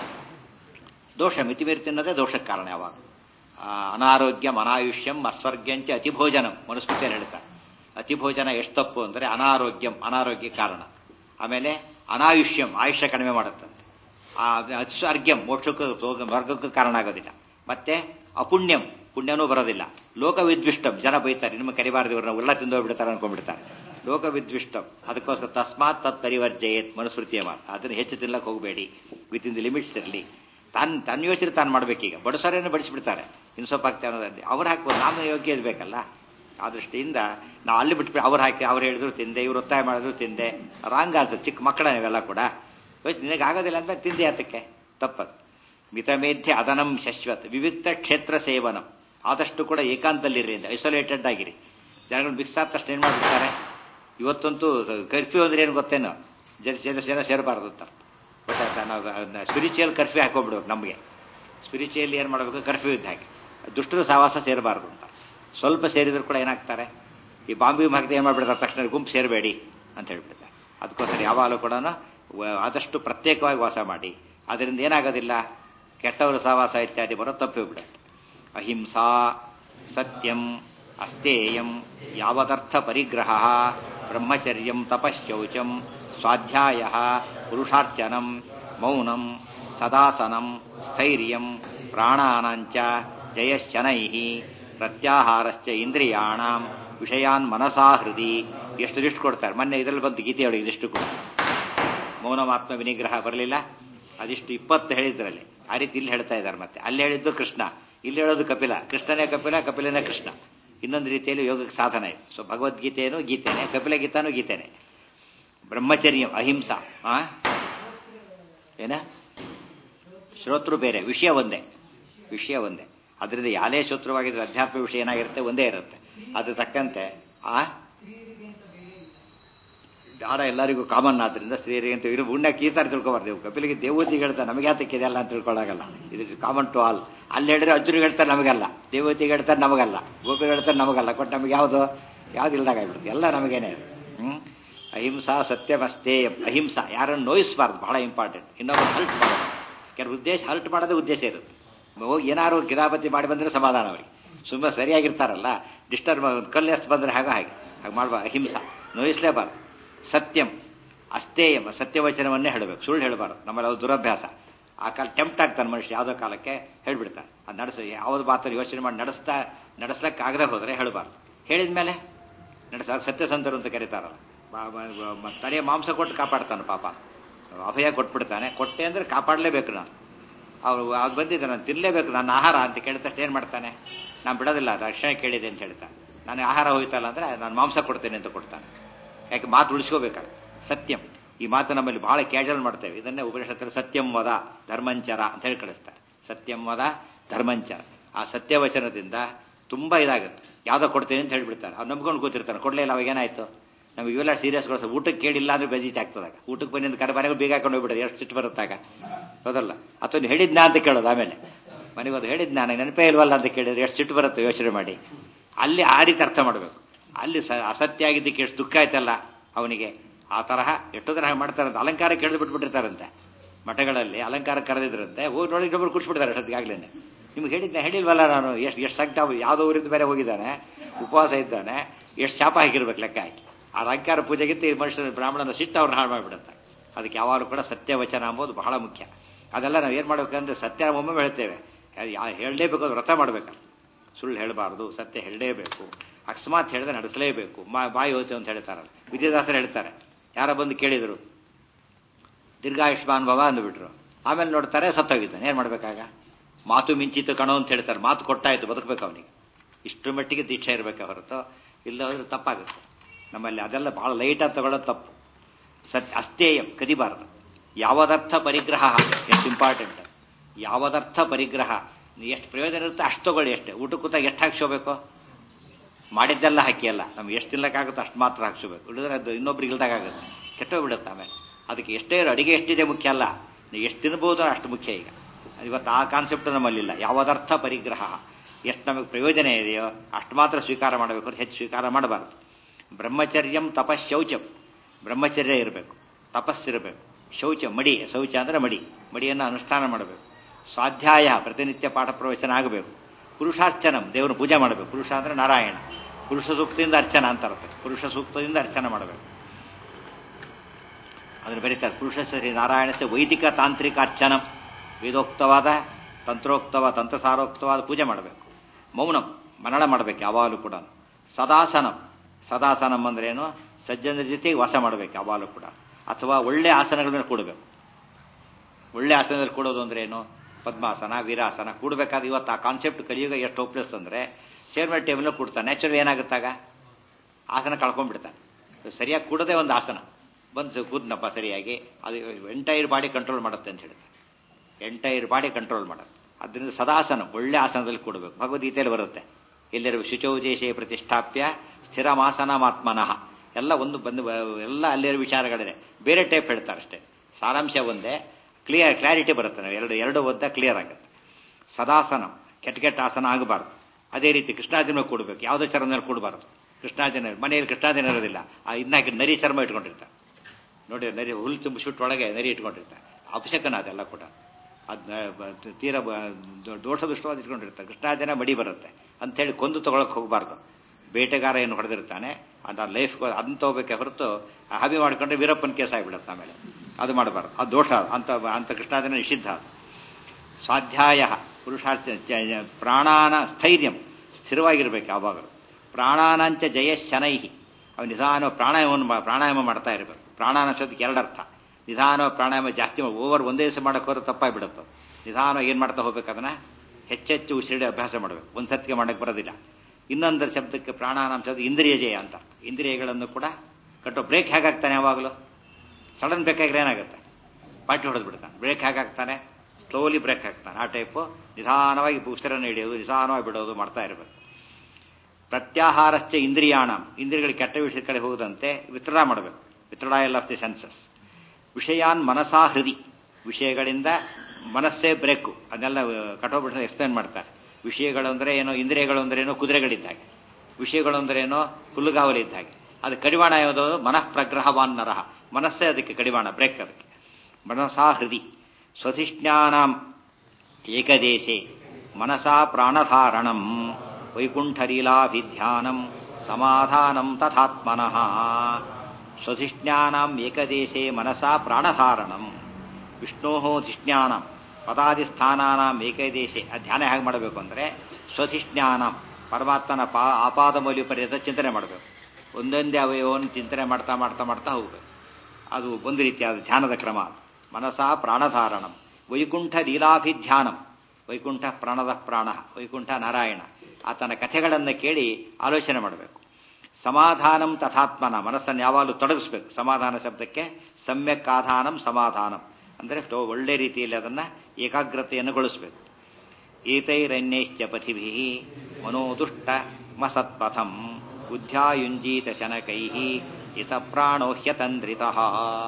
ದೋಷ ಮಿತಿಮೀರಿ ತಿನ್ನೋದೇ ದೋಷಕ್ಕೆ ಕಾರಣ ಯಾವಾಗ ಆ, ಅನಾರೋಗ್ಯಂ ಅನಾಯುಷ್ಯಂ ಅಸ್ವರ್ಗ್ಯಂಚ ಅತಿಭೋಜನಂ ಮನುಸ್ಮೃತಿಯಲ್ಲಿ ಹೇಳ್ತಾರೆ ಅತಿಭೋಜನ ಎಷ್ಟು ತಪ್ಪು ಅಂದರೆ ಅನಾರೋಗ್ಯಂ ಅನಾರೋಗ್ಯ ಕಾರಣ ಆಮೇಲೆ ಅನಾಯುಷ್ಯಂ ಆಯುಷ್ಯ ಕಡಿಮೆ ಮಾಡುತ್ತಂತೆ ಆ ಅಸ್ವರ್ಗ್ಯಂ ಮೋಕ್ಷಕ್ಕೂ ಹೋಗ- ವರ್ಗಕ್ಕೂ ಕಾರಣ ಆಗೋದಿಲ್ಲ ಮತ್ತೆ ಅಪುಣ್ಯಂ ಪುಣ್ಯನೂ ಬರೋದಿಲ್ಲ ಲೋಕವಿದ್ವಿಷ್ಟಂ ಜನ ಬೈತಾರೆ ನಿಮ್ಮ ಕರಿಬಾರದು ಇವ್ರನ್ನ ಉಲ್ಲ ತಿಂದೋಗ್ಬಿಡ್ತಾರೆ ಅನ್ಕೊಂಡ್ಬಿಡ್ತಾರೆ ಲೋಕವಿದ್ವಿಷ್ಟಂ ಅದಕ್ಕೋಸ್ಕರ ತಸ್ಮಾತ್ ತತ್ ಪರಿವರ್ಜಯೇತ್ ಮನುಸ್ಮೃತಿಯ ಮಾತು ಅದನ್ನು ಹೆಚ್ಚು ತಿನ್ನಕ್ಕೆ ಹೋಗಬೇಡಿ ವಿತ್ ಇನ್ ದಿ ಲಿಮಿಟ್ಸ್ ಇರಲಿ ತಾನು ತನ್ನ ಯೋಚನೆ ತಾನು ಮಾಡ್ಬೇಕೀಗ ಬಡಸರೇನು ಬಡಿಸ್ಬಿಡ್ತಾರೆ ಇನ್ನು ಸ್ವಲ್ಪ ಆಗ್ತಾ ಅನ್ನೋದಲ್ಲಿ ಅವ್ರು ಹಾಕ್ಬೋದು ನಾನು ಯೋಗ್ಯ ಇರಬೇಕಲ್ಲ ಆ ದೃಷ್ಟಿಯಿಂದ ನಾವು ಅಲ್ಲಿ ಬಿಟ್ಬಿಟ್ಟು ಅವ್ರು ಹಾಕಿ ಅವ್ರು ಹೇಳಿದ್ರು ತಿಂದೆ ಇವ್ರು ಒತ್ತಾಯ ಮಾಡಿದ್ರು ತಿಂದೆ ರಾಂಗ್ ಆನ್ಸರ್ ಚಿಕ್ಕ ಮಕ್ಕಳ ನೀವೆಲ್ಲ ಕೂಡ ಯೋಚ್- ನಿನಗೆ ಆಗೋದಿಲ್ಲ ಅಂದ್ರೆ ತಿಂದೆ ಅದಕ್ಕೆ ತಪ್ಪದು ಮಿತಮೇಧ್ಯ ಅದನಂ ಶಶ್ವತ್ ವಿವಿಕ್ತ ಕ್ಷೇತ್ರ ಸೇವನಂ ಆದಷ್ಟು ಕೂಡ ಏಕಾಂತದಲ್ಲಿರಿ ಅಂತ ಐಸೋಲೇಟೆಡ್ ಆಗಿರಿ ಜನಗಳು ಮಿಕ್ಸ್ ಆದ ತಕ್ಷಣ ಏನು ಮಾಡಿಬಿಡ್ತಾರೆ ಇವತ್ತಂತೂ ಕರ್ಫ್ಯೂ ಅಂದ್ರೆ ಏನು ಗೊತ್ತೇನೋ ಜನ ಜನ ಜನ ಸೇರಬಾರ್ದು ಅಂತ ಗೊತ್ತಾಯ್ತಾ ನಾವು ಸ್ಪಿರಿಚುವಲ್ ಕರ್ಫ್ಯೂ ಹಾಕೊಂಡ್ಬಿಡ್ಬೇಕು ನಮಗೆ ಸ್ಪಿರಿಚುವಲ್ ಏನು ಮಾಡಬೇಕು ಕರ್ಫ್ಯೂ ಇದ್ದ ಹಾಗೆ ದುಷ್ಟರು ಸಹವಾಸ ಸೇರಬಾರ್ದು ಅಂತ ಸ್ವಲ್ಪ ಸೇರಿದ್ರು ಕೂಡ ಏನಾಗ್ತಾರೆ ಈ ಬಾಂಬೆ ಹಾಕಿದ ಏನು ಮಾಡ್ಬಿಡ್ತಾರೆ ತಕ್ಷಣ ಗುಂಪು ಸೇರಬೇಡಿ ಅಂತ ಹೇಳ್ಬಿಡ್ತಾರೆ ಅದಕ್ಕೋಸ್ಕರ ಯಾವಾಗಲೂ ಕೂಡ ಆದಷ್ಟು ಪ್ರತ್ಯೇಕವಾಗಿ ವಾಸ ಮಾಡಿ ಅದರಿಂದ ಏನಾಗೋದಿಲ್ಲ ಕೆಟ್ಟವರ ಸಹವಾಸ ಇತ್ಯಾದಿ ಬರೋ ತಪ್ಪಿ ಬಿಡುತ್ತೆ ಅಹಿಂಸಾ ಸತ್ಯಂ ಅಸ್ತೇಯಂ ಯಾವದರ್ಥ ಪರಿಗ್ರಹ ಬ್ರಹ್ಮಚರ್ಯಂ ತಪಶ್ಚೌಚಂ ಸ್ವಾಧ್ಯಾಯ ಪುರುಷಾರ್ಚನಂ ಮೌನಂ ಸದಾಸನಂ ಸ್ಥೈರ್ಯಂ ಪ್ರಾಣಾನಾಂಚ ಜಯಶ್ಚನೈ ಪ್ರತ್ಯಾಹಾರಶ್ಚ ಇಂದ್ರಿಯಾಣಾಂ ವಿಷಯಾನ್ ಮನಸಾ ಹೃದಿ ಎಷ್ಟು ಲಿಸ್ಟ್ ಕೊಡ್ತಾರೆ ಮೊನ್ನೆ ಇದರಲ್ಲಿ ಬಂತು ಗೀತೆಯೊಳಗೆ ಇದಿಷ್ಟು ಕೂಡ ಮೌನಮಾತ್ಮ ವಿನಿಗ್ರಹ ಬರಲಿಲ್ಲ ಅದಿಷ್ಟು ಇಪ್ಪತ್ತು ಹೇಳಿದ್ರಲ್ಲಿ ಆ ರೀತಿ ಇಲ್ಲಿ ಹೇಳ್ತಾ ಇದ್ದಾರೆ ಮತ್ತೆ ಅಲ್ಲಿ ಹೇಳಿದ್ದು ಕೃಷ್ಣ ಇಲ್ಲಿ ಹೇಳೋದು ಕಪಿಲ ಕೃಷ್ಣನೇ ಕಪಿಲ ಕಪಿಲನೇ ಕೃಷ್ಣ ಇನ್ನೊಂದು ರೀತಿಯಲ್ಲಿ ಯೋಗಕ್ಕೆ ಸಾಧನ ಇದೆ ಸೊ ಭಗವದ್ಗೀತೆಯೂ ಗೀತೆನೆ ಕಪಿಲ ಗೀತಾನು ಗೀತೆನೆ ಬ್ರಹ್ಮಚರ್ಯ ಅಹಿಂಸಾ ಆ ಏನ ಶ್ರೋತೃ ಬೇರೆ ವಿಷಯ ಒಂದೇ ವಿಷಯ ಒಂದೇ ಅದರಿಂದ ಯಾಲೇ ಶ್ರೋತ್ರವಾಗಿದ್ರೆ ಅಧ್ಯಾತ್ಮ ವಿಷಯ ಏನಾಗಿರುತ್ತೆ ಒಂದೇ ಇರುತ್ತೆ ಅದು ತಕ್ಕಂತೆ ಆ ದಾರ ಎಲ್ಲರಿಗೂ ಕಾಮನ್ ಆದ್ರಿಂದ ಸ್ತ್ರೀಯರಿಗೆ ಅಂತ ಇರು ಉಣ್ಣಕ್ಕೆ ಈ ತರ ತಿಳ್ಕೊಬಾರ್ದು ನೀವು ಕಪಿಲಿಗೆ ದೇವತಿಗೆ ಹೇಳ್ತಾರೆ ನಮಗೆ ಯಾತಕ್ಕೆ ಇದೆಲ್ಲ ಅಂತ ತಿಳ್ಕೊಳ್ಳಾಗಲ್ಲ ಇದು ಕಾಮನ್ ಟು ಆಲ್ ಅಲ್ಲಿ ಹೇಳಿದ್ರೆ ಅಜ್ಜರಿಗೆ ಹೇಳ್ತಾರೆ ನಮಗಲ್ಲ ದೇವತಿಗೆ ಹೇಳ್ತಾರೆ ನಮಗಲ್ಲ ಗೋಪಿಗೆ ಹೇಳ್ತಾರೆ ನಮಗಲ್ಲ ಕೊಟ್ಟು ನಮಗೆ ಯಾವುದು ಯಾವ್ದು ಇಲ್ದಾಗ ಆಗ್ಬಿಡುತ್ತೆ ಎಲ್ಲ ನಮಗೇನೆ ಹ್ಮ್ ಅಹಿಂಸಾ ಸತ್ಯವಸ್ತೇಯ ಅಹಿಂಸಾ ಯಾರನ್ನು ನೋಯಿಸಬಾರ್ದು ಬಹಳ ಇಂಪಾರ್ಟೆಂಟ್ ಇನ್ನೊಬ್ಬರು ಹಲ್ಟ್ ಮಾಡೋದು ಕೆಲವು ಉದ್ದೇಶ ಹಲ್ಟ್ ಮಾಡೋದೇ ಉದ್ದೇಶ ಇರುತ್ತೆ ಹೋಗಿ ಏನಾದ್ರು ಗಿರಾಪತಿ ಮಾಡಿ ಬಂದ್ರೆ ಸಮಾಧಾನ ಅವರಿಗೆ ಸುಮ್ಮನೆ ಸರಿಯಾಗಿರ್ತಾರಲ್ಲ ಡಿಸ್ಟರ್ಬ್ ಕಲ್ಲು ಎಷ್ಟು ಬಂದ್ರೆ ಹಾಗೆ ಹಾಗೆ ಹಾಗೆ ಮಾಡ್ಬಾರ್ದು ಅಹಿಂಸಾ ನೋಯಿಸಲೇಬಾರ್ದು ಸತ್ಯಂ ಅಸ್ತೇಯಂ ಸತ್ಯವಚನವನ್ನೇ ಹೇಳಬೇಕು ಸುಳ್ಳು ಹೇಳಬಾರ್ದು ನಮ್ಮಲ್ಲಿ ಅದು ದುರಭ್ಯಾಸ ಆ ಕಾಲ ಟೆಂಪ್ಟ್ ಆಗ್ತಾನೆ ಮನುಷ್ಯ ಯಾವುದೋ ಕಾಲಕ್ಕೆ ಹೇಳ್ಬಿಡ್ತಾನೆ ಅದು ನಡೆಸ ಯಾವ್ದು ಮಾತನ್ನು ಯೋಚನೆ ಮಾಡಿ ನಡೆಸ್ತಾ ನಡೆಸ್ಲಕ್ಕೆ ಆಗದೆ ಹೋದರೆ ಹೇಳಬಾರ್ದು ಹೇಳಿದ ಮೇಲೆ ನಡೆಸ ಸತ್ಯಸಂಧರು ಅಂತ ಕರೀತಾರಲ್ಲ ಬಾ- ಬಾ- ಬಾ- ತಲೆಯ ಮಾಂಸ ಕೊಟ್ಟು ಕಾಪಾಡ್ತಾನೆ ಪಾಪ ಅಭಯ ಕೊಟ್ಬಿಡ್ತಾನೆ ಕೊಟ್ಟೆ ಅಂದ್ರೆ ಕಾಪಾಡಲೇಬೇಕು ನಾನು ಅವ್ರು ಅದು ಬಂದಿದ್ದೆ ನಾನು ತಿನ್ನಲೇಬೇಕು ನನ್ನ ಆಹಾರ ಅಂತ ಕೇಳಿದ ತಕ್ಷಣ ಏನು ಮಾಡ್ತಾನೆ ನಾನು ಬಿಡೋದಿಲ್ಲ ರಕ್ಷಣೆ ಕೇಳಿದೆ ಅಂತ ಹೇಳ್ತಾನೆ ನನಗೆ ಆಹಾರ ಹೋಯ್ತಲ್ಲ ಅಂದ್ರೆ ನಾನು ಮಾಂಸ ಕೊಡ್ತೇನೆ ಅಂತ ಕೊಡ್ತಾನೆ ಯಾಕೆ ಮಾತು ಉಳಿಸ್ಕೋಬೇಕಾಗ ಸತ್ಯಂ ಈ ಮಾತು ನಮ್ಮಲ್ಲಿ ಬಹಳ ಕ್ಯಾಶುವಲ್ ಮಾಡ್ತೇವೆ ಇದನ್ನೇ ಉಪನಿಷತ್ತರ ಸತ್ಯಂ ವದ ಧರ್ಮಂಚರ ಅಂತ ಹೇಳಿ ಕಳಿಸ್ತಾರೆ ಸತ್ಯಂ ವದ ಧರ್ಮಂಚರ ಆ ಸತ್ಯವಚನದಿಂದ ತುಂಬಾ ಇದಾಗುತ್ತೆ ಯಾವ್ದೋ ಕೊಡ್ತೇನೆ ಅಂತ ಹೇಳ್ಬಿಡ್ತಾರೆ ಅವ್ನು ನಂಬ್ಕೊಂಡು ಕೂತಿರ್ತಾನೆ ಕೊಡ್ಲೇ ಇಲ್ಲ ಅವಾಗ ಏನಾಯ್ತು ನಮ್ಗೆ ಇವೆಲ್ಲ ಸೀರಿಯಸ್ಗಳು ಊಟಕ್ಕೆ ಕೇಳಿಲ್ಲ ಅಂದ್ರೆ ಬೆಜೀತಿ ಆಗ್ತದಾಗ ಊಟಕ್ಕೆ ಬಂದಿಂದ ಕರೆ ಮನೆಗೆ ಬೇಗ ಹಾಕೊಂಡು ಹೋಗ್ಬಿಡೋದು ಎಷ್ಟು ಸಿಟ್ಟು ಬರುತ್ತಾಗ ಹೌದಲ್ಲ ಅಥವಾ ನೀನು ಹೇಳಿದ್ನಾ ಅಂತ ಕೇಳೋದು ಆಮೇಲೆ ಮನೆಗೆ ಅದು ಹೇಳಿದ್ನಾ ನನಗೆ ನೆನಪೇ ಇಲ್ವಲ್ಲ ಅಂತ ಕೇಳಿದ್ರೆ ಎಷ್ಟು ಸಿಟ್ಟು ಬರುತ್ತೆ ಯೋಚನೆ ಮಾಡಿ ಅಲ್ಲಿ ಆ ರೀತಿ ಅರ್ಥ ಮಾಡಬೇಕು ಅಲ್ಲಿ ಸ ಅಸತ್ಯ ಆಗಿದ್ದಕ್ಕೆ ಎಷ್ಟು ದುಃಖ ಆಯ್ತಲ್ಲ ಅವನಿಗೆ ಆ ತರಹ ಎಷ್ಟೋ ತರಹ ಮಾಡ್ತಾರಂತೆ ಅಲಂಕಾರ ಕೇಳಿದು ಬಿಟ್ಬಿಟ್ಟಿರ್ತಾರಂತೆ ಮಠಗಳಲ್ಲಿ ಅಲಂಕಾರ ಕರೆದಿದ್ರಂತೆ ಹೋಗಿ ನೋಡಿ ಇನ್ನೊಬ್ರು ಕುಡಿಸ್ಬಿಡ್ತಾರೆ ಅಷ್ಟೊತ್ತಿಗಾಗ್ಲೇ ನಿಮ್ಗೆ ಹೇಳಿದ್ದೆ ಹೇಳಿಲ್ವಲ್ಲ ನಾನು ಎಷ್ಟು ಎಷ್ಟು ಸಂಕಟ ಯಾವುದೋ ಊರಿಂದ ಬೇರೆ ಹೋಗಿದ್ದಾನೆ ಉಪವಾಸ ಇದ್ದಾನೆ ಎಷ್ಟು ಶಾಪ ಹಾಕಿರ್ಬೇಕು ಲೆಕ್ಕ ಹಾಕಿ ಆ ಅಲಂಕಾರ ಪೂಜೆಗಿಂತ ಈ ಮನುಷ್ಯನ ಬ್ರಾಹ್ಮಣನ ಸಿಟ್ಟು ಅವ್ರನ್ನ ಹಾಳು ಮಾಡಿಬಿಡುತ್ತೆ ಅದಕ್ಕೆ ಯಾವಾಗಲೂ ಕೂಡ ಸತ್ಯವಚನ ಅಂಬೋದು ಬಹಳ ಮುಖ್ಯ ಅದೆಲ್ಲ ನಾವು ಏನು ಮಾಡ್ಬೇಕಂದ್ರೆ ಸತ್ಯ ಒಮ್ಮೆ ಹೇಳ್ತೇವೆ ಯಾ- ಹೇಳಲೇಬೇಕು ಅದು ವ್ರತ ಮಾಡ್ಬೇಕಲ್ಲ ಸುಳ್ಳು ಹೇಳಬಾರ್ದು ಸತ್ಯ ಹೇಳಲೇಬೇಕು ಅಕಸ್ಮಾತ್ ಹೇಳಿದ್ರೆ ನಡೆಸಲೇಬೇಕು ಮಾ ಬಾಯಿ ಹೋಯ್ತು ಅಂತ ಹೇಳ್ತಾರಲ್ಲ ವಿದ್ಯಾದಾಸರು ಹೇಳ್ತಾರೆ ಯಾರ ಬಂದು ಕೇಳಿದರು ದೀರ್ಘಾಯುಷ್ಮಾನ್ ಭವ ಅಂದ್ಬಿಟ್ರು ಆಮೇಲೆ ನೋಡ್ತಾರೆ ಸತ್ತೋಗಿದ್ದಾನೆ ಏನು ಮಾಡ್ಬೇಕಾಗ ಮಾತು ಮಿಂಚಿತು ಕಣೋ ಅಂತ ಹೇಳ್ತಾರೆ ಮಾತು ಕೊಟ್ಟಾಯ್ತು ಬದುಕಬೇಕು ಅವನಿಗೆ ಇಷ್ಟರ ಮಟ್ಟಿಗೆ ದೀಕ್ಷೆ ಇರಬೇಕು ಹೊರತು ಇಲ್ಲದ್ರೆ ತಪ್ಪಾಗುತ್ತೆ ನಮ್ಮಲ್ಲಿ ಅದೆಲ್ಲ ಬಹಳ ಲೈಟಾಗಿ ತಗೊಳ್ಳೋದು ತಪ್ಪು ಸತ್ಯ ಅಸ್ತೇಯ ಕದಿಬಾರದು ಯಾವದರ್ಥ ಪರಿಗ್ರಹ ಎಷ್ಟು ಇಂಪಾರ್ಟೆಂಟ್ ಯಾವದರ್ಥ ಪರಿಗ್ರಹ ಎಷ್ಟು ಪ್ರಯೋಜನ ಇರುತ್ತೆ ಅಷ್ಟು ತಗೊಳ್ಳಿ ಅಷ್ಟೇ ಊಟ ಕೂತಾಗ ಎಷ್ಟು ಹಾಕ್ಸೋಬೇಕು ಮಾಡಿದ್ದೆಲ್ಲ ಹಾಕಿ ಅಲ್ಲ ನಮ್ಗೆ ಎಷ್ಟು ತಿನ್ಲಕ್ಕಾಗುತ್ತೋ ಅಷ್ಟು ಮಾತ್ರ ಹಾಕ್ಸೋಬೇಕು ಉಳಿದ್ರೆ ಅದು ಇನ್ನೊಬ್ರಿಗೆ ಇಲ್ದಾಗುತ್ತೆ ಕೆಟ್ಟೋಗ್ಬಿಡುತ್ತೆ ಆಮೇಲೆ ಅದಕ್ಕೆ ಎಷ್ಟೇ ಅಡಿಗೆ ಎಷ್ಟಿದೆ ಮುಖ್ಯ ಅಲ್ಲ ನೀವು ಎಷ್ಟು ತಿನ್ಬೋದು ಅಷ್ಟು ಮುಖ್ಯ ಈಗ ಇವತ್ತು ಆ ಕಾನ್ಸೆಪ್ಟ್ ನಮ್ಮಲ್ಲಿಲ್ಲ ಯಾವದರ್ಥ ಪರಿಗ್ರಹ ಎಷ್ಟು ನಮಗೆ ಪ್ರಯೋಜನ ಇದೆಯೋ ಅಷ್ಟು ಮಾತ್ರ ಸ್ವೀಕಾರ ಮಾಡಬೇಕು ಹೆಚ್ಚು ಸ್ವೀಕಾರ ಮಾಡಬಾರ್ದು ಬ್ರಹ್ಮಚರ್ಯಂ ತಪಶೌಚಂ ಬ್ರಹ್ಮಚರ್ಯ ಇರಬೇಕು ತಪಸ್ಸಿರಬೇಕು ಶೌಚ ಮಡಿ ಶೌಚ ಅಂದರೆ ಮಡಿ ಮಡಿಯನ್ನು ಅನುಷ್ಠಾನ ಮಾಡಬೇಕು ಸ್ವಾಧ್ಯಾಯ ಪ್ರತಿನಿತ್ಯ ಪಾಠ ಪ್ರವಚನ ಆಗಬೇಕು ಪುರುಷಾರ್ಚನಂ ದೇವರ ಪೂಜೆ ಮಾಡಬೇಕು ಪುರುಷ ಅಂದರೆ ನಾರಾಯಣ ಪುರುಷ ಸೂಕ್ತದಿಂದ ಅರ್ಚನ ಅಂತ ಅರ್ಥ ಪುರುಷ ಸೂಕ್ತದಿಂದ ಅರ್ಚನೆ ಮಾಡಬೇಕು ಅದನ್ನು ಬರೀತಾರೆ ಪುರುಷ ಶ್ರೀ ನಾರಾಯಣಸ್ಯ ವೈದಿಕ ತಾಂತ್ರಿಕ ಅರ್ಚನಂ ವೇದೋಕ್ತವಾದ ತಂತ್ರೋಕ್ತವ ತಂತ್ರಸಾರೋಕ್ತವಾದ ಪೂಜೆ ಮಾಡಬೇಕು ಮೌನಂ ಮನನ ಮಾಡಬೇಕು ಯಾವಾಗಲೂ ಕೂಡ ಸದಾಸನಂ ಸದಾಸನಂ ಅಂದ್ರೇನು ಸಜ್ಜನರ ಜೊತೆಗೆ ವಾಸ ಮಾಡಬೇಕು ಯಾವಾಗಲೂ ಕೂಡ ಅಥವಾ ಒಳ್ಳೆ ಆಸನಗಳನ್ನ ಕೂಡಬೇಕು ಒಳ್ಳೆ ಆಸನದಲ್ಲಿ ಕೂಡೋದು ಅಂದ್ರೆ ಏನು ಪದ್ಮಾಸನ ವೀರಾಸನ ಕೂಡಬೇಕಾದ್ರೆ ಇವತ್ತು ಆ ಕಾನ್ಸೆಪ್ಟ್ ಕಲಿಯುಗ ಎಷ್ಟು ಹೋಪ್ಲೆಸ್ ಅಂದ್ರೆ ಚೇರ್ಮನ್ ಟೇಬಲ್ ಕೂಡ್ತಾನೆ ನ್ಯಾಚುರಲ್ ಏನಾಗುತ್ತಾಗ ಆಸನ ಕಳ್ಕೊಂಡ್ಬಿಡ್ತಾನೆ ಸರಿಯಾಗಿ ಕೂಡೋದೇ ಒಂದು ಆಸನ ಬಂದು ಕೂದ್ನಪ್ಪ ಸರಿಯಾಗಿ ಅದು ಎಂಟೈರ್ ಬಾಡಿ ಕಂಟ್ರೋಲ್ ಮಾಡುತ್ತೆ ಅಂತ ಹೇಳ್ತಾರೆ ಎಂಟೈರ್ ಬಾಡಿ ಕಂಟ್ರೋಲ್ ಮಾಡುತ್ತೆ ಅದರಿಂದ ಸದಾಸನ ಒಳ್ಳೆ ಆಸನದಲ್ಲಿ ಕೂಡಬೇಕು ಭಗವದ್ಗೀತೆಯಲ್ಲಿ ಬರುತ್ತೆ ಎಲ್ಲರೂ ಶುಚೌದೇಶೇ ಪ್ರತಿಷ್ಠಾಪ್ಯ ಸ್ಥಿರಮಾಸನಮಾತ್ಮನಃ ಎಲ್ಲ ಒಂದು ಬಂದು ಎಲ್ಲ ಅಲ್ಲಿರೋ ವಿಚಾರಗಳಿದೆ ಬೇರೆ ಟೈಪ್ ಹೇಳ್ತಾರೆ ಅಷ್ಟೇ ಸಾರಾಂಶ ಒಂದೇ ಕ್ಲಿಯರ್ ಕ್ಲಾರಿಟಿ ಬರುತ್ತೆ ನಾವು ಎರಡು ಎರಡು ಒದ್ದ ಕ್ಲಿಯರ್ ಆಗುತ್ತೆ ಸದಾಸನ ಕೆಟ್ಟ ಕೆಟ್ಟ ಆಸನ ಆಗಬಾರ್ದು ಅದೇ ರೀತಿ ಕೃಷ್ಣಾರ್ಜುನ ಕೂಡಬೇಕು ಯಾವುದೇ ಚರ್ಮದಲ್ಲಿ ಕೂಡಬಾರ್ದು ಕೃಷ್ಣಾರ್ಜುನ ಮನೆಯಲ್ಲಿ ಕೃಷ್ಣಾರ್ಜುನ ಇರೋದಿಲ್ಲ ಆ ಇನ್ನಾಕಿ ನರಿ ಚರ್ಮ ಇಟ್ಕೊಂಡಿರ್ತಾರೆ ನೋಡಿ ನರಿ ಹುಲ್ಲು ತುಂಬ ಒಳಗೆ ನರಿ ಇಟ್ಕೊಂಡಿರ್ತಾರೆ ಅಪಶಕನ ಅದೆಲ್ಲ ಕೂಡ ಅದನ್ನ ತೀರ ದೋಷ ದುಷ್ಟವಾದ ಇಟ್ಕೊಂಡಿರ್ತಾರೆ ಕೃಷ್ಣಾರ್ಜುನ ಮಡಿ ಬರುತ್ತೆ ಅಂಥೇಳಿ ಕೊಂದು ತಗೊಳಕ್ ಹೋಗಬಾರ್ದು ಬೇಟೆಗಾರ ಏನು ಹೊಡೆದಿರ್ತಾನೆ ಅದು ಆ ಲೈಫ್ ಅದನ್ನ ತಗೋಬೇಕೆ ಹೊರತು ಹಾವಿ ಮಾಡ್ಕೊಂಡ್ರೆ ವೀರಪ್ಪನ ಕೇಸ್ ಆಗಿಬಿಡುತ್ತೆ ಆಮೇಲೆ ಅದು ಮಾಡಬಾರ್ದು ಅದು ದೋಷ ಅಂತ ಅಂತ ಕೃಷ್ಣಾರ್ಜುನ ನಿಷಿದ್ಧ ಅದು ಸ್ವಾಧ್ಯಾಯ ಪುರುಷಾರ್ಥ ಪ್ರಾಣಾನ ಸ್ಥೈರ್ಯಂ ಸ್ಥಿರವಾಗಿರ್ಬೇಕು ಯಾವಾಗಲೂ ಪ್ರಾಣಾನಾಂಚ ಜಯಶನೈಹಿ ಅವನು ನಿಧಾನ ಪ್ರಾಣಾಯಾಮವನ್ನು ಮಾ- ಪ್ರಾಣಾಯಾಮ ಮಾಡ್ತಾ ಇರಬೇಕು ಪ್ರಾಣಾಯಾಮ ಶಬ್ದಕ್ಕೆ ಎರಡರ್ಥ ನಿಧಾನ ಪ್ರಾಣಾಯಾಮ ಜಾಸ್ತಿ ಓವರ್ ಒಂದೇ ದಿವಸ ಮಾಡಕ್ಕೆ ಹೋದ್ರೆ ತಪ್ಪಾಗ್ಬಿಡುತ್ತೆ ನಿಧಾನ ಏನು ಮಾಡ್ತಾ ಹೋಗ್ಬೇಕು ಅದನ್ನ ಹೆಚ್ಚೆಚ್ಚು ಉಸಿರಿಡಿ ಅಭ್ಯಾಸ ಮಾಡಬೇಕು ಒಂದು ಸತ್ತಿಗೆ ಮಾಡಕ್ಕೆ ಬರೋದಿಲ್ಲ ಇನ್ನೊಂದರ ಶಬ್ದಕ್ಕೆ ಪ್ರಾಣಾಯಾಮ ಶಬ್ದ ಇಂದ್ರಿಯ ಜಯ ಅಂತ ಇಂದ್ರಿಯಗಳನ್ನು ಕೂಡ ಕಟ್ಟೋ ಬ್ರೇಕ್ ಹೇಗಾಗ್ತಾನೆ ಯಾವಾಗಲೂ ಸಡನ್ ಬೇಕಾಗಿದ್ರೆ ಏನಾಗುತ್ತೆ ಪಾಟಿ ಹೊಡೆದು ಬಿಡ್ತಾನೆ ಬ್ರೇಕ್ ಹೇಗಾಗ್ತಾನೆ ಸ್ಲೋಲಿ ಬ್ರೇಕ್ ಹಾಕ್ತಾನೆ ಆ ಟೈಪು ನಿಧಾನವಾಗಿ ಉಸಿರನ್ನು ಹಿಡಿಯೋದು ನಿಧಾನವಾಗಿ ಬಿಡೋದು ಮಾಡ್ತಾ ಇರಬೇಕು ಪ್ರತ್ಯಾಹಾರಶ್ಚ ಇಂದ್ರಿಯಾಣ ಇಂದ್ರಿಯಗಳಿಗೆ ಕೆಟ್ಟ ವಿಷಯದ ಕಡೆ ಹೋಗದಂತೆ ವಿತ್ರಡ ಮಾಡಬೇಕು ವಿತ್ರಡಾಯಲ್ ಆಫ್ ದಿ ಸೆನ್ಸಸ್ ವಿಷಯಾನ್ ಮನಸಾ ಹೃದಿ ವಿಷಯಗಳಿಂದ ಮನಸ್ಸೇ ಬ್ರೇಕು ಅದನ್ನೆಲ್ಲ ಕಠೋಬಿಟ್ಟು ಎಕ್ಸ್ಪ್ಲೇನ್ ಮಾಡ್ತಾರೆ ವಿಷಯಗಳು ಅಂದ್ರೆ ಏನೋ ಇಂದ್ರಿಯಗಳು ಅಂದ್ರೆ ಏನೋ ಕುದುರೆಗಳಿದ್ದಾಗೆ ವಿಷಯಗಳು ಅಂದ್ರೆ ಏನೋ ಹುಲ್ಲುಗಾವಲಿದ್ದಾಗೆ ಅದು ಕಡಿವಾಣ ಯಾವುದು ಮನಃ ಪ್ರಗ್ರಹವಾನ್ ನರಹ ಮನಸ್ಸೇ ಅದಕ್ಕೆ ಕಡಿವಾಣ ಬ್ರೇಕ್ ಅದಕ್ಕೆ ಮನಸಾ ಹೃದಿ ಸ್ವಧಿಷ್ಠಾನಾಂ ಏಕದೇಶೆ ಮನಸಾ ಪ್ರಾಣಧಾರಣಂ ವೈಕುಂಠಲೀಲಾಭಿಧ್ಯಾನಂ ಸಮಾಧಾನಂ ತಥಾತ್ಮನಃ ಸ್ವಧಿಷ್ಠಾನಾಂ ಏಕದೇಶೆ ಮನಸಾ ಪ್ರಾಣಧಾರಣಂ ವಿಷ್ಣೋ ಧಿಷ್ಣ್ಯಾನಂ ಪದಾದಿಸ್ಥಾನಾನಾಂ ಏಕದೇಶೆ ಆ ಧ್ಯಾನ ಹೇಗೆ ಮಾಡಬೇಕು ಅಂದರೆ ಸ್ವಧಿಷ್ಠಾನಂ ಪರಮಾತ್ಮನ ಪಾ ಆಪಾದ ಮೌಲ್ಯ ಪರ್ಯಂತ ಚಿಂತನೆ ಮಾಡಬೇಕು ಒಂದೊಂದೇ ಅವಯವವನ್ನು ಚಿಂತನೆ ಮಾಡ್ತಾ ಮಾಡ್ತಾ ಮಾಡ್ತಾ ಹೋಗಬೇಕು ಅದು ಒಂದು ರೀತಿಯಾದ ಧ್ಯಾನದ ಕ್ರಮ ಅದು ಮನಸಾ ಪ್ರಾಣಧಾರಣಂ ವೈಕುಂಠ ಲೀಲಾಭಿಧ್ಯಾನಂ ವೈಕುಂಠ ಪ್ರಾಣದ ಪ್ರಾಣ ವೈಕುಂಠ ನಾರಾಯಣ ಆತನ ಕಥೆಗಳನ್ನು ಕೇಳಿ ಆಲೋಚನೆ ಮಾಡಬೇಕು ಸಮಾಧಾನಂ ತಥಾತ್ಮನ ಮನಸ್ಸನ್ನು ಯಾವಾಗಲೂ ತೊಡಗಿಸ್ಬೇಕು ಸಮಾಧಾನ ಶಬ್ದಕ್ಕೆ ಸಮ್ಯಕ್ ಆಧಾನಂ ಸಮಾಧಾನಂ ಅಂದರೆ ಸ್ಟೋ- ಒಳ್ಳೆ ರೀತಿಯಲ್ಲಿ ಅದನ್ನು ಏಕಾಗ್ರತೆಯನ್ನು ಗೊಳಿಸಬೇಕು ಏತೈರನ್ಯೈಶ್ಚ ಪಥಿಭಿ ಮನೋದುಷ್ಟ ಮಸತ್ಪಥಂ ಬುದ್ಧ್ಯಾಯುಂಜೀತ ಶನಕೈ ಇತ ಪ್ರಾಣೋ ಹ್ಯತಂದ್ರಿತಃ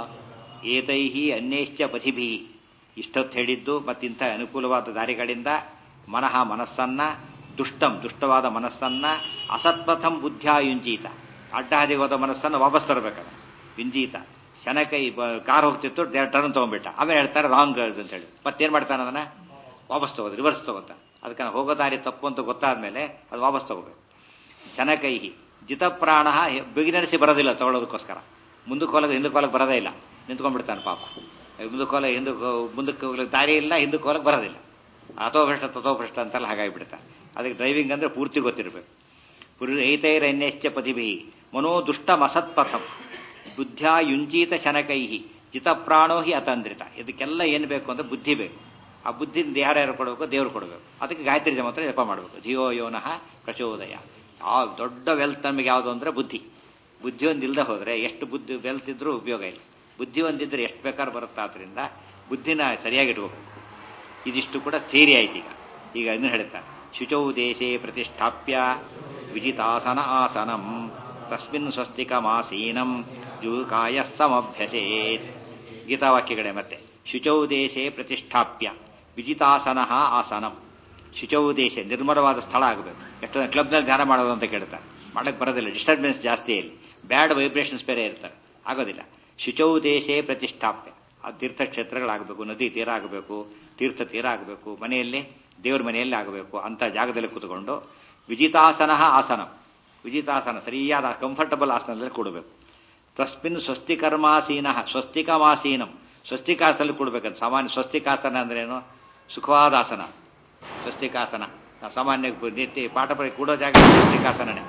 ಏತೈ ಅನ್ಯೈಶ್ಚ ಪಥಿಭಿ ಇಷ್ಟೊತ್ತು ಹೇಳಿದ್ದು ಮತ್ತಿಂಥ ಅನುಕೂಲವಾದ ದಾರಿಗಳಿಂದ ಮನಃ ಮನಸ್ಸನ್ನ ದುಷ್ಟಂ ದುಷ್ಟವಾದ ಮನಸ್ಸನ್ನ ಅಸತ್ಪಥಂ ಬುದ್ಧ್ಯಾಯುಂಜೀತ ಅಡ್ಡಹಾದಿಗೆ ಹೋದ ಮನಸ್ಸನ್ನು ವಾಪಸ್ ತರಬೇಕದ ಯುಂಜೀತ ಶನಕೈ ಕಾರ್ ಹೋಗ್ತಿತ್ತು ಟರ್ನ್ ತಗೊಂಡ್ಬಿಟ್ಟ ಆಮೇಲೆ ಹೇಳ್ತಾರೆ ರಾಂಗ್ ಅಂತ ಹೇಳಿ ಮತ್ತೇನ್ ಮಾಡ್ತಾನೆ ಅದನ್ನ ವಾಪಸ್ ತಗೋದು ರಿವರ್ಸ್ ತಗೋತಾನೆ ಅದಕ್ಕೆ ನಾವು ಹೋಗೋ ದಾರಿ ತಪ್ಪು ಅಂತ ಗೊತ್ತಾದ್ಮೇಲೆ ಅದು ವಾಪಸ್ ತಗೋಬೇಕು ಜನಕೈಹಿ ಜಿತಪ್ರಾಣ ಬಿಗಿನರ್ಸಿ ಬರೋದಿಲ್ಲ ತಗೊಳ್ಳೋದಕ್ಕೋಸ್ಕರ ಮುಂದಕ್ಕೆ ಹೋಲಕ್ಕೆ ಹಿಂದಕ್ಕೆ ಹೋಲಕ್ಕೆ ಬರೋದೇ ಇಲ್ಲ ನಿಂತ್ಕೊಂಡ್ಬಿಡ್ತಾನೆ ಪಾಪ ಮುಂದಕ್ಕೆ ಹೋಲ ಹಿಂದಕ್ಕೆ ಮುಂದಕ್ಕೆ ಹೋಗ್ಲಿಕ್ಕೆ ದಾರಿ ಇಲ್ಲ ಹಿಂದಕ್ಕೆ ಹೋಲಕ್ಕೆ ಬರೋದಿಲ್ಲ ಅಥೋಭ್ರಷ್ಟ ತಥೋಭ್ರಷ್ಟ ಅಂತೆಲ್ಲ ಹಾಗಾಗಿಬಿಡ್ತಾನೆ ಅದಕ್ಕೆ ಡ್ರೈವಿಂಗ್ ಅಂದ್ರೆ ಪೂರ್ತಿ ಗೊತ್ತಿರಬೇಕು ಏತೈರನ್ಯಶ್ಚ ಪತಿಭಿ ಮನೋ ದುಷ್ಟ ಮಸತ್ಪಥಂ ಬುದ್ಧ್ಯಾ ಯುಂಜೀತ ಶನಕೈಹಿ ಜಿತಪ್ರಾಣೋ ಹಿ ಅತಂದ್ರಿತ ಇದಕ್ಕೆಲ್ಲ ಏನು ಬೇಕು ಅಂದ್ರೆ ಬುದ್ಧಿ ಬೇಕು ಆ ಬುದ್ಧಿನ ದೇಹ ಯಾರು ಕೊಡಬೇಕು ದೇವ್ರು ಕೊಡಬೇಕು ಅದಕ್ಕೆ ಗಾಯತ್ರಿ ಜಮಂತ್ರ ಜಪ ಮಾಡಬೇಕು ಧಿಯೋ ಯೋನಃ ಪ್ರಚೋದಯ ಆ ದೊಡ್ಡ ವೆಲ್ತ್ ನಮಗೆ ಯಾವುದು ಅಂದ್ರೆ ಬುದ್ಧಿ ಬುದ್ಧಿ ಒಂದಿಲ್ಲದೆ ಹೋದ್ರೆ ಎಷ್ಟು ಬುದ್ಧಿ ವೆಲ್ತ್ ಇದ್ರೂ ಉಪಯೋಗ ಇಲ್ಲ ಬುದ್ಧಿ ಒಂದಿದ್ರೆ ಎಷ್ಟು ಬೇಕಾದ್ರೂ ಬರುತ್ತೆ ಆದ್ರಿಂದ ಬುದ್ಧಿನ ಸರಿಯಾಗಿ ಇಟ್ಕೋಬೇಕು ಇದಿಷ್ಟು ಕೂಡ ಥಿಯರಿ ಆಯ್ತು ಈಗ ಈಗ ಇನ್ನು ಹೇಳ್ತಾರೆ ಶುಚೌ ದೇಶೇ ಪ್ರತಿಷ್ಠಾಪ್ಯ ವಿಜಿತಾಸನ ಆಸನಂ ತಸ್ಮಿನ್ ಸ್ವಸ್ತಿಕಮಾಸೀನಂ ಯುಕಾಯ ಸಮಭ್ಯಸೇತ್ ಗೀತಾವಾಕ್ಯಗಳೇ ಮತ್ತೆ ಶುಚೌ ದೇಶೇ ಪ್ರತಿಷ್ಠಾಪ್ಯ ವಿಜಿತಾಸನ ಆಸನಂ ಶುಚೌ ದೇಶ ನಿರ್ಮಲವಾದ ಸ್ಥಳ ಆಗಬೇಕು ಎಷ್ಟು ಕ್ಲಬ್ನಲ್ಲಿ ಧ್ಯಾನ ಮಾಡೋದು ಅಂತ ಕೇಳ್ತಾರೆ ಮಾಡಕ್ಕೆ ಬರೋದಿಲ್ಲ ಡಿಸ್ಟರ್ಬೆನ್ಸ್ ಜಾಸ್ತಿ ಇಲ್ಲಿ ಬ್ಯಾಡ್ ವೈಬ್ರೇಷನ್ಸ್ ಬೇರೆ ಇರ್ತವೆ ಆಗೋದಿಲ್ಲ ಶುಚೌ ದೇಶೇ ಪ್ರತಿಷ್ಠಾಪ್ಯ ಆ ತೀರ್ಥಕ್ಷೇತ್ರಗಳಾಗಬೇಕು ನದಿ ತೀರ ಆಗಬೇಕು ತೀರ್ಥ ತೀರ ಆಗಬೇಕು ಮನೆಯಲ್ಲಿ ದೇವ್ರ ಮನೆಯಲ್ಲಿ ಆಗಬೇಕು ಅಂತ ಜಾಗದಲ್ಲಿ ಕೂತ್ಕೊಂಡು ವಿಜಿತಾಸನ ಆಸನ ವಿಜಿತಾಸನ ಸರಿಯಾದ ಕಂಫರ್ಟಬಲ್ ಆಸನದಲ್ಲಿ ಕೊಡಬೇಕು ತಸ್ಮಿನ್ ಸ್ವಸ್ತಿಕರ್ಮಾಸೀನ ಸ್ವಸ್ತಿಕಮಾಸೀನಂ ಸ್ವಸ್ತಿಕಾಸನಲ್ಲಿ ಕೊಡ್ಬೇಕಂತ ಸಾಮಾನ್ಯ ಸ್ವಸ್ತಿಕಾಸನ ಅಂದ್ರೇನು ಸುಖವಾದ ಆಸನ ಸ್ವಸ್ತಿಕಾಸನ ನಾವು ಸಾಮಾನ್ಯ ನಿತ್ಯ ಪಾಠ ಪರಿ ಕೂಡೋ ಜಾಗ ಸ್ವಸ್ತಿಕಾಸನನೇ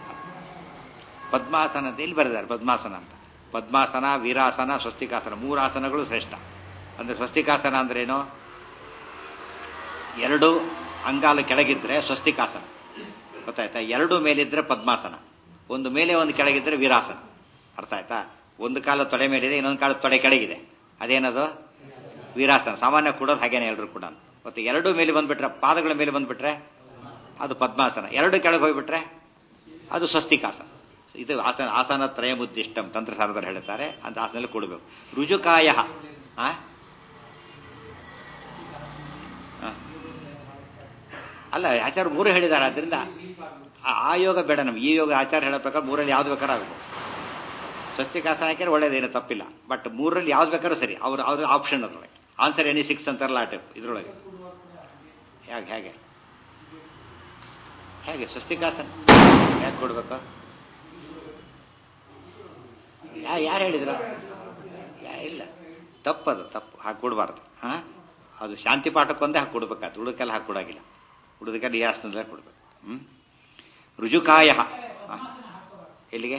ಪದ್ಮಾಸನ ಅಂತ ಇಲ್ಲಿ ಬರೆದಾರೆ ಪದ್ಮಾಸನ ಅಂತ ಪದ್ಮಾಸನ ವೀರಾಸನ ಸ್ವಸ್ತಿಕಾಸನ ಮೂರು ಆಸನಗಳು ಶ್ರೇಷ್ಠ ಅಂದ್ರೆ ಸ್ವಸ್ತಿಕಾಸನ ಅಂದ್ರೇನು ಎರಡು ಅಂಗಾಲು ಕೆಳಗಿದ್ರೆ ಸ್ವಸ್ತಿಕಾಸನ ಗೊತ್ತಾಯ್ತಾ ಎರಡು ಮೇಲಿದ್ರೆ ಪದ್ಮಾಸನ ಒಂದು ಮೇಲೆ ಒಂದು ಕೆಳಗಿದ್ರೆ ವೀರಾಸನ ಅರ್ಥ ಆಯ್ತಾ ಒಂದು ಕಾಲು ತೊಡೆ ಮೇಲಿದೆ ಇನ್ನೊಂದು ಕಾಲು ತೊಡೆ ಕೆಳಗಿದೆ ಅದೇನದು ವೀರಾಸನ ಸಾಮಾನ್ಯ ಕೂಡೋದು ಹಾಗೇನೆ ಎಲ್ಲರೂ ಕೂಡ ಮತ್ತೆ ಎರಡು ಮೇಲೆ ಬಂದ್ಬಿಟ್ರೆ ಪಾದಗಳ ಮೇಲೆ ಬಂದ್ಬಿಟ್ರೆ ಅದು ಪದ್ಮಾಸನ ಎರಡು ಕೆಳಗೆ ಹೋಗ್ಬಿಟ್ರೆ ಅದು ಸ್ವಸ್ತಿಕಾಸನ ಇದು ಆಸನ ಆಸನ ತ್ರಯಮುದ್ದಿಷ್ಟಂ ತಂತ್ರಸಾರದಲ್ಲಿ ಹೇಳ್ತಾರೆ ಅಂತ ಆಸನಲ್ಲಿ ಕೊಡಬೇಕು ರುಜುಕಾಯ ಆ? ಆ. ಅಲ್ಲ ಆಚಾರ ಮೂರು ಹೇಳಿದ್ದಾರೆ ಆದ್ರಿಂದ ಆ- ಆ ಯೋಗ ಬೇಡ ನಮ್ಗೆ ಈ ಯೋಗ ಆಚಾರ ಹೇಳೋ ಪ್ರಕಾರ ಮೂರಲ್ಲಿ ಯಾವ್ದು ಬೇಕಾದ್ರೂ ಆಗ್ಬೋದು ಸ್ವಸ್ತಿಕಾಸನ ಹಾಕಿದ್ರೆ ಒಳ್ಳೇದೇನು ತಪ್ಪಿಲ್ಲ ಬಟ್ ಮೂರಲ್ಲಿ ಯಾವ್ದು ಬೇಕಾದ್ರೂ ಸರಿ ಅವ್ರ ಅವ್ರ ಆಪ್ಷನ್ ಅದ್ರೊಳಗೆ ಆನ್ಸರ್ ಎನಿ ಸಿಕ್ಸ್ ಅಂತಾರಲ್ಲ ಆ ಟೈಪ್ ಇದ್ರೊಳಗೆ ಹೇಗೆ ಹೇಗೆ ಹೇಗೆ ಸ್ವಸ್ತಿಕಾಸನ ಹೇಗೆ ಕೊಡ್ಬೇಕು ಯಾ ಯಾರು ಹೇಳಿದ್ರ ಯಾ ಇಲ್ಲ ತಪ್ಪದು ತಪ್ಪು ಹಾಕಿ ಕೊಡಬಾರ್ದು ಹಾ ಅದು ಶಾಂತಿ ಪಾಠಕ್ಕೊಂದೇ ಹಾಕಿ ಕೊಡ್ಬೇಕಾದ್ರೆ ಹುಡುಕೆಲ್ಲ ಹಾಕಿ ಕೊಡಾಗಿಲ್ಲ ಹುಡುಗಕ್ಕೆಲ್ಲ ಈ ಆಸನದಲ್ಲೇ ಕೊಡ್ಬೇಕು ಹ್ಮ್ ರುಜುಕಾಯ ಎಲ್ಲಿಗೆ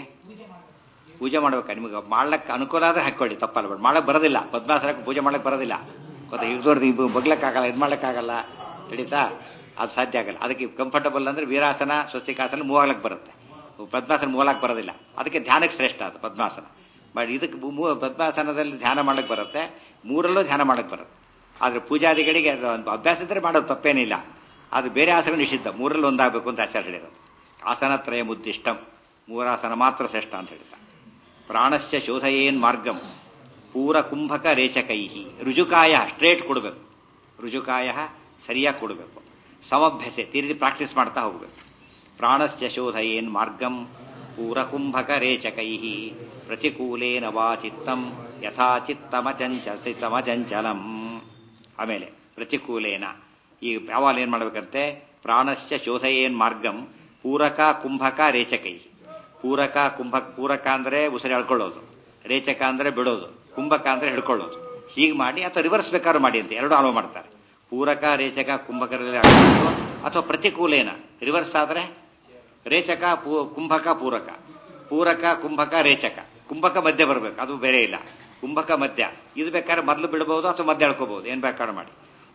ಪೂಜೆ ಮಾಡ್ಬೇಕಾ ನಿಮಗೆ ಮಾಡ್ಲಕ್ಕೆ ಅನುಕೂಲ ಆದ್ರೆ ಹಾಕೊಳ್ಳಿ ತಪ್ಪಲ್ಲ ಬೇಡ ಮಾಡಕ್ ಬರೋದಿಲ್ಲ ಪದ್ಮಾಸನಕ್ಕೆ ಪೂಜೆ ಮಾಡಕ್ ಬರೋದಿಲ್ಲ ಗೊತ್ತಾ ಇವ್ರದ್ದು ಇದು ಬಗ್ಲಕ್ಕಾಗಲ್ಲ ಇದು ಮಾಡ್ಲಿಕ್ಕಾಗಲ್ಲ ತಿಳಿತಾ ಅದು ಸಾಧ್ಯ ಆಗಲ್ಲ ಅದಕ್ಕೆ ಕಂಫರ್ಟಬಲ್ ಅಂದ್ರೆ ವೀರಾಸನ ಸ್ವಸ್ತಿಕಾಸನ ಮೂವಾಗ್ಲಕ್ಕೆ ಬರುತ್ತೆ ಪದ್ಮಾಸನ ಮೂವಲಕ್ಕೆ ಬರೋದಿಲ್ಲ ಅದಕ್ಕೆ ಧ್ಯಾನಕ್ಕೆ ಶ್ರೇಷ್ಠ ಅದು ಪದ್ಮಾಸನ ಬಟ್ ಇದಕ್ಕೆ ಮೂ- ಪದ್ಮಾಸನದಲ್ಲಿ ಧ್ಯಾನ ಮಾಡಕ್ ಬರುತ್ತೆ ಮೂರಲ್ಲೂ ಧ್ಯಾನ ಮಾಡಕ್ ಬರುತ್ತೆ ಆದ್ರೆ ಪೂಜಾದಿಗಳಿಗೆ ಅದು ಒಂದು ಅಭ್ಯಾಸ ಇದ್ರೆ ಮಾಡೋದು ತಪ್ಪೇನಿಲ್ಲ ಅದು ಬೇರೆ ಆಸನ ನಿಷಿದ್ಧ ಮೂರಲ್ಲಿ ಒಂದಾಗಬೇಕು ಅಂತ ಆಚಾರ್ಯ ಹೇಳಿರೋದು ಆಸನತ್ರಯ ಮುದ್ದಿಷ್ಟಂ ಮೂರಾಸನ ಮಾತ್ರ ಶ್ರೇಷ್ಠ ಅಂತ ಹೇಳಿದ ಪ್ರಾಣಸ್ಯ ಶೋಧಯೇನ್ ಮಾರ್ಗಂ ಪೂರ ಕುಂಭಕ ರೇಚಕೈ ರುಜುಕಾಯ ಸ್ಟ್ರೇಟ್ ಕೊಡಬೇಕು ರುಜುಕಾಯ ಸರಿಯಾಗಿ ಕೊಡಬೇಕು ಸಮಭ್ಯಸೆ ತೀರಿಸಿ ಪ್ರಾಕ್ಟೀಸ್ ಮಾಡ್ತಾ ಹೋಗ್ಬೇಕು ಪ್ರಾಣಸ್ಯ ಶೋಧಯೇನ್ ಮಾರ್ಗಂ ಪೂರ ಕುಂಭಕ ರೇಚಕೈ ಪ್ರತಿಕೂಲೇನ ವಾ ಚಿತ್ತಂ ಯಥಾ ಚಿತ್ತಮಚಂಚ ಚಿತ್ತಮಚಂಚಲಂ ಆಮೇಲೆ ಪ್ರತಿಕೂಲೇನ ಈ ಯಾವಾಗ ಏನ್ ಮಾಡ್ಬೇಕಂತೆ ಪ್ರಾಣಸ್ಯ ಶೋಧಯೇನ್ ಮಾರ್ಗಂ ಪೂರಕ ಕುಂಭಕ ರೇಚಕೈ ಪೂರಕ ಕುಂಭ ಪೂರಕ ಅಂದ್ರೆ ಉಸಿರು ಎಳ್ಕೊಳ್ಳೋದು ರೇಚಕ ಅಂದ್ರೆ ಬಿಡೋದು ಕುಂಭಕ ಅಂದ್ರೆ ಹಿಡ್ಕೊಳ್ಳೋದು ಹೀಗೆ ಮಾಡಿ ಅಥವಾ ರಿವರ್ಸ್ ಬೇಕಾದ್ರೂ ಮಾಡಿ ಅಂತ ಎರಡು ಆಲೋ ಮಾಡ್ತಾರೆ ಪೂರಕ ರೇಚಕ ಕುಂಭಕರಲ್ಲಿ ಆಗ್ಬೋದು ಅಥವಾ ಪ್ರತಿಕೂಲೇನ ರಿವರ್ಸ್ ಆದ್ರೆ ರೇಚಕ ಪೂ- ಕುಂಭಕ ಪೂರಕ ಪೂರಕ ಕುಂಭಕ ರೇಚಕ ಕುಂಭಕ ಮಧ್ಯ ಬರಬೇಕು ಅದು ಬೇರೆ ಇಲ್ಲ ಕುಂಭಕ ಮಧ್ಯ ಇದು ಬೇಕಾದ್ರೆ ಮೊದಲು ಬಿಡಬಹುದು ಅಥವಾ ಮಧ್ಯ ಎಳ್ಕೋಬಹುದು ಏನ್ ಬೇಕಾದ್ರೆ ಮಾಡಿ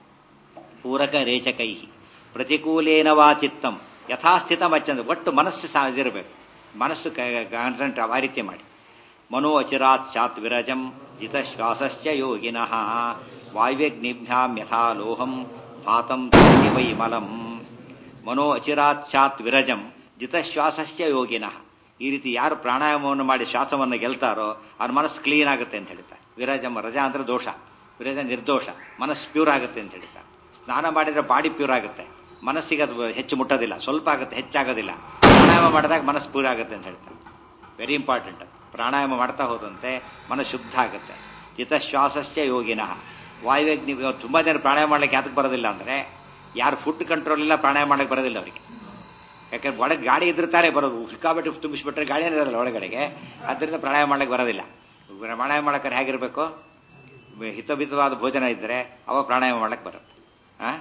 ಪೂರಕ ರೇಚಕೈ ಪ್ರತಿಕೂಲೇನ ವಾ ಚಿತ್ತಂ ಯಥಾಸ್ಥಿತ ಮಚ್ಚಂದ ಒಟ್ಟು ಮನಸ್ಸು ಸಹ ಇದಿರಬೇಕು ಮನಸ್ಸು ಕಾನ್ಸಂಟ್ ಆ ರೀತಿ ಮಾಡಿ ಮನೋ ಅಚಿರಾತ್ ಶಾತ್ ವಿರಜಂ ಜಿತಶ್ವಾಸಸ್ಯ ಯೋಗಿನಃ ವಾಯುವ್ಯಗ್ನಿಭ್ಯಾಂ ಯಥಾ ಲೋಹಂ ಭಾತಂ ತರ್ತಿ ವೈ ಮಲಂ ಮನೋ ಅಚಿರಾತ್ ಶಾತ್ ವಿರಜಂ ಜಿತಶ್ವಾಸಸ್ಯ ಯೋಗಿನಃ ಈ ರೀತಿ ಯಾರು ಪ್ರಾಣಾಯಾಮವನ್ನು ಮಾಡಿ ಶ್ವಾಸವನ್ನು ಗೆಲ್ತಾರೋ ಅವ್ರ ಮನಸ್ಸು ಕ್ಲೀನ್ ಆಗುತ್ತೆ ಅಂತ ಹೇಳ್ತಾರೆ ವಿರಜಂ ರಜಾ ಅಂದ್ರೆ ದೋಷ ವಿರಜ ನಿರ್ದೋಷ ಮನಸ್ಸು ಪ್ಯೂರ್ ಆಗುತ್ತೆ ಅಂತ ಹೇಳ್ತಾರೆ ಸ್ನಾನ ಮಾಡಿದ್ರೆ ಬಾಡಿ ಪ್ಯೂರ್ ಆಗುತ್ತೆ ಮನಸ್ಸಿಗೆ ಅದು ಹೆಚ್ಚು ಮುಟ್ಟೋದಿಲ್ಲ ಸ್ವಲ್ಪ ಆಗುತ್ತೆ ಹೆಚ್ಚಾಗೋದಿಲ್ಲ ಪ್ರಾಣಾಯಾಮ ಮಾಡಿದಾಗ ಮನಸ್ಸು ಪ್ಯೂರ್ ಆಗುತ್ತೆ ಅಂತ ಹೇಳ್ತಾರೆ ವೆರಿ ಇಂಪಾರ್ಟೆಂಟ್ ಪ್ರಾಣಾಯಾಮ ಮಾಡ್ತಾ ಹೋದಂತೆ ಮನಸ್ಸು ಶುದ್ಧ ಆಗುತ್ತೆ ಹಿತಶ್ವಾಸಸ್ಯ ಯೋಗಿನಃ ವಾಯುವೇಗ್ನಿ ಇವತ್ತು ತುಂಬಾ ಜನ ಪ್ರಾಣಾಯಾಮ ಮಾಡ್ಲಿಕ್ಕೆ ಯಾತಕ್ಕೆ ಬರೋದಿಲ್ಲ ಅಂದ್ರೆ ಯಾರು ಫುಡ್ ಕಂಟ್ರೋಲ್ ಇಲ್ಲ ಪ್ರಾಣಾಯಾಮ ಮಾಡಕ್ಕೆ ಬರೋದಿಲ್ಲ ಅವರಿಗೆ ಯಾಕಂದ್ರೆ ಒಳಗೆ ಗಾಡಿ ಇದ್ದಿರ್ತಾರೆ ಬರೋದು ಸಿಕ್ಕಾಬಿಟ್ಟು ತುಂಬಿಸ್ಬಿಟ್ರೆ ಗಾಡಿ ಇರೋದಿಲ್ಲ ಒಳಗಡೆಗೆ ಅದರಿಂದ ಪ್ರಾಣಾಯಾಮ ಮಾಡಕ್ಕೆ ಬರೋದಿಲ್ಲ ಪ್ರಾಣಾಯಾಮ ಮಾಡಕ್ಕೆ ಹೇಗಿರ್ಬೇಕು ಹಿತಭಿತವಾದ ಭೋಜನ ಇದ್ದರೆ ಅವ ಪ್ರಾಣಾಯಾಮ ಮಾಡಕ್ಕೆ ಬರುತ್ತೆ ಆ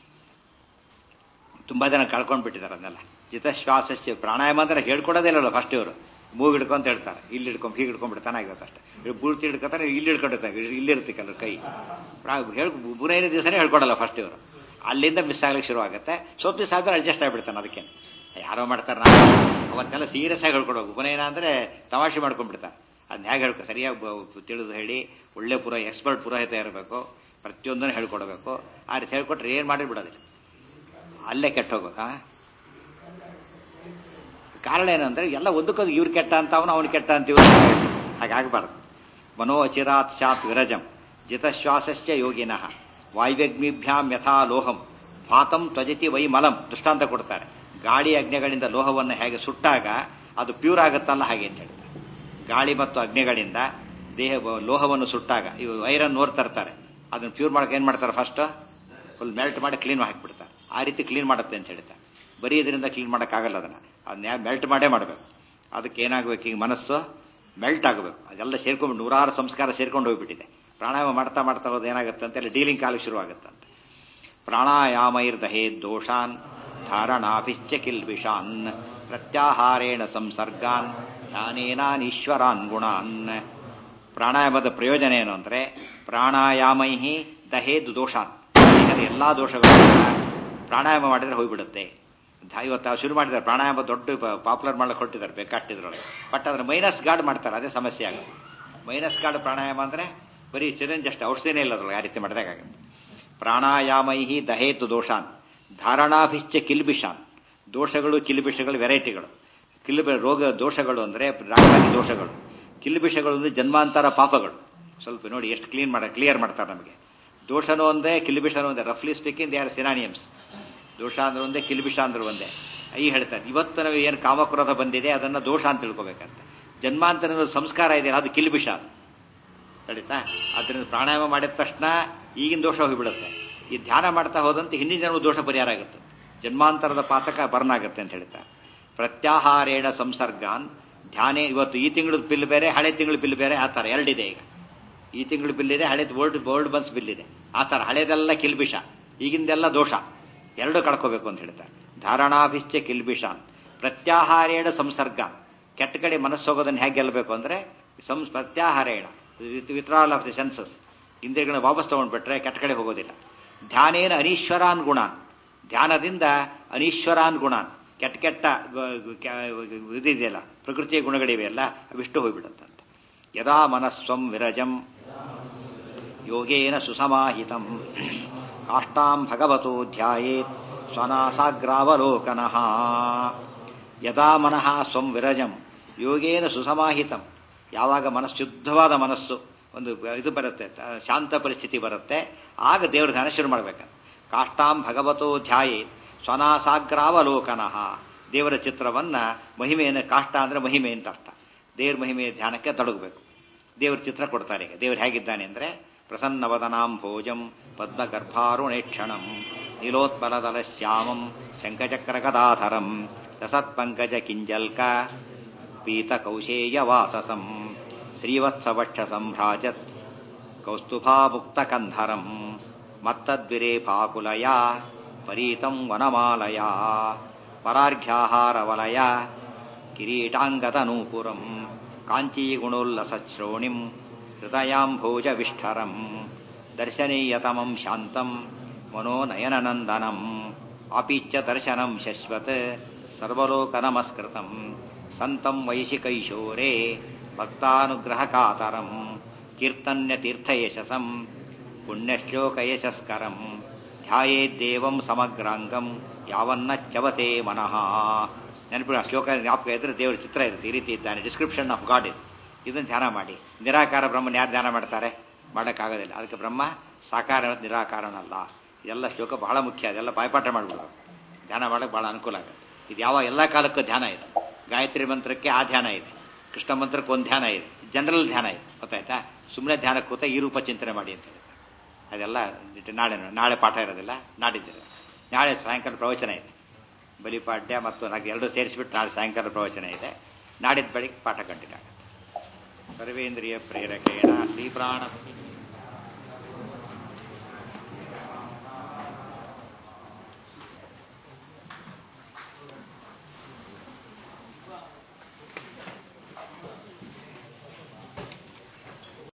ತುಂಬಾ ಜನ ಕಳ್ಕೊಂಡ್ ಬಿಟ್ಟಿದ್ದಾರೆ ಅದನ್ನೆಲ್ಲ ಜಿತಶ್ವಾಸಸ್ಯ ಪ್ರಾಣಾಯಾಮ ಅಂದ್ರೆ ಹೇಳ್ಕೊಡೋದೇ ಇಲ್ಲಲ್ಲ ಫಸ್ಟ್ ಇವರು ಮೂಗ್ ಹಿಡ್ಕೊಂತ ಹೇಳ್ತಾರೆ ಇಲ್ಲಿ ಹಿಡ್ಕೊಂಡ್ ಹೀಗೆ ಹಿಡ್ಕೊಂಡ್ಬಿಡ್ತಾನೆ ಆಗಿರುತ್ತೆ ಅಷ್ಟೇ ಇವ್ರು ಪೂರ್ತಿ ಹಿಡ್ಕೊತಾರೆ ಇಲ್ಲಿ ಹಿಡ್ಕೊಂಡಿರ್ತಾರೆ ಇಲ್ಲಿರುತ್ತೆ ಕೆಲವು ಕೈ ಹೇಳ್ ಮೂರೈದು ದಿವಸನೇ ಹೇಳ್ಕೊಡಲ್ಲ ಫಸ್ಟ್ ಇವರು ಅಲ್ಲಿಂದ ಮಿಸ್ ಆಗ್ಲಿಕ್ಕೆ ಶುರು ಆಗುತ್ತೆ ಸ್ವಲ್ಪ ದಿವಸ ಆದ್ಮೇಲೆ ಅಡ್ಜಸ್ಟ್ ಆಗ್ಬಿಡ್ತಾನೆ ಅದಕ್ಕೆ ಯಾರೋ ಮಾಡ್ತಾರೆ ನಾವು ಅವತ್ತೆಲ್ಲ ಸೀರಿಯಸ್ ಆಗಿ ಹೇಳ್ಕೊಡ್ಬೇಕು ಉಪನಯನ ಅಂದ್ರೆ ತಮಾಷೆ ಮಾಡ್ಕೊಂಡ್ಬಿಡ್ತಾರೆ ಅದನ್ನ ಹೇಗೆ ಹೇಳ್ಕೊ ಸರಿಯಾಗಿ ಬ- ತಿಳಿದು ಹೇಳಿ ಒಳ್ಳೆ ಪುರ ಎಕ್ಸ್ಪರ್ಟ್ ಪುರೋಹಿತ ಇರಬೇಕು ಪ್ರತಿಯೊಂದನ್ನು ಹೇಳ್ಕೊಡ್ಬೇಕು ಆ ರೀತಿ ಹೇಳ್ಕೊಟ್ರೆ ಏನ್ ಮಾಡಿ ಬಿಡೋದಿಲ್ಲ ಅಲ್ಲೇ ಕೆಟ್ಟ ಹೋಗೋದು ಆ? ಕಾರಣ ಏನಂದ್ರೆ ಎಲ್ಲ ಒಂದಕ್ಕೊಂದು ಇವ್ರು ಕೆಟ್ಟ ಅಂತ ಅವನು ಅವನು ಕೆಟ್ಟ ಅಂತ ಇವ್ರು ಹಾಗಾಗಬಾರ್ದು ಮನೋ ಅಚಿರಾತ್ ಶಾತ್ ವಿರಜಂ ಜಿತಶ್ವಾಸಸ್ಯ ಯೋಗಿನಃ ವಾಯುವ್ಯಗ್ನಿಭ್ಯಾಂ ಯಥಾ ಲೋಹಂ ಭಾತಂ ತ್ವಜತಿ ವೈ ಮಲಂ ದೃಷ್ಟಾಂತ ಕೊಡ್ತಾರೆ ಗಾಳಿ ಅಗ್ನಿಗಳಿಂದ ಲೋಹವನ್ನು ಹೇಗೆ ಸುಟ್ಟಾಗ ಅದು ಪ್ಯೂರ್ ಆಗುತ್ತಲ್ಲ ಹಾಗೆ ಅಂತ ಹೇಳ್ತಾರೆ ಗಾಳಿ ಮತ್ತು ಅಗ್ನಿಗಳಿಂದ ದೇಹ ಲೋಹವನ್ನು ಸುಟ್ಟಾಗ ಇವು ಐರನ್ ನೋರ್ ತರ್ತಾರೆ ಅದನ್ನು ಪ್ಯೂರ್ ಮಾಡಕ್ಕೆ ಏನ್ ಮಾಡ್ತಾರೆ ಫಸ್ಟ್ ಫುಲ್ ಮೆಲ್ಟ್ ಮಾಡಿ ಕ್ಲೀನ್ ಹಾಕಿಬಿಡ್ತಾರೆ ಆ ರೀತಿ ಕ್ಲೀನ್ ಮಾಡುತ್ತೆ ಅಂತ ಹೇಳ್ತಾರೆ ಬರೀ ಇದರಿಂದ ಕ್ಲೀನ್ ಮಾಡೋಕ್ಕಾಗಲ್ಲ ಅದನ್ನ ಅದನ್ನ ಮೆಲ್ಟ್ ಮಾಡೇ ಮಾಡಬೇಕು ಅದಕ್ಕೆ ಏನಾಗಬೇಕು ಈಗ ಮನಸ್ಸು ಮೆಲ್ಟ್ ಆಗಬೇಕು ಅದೆಲ್ಲ ಸೇರ್ಕೊಂಡು ನೂರಾರು ಸಂಸ್ಕಾರ ಸೇರ್ಕೊಂಡು ಹೋಗ್ಬಿಟ್ಟಿದೆ ಪ್ರಾಣಾಯಾಮ ಮಾಡ್ತಾ ಮಾಡ್ತಾ ಹೋದ ಏನಾಗುತ್ತೆ ಅಂತ ಎಲ್ಲ ಡೀಲಿಂಗ್ ಕಾಲಿಗೆ ಶುರು ಆಗುತ್ತಂತೆ ಪ್ರಾಣಾಯಾಮೈರ್ದಹೇ ದೋಷಾನ್ ಧಾರಣಾಭಿಶ್ಚ ಕಿಲ್ಬಿಷಾನ್ ಪ್ರತ್ಯಾಹಾರೇಣ ಸಂಸರ್ಗಾನ್ ಧ್ಯಾನೇನಾನೀಶ್ವರಾನ್ ಗುಣಾನ್ ಪ್ರಾಣಾಯಾಮದ ಪ್ರಯೋಜನ ಏನು ಅಂದ್ರೆ ಪ್ರಾಣಾಯಾಮೈ ದಹೇದ್ ದೋಷಾನ್ ದೇಹದ ಎಲ್ಲಾ ದೋಷಗಳನ್ನು ಪ್ರಾಣಾಯಾಮ ಮಾಡಿದ್ರೆ ಹೋಗ್ಬಿಡುತ್ತೆ ಧ- ಇವತ್ತು ಶುರು ಮಾಡಿದ್ದಾರೆ ಪ್ರಾಣಾಯಾಮ ದೊಡ್ಡ ಪಾಪ್ಯುಲರ್ ಮಾಡಕ್ಕೆ ಹೊರಟಿದ್ದಾರೆ ಬೇಕಾಟ್ಟಿದ್ರೊಳಗೆ ಬಟ್ ಅದ್ರ ಮೈನಸ್ ಗಾರ್ಡ್ ಮಾಡ್ತಾರೆ ಅದೇ ಸಮಸ್ಯೆ ಆಗುತ್ತೆ ಮೈನಸ್ ಗಾರ್ಡ್ ಪ್ರಾಣಾಯಾಮ ಅಂದ್ರೆ ಬರೀ ಚಿರಂಜ್ ಅಷ್ಟು ಔಷಧಿನೇ ಇಲ್ಲ ಅದ್ರೊಳಗೆ ಆ ರೀತಿ ಮಾಡಿದಾಗುತ್ತೆ ಪ್ರಾಣಾಯಾಮೈ ದಹೇತು ದೋಷಾನ್ ಧಾರಣಾಭಿಶ್ಚ ಕಿಲ್ಬಿಷಾನ್ ದೋಷಗಳು ಕಿಲ್ಬಿಷಗಳು ವೆರೈಟಿಗಳು ಕಿಲ್ಬಿ ರೋಗ ದೋಷಗಳು ಅಂದ್ರೆ ರಾಗವಾಗಿ ದೋಷಗಳು ಕಿಲ್ಬಿಷಗಳು ಅಂದ್ರೆ ಜನ್ಮಾಂತರ ಪಾಪಗಳು ಸ್ವಲ್ಪ ನೋಡಿ ಎಷ್ಟು ಕ್ಲೀನ್ ಮಾಡ ಕ್ಲಿಯರ್ ಮಾಡ್ತಾರೆ ನಮಗೆ ದೋಷನೂ ಒಂದೇ ಕಿಲ್ಬಿಷನೂ ಒಂದೇ ರಫ್ಲಿ ಸ್ಪೀಕಿಂಗ್ ದೇ ಆರ್ ಸಿನಾನಿಯಮ್ಸ್ ದೋಷ ಅಂದ್ರೆ ಒಂದೇ ಕಿಲ್ಬಿಷ ಅಂದ್ರೆ ಒಂದೇ ಈ ಹೇಳ್ತಾರೆ ಇವತ್ತು ನಾವು ಏನು ಕಾಮಕ್ರೋಧ ಬಂದಿದೆ ಅದನ್ನ ದೋಷ ಅಂತ ತಿಳ್ಕೊಬೇಕಂತ ಜನ್ಮಾಂತರದ ಸಂಸ್ಕಾರ ಇದೆ ಅದು ಕಿಲ್ಬಿಷ ಅದು ನಡೀತಾ ಅದರಿಂದ ಪ್ರಾಣಾಯಾಮ ಮಾಡಿದ ತಕ್ಷಣ ಈಗಿನ ದೋಷ ಹೋಗಿಬಿಡುತ್ತೆ ಈ ಧ್ಯಾನ ಮಾಡ್ತಾ ಹೋದಂತೆ ಹಿಂದಿನ ಜನ್ಮ ದೋಷ ಪರಿಹಾರ ಆಗುತ್ತೆ ಜನ್ಮಾಂತರದ ಪಾತಕ ಬರ್ನ್ ಆಗುತ್ತೆ ಅಂತ ಹೇಳ್ತಾರೆ ಪ್ರತ್ಯಾಹಾರೇಣ ಸಂಸರ್ಗಾನ್ ಧ್ಯಾನೇ ಇವತ್ತು ಈ ತಿಂಗಳ ಬಿಲ್ ಬೇರೆ ಹಳೆ ತಿಂಗಳ ಬಿಲ್ ಬೇರೆ ಆ ಥರ ಎರಡಿದೆ ಈಗ ಈ ತಿಂಗಳ ಬಿಲ್ ಇದೆ ಹಳೇದು ಓಲ್ಡ್ ಓಲ್ಡ್ ಬನ್ಸ್ ಬಿಲ್ ಇದೆ ಆ ಥರ ಹಳೇದೆಲ್ಲ ಕಿಲ್ಬಿಷ ಈಗಿಂದೆಲ್ಲ ದೋಷ ಎರಡು ಕಳ್ಕೋಬೇಕು ಅಂತ ಹೇಳ್ತಾರೆ ಧಾರಣಾಭಿಶ್ಚ ಕಿಲ್ಬಿಷಾನ್ ಪ್ರತ್ಯಾಹಾರೇಣ ಸಂಸರ್ಗ ಕೆಟ್ಟ ಕಡೆ ಮನಸ್ಸು ಹೋಗೋದನ್ನು ಹೇಗೆ ಗೆಲ್ಲಬೇಕು ಅಂದರೆ ಸಂ ಪ್ರತ್ಯಾಹಾರೇಣ ವಿತ್ರಾಲ್ ಆಫ್ ದಿ ಸೆನ್ಸಸ್ ಇಂದ್ರಿಯಗಳನ್ನ ವಾಪಸ್ ತೊಗೊಂಡ್ಬಿಟ್ರೆ ಕೆಟ್ಟ ಕಡೆ ಹೋಗೋದಿಲ್ಲ ಧ್ಯಾನೇನ ಅನೀಶ್ವರಾನ್ ಗುಣಾನ್ ಧ್ಯಾನದಿಂದ ಅನೀಶ್ವರಾನ್ ಗುಣಾನ್ ಕೆಟ್ಟ ಕೆಟ್ಟ ಇದಿದೆಯಲ್ಲ ಪ್ರಕೃತಿಯ ಗುಣಗಳಿವೆಯಲ್ಲ ಅವಿಷ್ಟು ಹೋಗ್ಬಿಡುತ್ತಂತೆ ಯದಾ ಮನಸ್ಸಂ ವಿರಜಂ ಯೋಗೇನ ಸುಸಮಾಹಿತಂ ಕಾಷ್ಟಾಂ ಭಗವತೋ ಧ್ಯಾಯೇತ್ ಸ್ವನಾಸಾಗ್ರಾವಲೋಕನಃ ಯದಾ ಮನಃ ಸ್ವಂ ವಿರಜಂ ಯೋಗೇನ ಸುಸಮಾಹಿತಂ ಯಾವಾಗ ಮನಸ್ಸು ಶುದ್ಧವಾದ ಮನಸ್ಸು ಒಂದು ಇದು ಬರುತ್ತೆ ಶಾಂತ ಪರಿಸ್ಥಿತಿ ಬರುತ್ತೆ ಆಗ ದೇವ್ರ ಧ್ಯಾನ ಶುರು ಮಾಡ್ಬೇಕು ಕಾಷ್ಟಾಂ ಭಗವತೋ ಧ್ಯಾಯೇತ್ ಸ್ವನಾಸಾಗ್ರಾವಲೋಕನಃ ದೇವರ ಚಿತ್ರವನ್ನ ಮಹಿಮೆಯನ್ನು ಕಾಷ್ಟ ಅಂದ್ರೆ ಮಹಿಮೆ ಅಂತ ಅರ್ಥ ದೇವ್ರ ಮಹಿಮೆಯ ಧ್ಯಾನಕ್ಕೆ ತೊಡಗಬೇಕು ದೇವ್ರ ಚಿತ್ರ ಕೊಡ್ತಾರೆ ಈಗ ದೇವ್ರು ಹೇಗಿದ್ದಾನೆ ಅಂದ್ರೆ ಪ್ರಸನ್ನವದನಾಂ ಭೋಜಂ ಪದ್ಮಗರ್ಭಾರುಣೇಕ್ಷಣಂ ನೀಲೋತ್ಪಲದಲ ಶ್ಯಾಮಂ ಶಂಖಚಕ್ರಗದಾಧರಂ ರಸತ್ಪಂಕಜ ಕಿಂಜಲ್ಕ ಪೀತಕೌಶೇಯವಾಸಸಂ ಶ್ರೀವತ್ಸವಕ್ಷ ಸಂಭ್ರಾಜತ್ ಕೌಸ್ತುಭಾಮುಕ್ತಕಂಧರಂ ಮತ್ತದ್ವಿರೇಫಾಕುಲಯ ಪರೀತಂ ವನಮಾಲಯ ಪರಾರ್ಘ್ಯಾಹಾರವಲಯ ಕಿರೀಟಾಂಗತನೂಪುರಂ ಕಾಂಚೀಗುಣೋಲ್ಲಸಶ್ರೋಣಿಂ ಹೃದಯಾಂಭೋಜವಿಷ್ಠರಂ ದರ್ಶನೀಯತಮಂ ಶಾಂತಂ ಮನೋನಯನನಂದನಂ ಆಪೀಚ್ಯ ದರ್ಶನಂ ಶಶ್ವತ್ ಸರ್ವಲೋಕನಮಸ್ಕೃತಂ ಸಂತಂ ವೈಶಿಕೈಶೋರೇ ಭಕ್ತಾನುಗ್ರಹಕಾತರಂ ಕೀರ್ತನ್ಯತೀರ್ಥಯಶಸಂ ಪುಣ್ಯಶ್ಲೋಕಯಶಸ್ಕರಂ ಧ್ಯಾಯೇದ್ದೇವಂ ಸಮಗ್ರಾಂಗಂ ಯಾವನ್ನ ಚವತೆ ಮನಃ ನೆನಪಿನ ಶ್ಲೋಕ ಜ್ಞಾಪಕ ಇದ್ರೆ ದೇವರ ಚಿತ್ರ ಇರುತ್ತೆ ಈ ರೀತಿ ಇದ್ದಾನೆ ಡಿಸ್ಕ್ರಿಪ್ಷನ್ ಆಫ್ ಗಾಡ್ ಇದು ಇದನ್ನು ಧ್ಯಾನ ಮಾಡಿ ನಿರಾಕಾರ ಬ್ರಹ್ಮನ ಯಾರು ಧ್ಯಾನ ಮಾಡ್ತಾರೆ ಮಾಡೋಕ್ಕಾಗೋದಿಲ್ಲ ಅದಕ್ಕೆ ಬ್ರಹ್ಮ ಸಾಕಾರ ಮತ್ತು ನಿರಾಕಾರನಲ್ಲ ಇದೆಲ್ಲ ಶ್ಲೋಕ ಬಹಳ ಮುಖ್ಯ ಅದೆಲ್ಲ ಬಾಯ್ಪಾಠ ಮಾಡ್ಬಿಡೋದು ಧ್ಯಾನ ಮಾಡೋಕ್ಕೆ ಬಹಳ ಅನುಕೂಲ ಆಗುತ್ತೆ ಇದು ಯಾವ ಎಲ್ಲ ಕಾಲಕ್ಕೂ ಧ್ಯಾನ ಇದೆ ಗಾಯತ್ರಿ ಮಂತ್ರಕ್ಕೆ ಆ ಧ್ಯಾನ ಇದೆ ಕೃಷ್ಣ ಮಂತ್ರಕ್ಕೆ ಒಂದು ಧ್ಯಾನ ಇದೆ ಜನರಲ್ ಧ್ಯಾನ ಇದೆ ಗೊತ್ತಾಯ್ತಾ ಸುಮ್ಮನೆ ಧ್ಯಾನ ಕೂತ ಈ ರೂಪ ಚಿಂತನೆ ಮಾಡಿ ಅಂತ ಹೇಳಿ ಅದೆಲ್ಲ ನಾಳೆ ನಾಳೆ ಪಾಠ ಇರೋದಿಲ್ಲ ನಾಡಿದ್ದಿಲ್ಲ ನಾಳೆ ಸಾಯಂಕಾಲ ಪ್ರವಚನ ಇದೆ ಬಲಿಪಾಡ್ಯ ಮತ್ತು ನಾಲ್ಕು ಎರಡು ಸೇರಿಸಿಬಿಟ್ಟು ನಾಳೆ ಸಾಯಂಕಾಲ ಪ್ರವಚನ ಇದೆ ನಾಡಿದ್ದು ಬೆಳಿಗ್ಗೆ ಪಾಠ ಕಂಟಿನ್ಯೂ ಆಗುತ್ತೆ ಸರ್ವೇಂದ್ರಿಯ ಪ್ರೇರಕೇಣ ಶ್ರೀಪ್ರಾಣ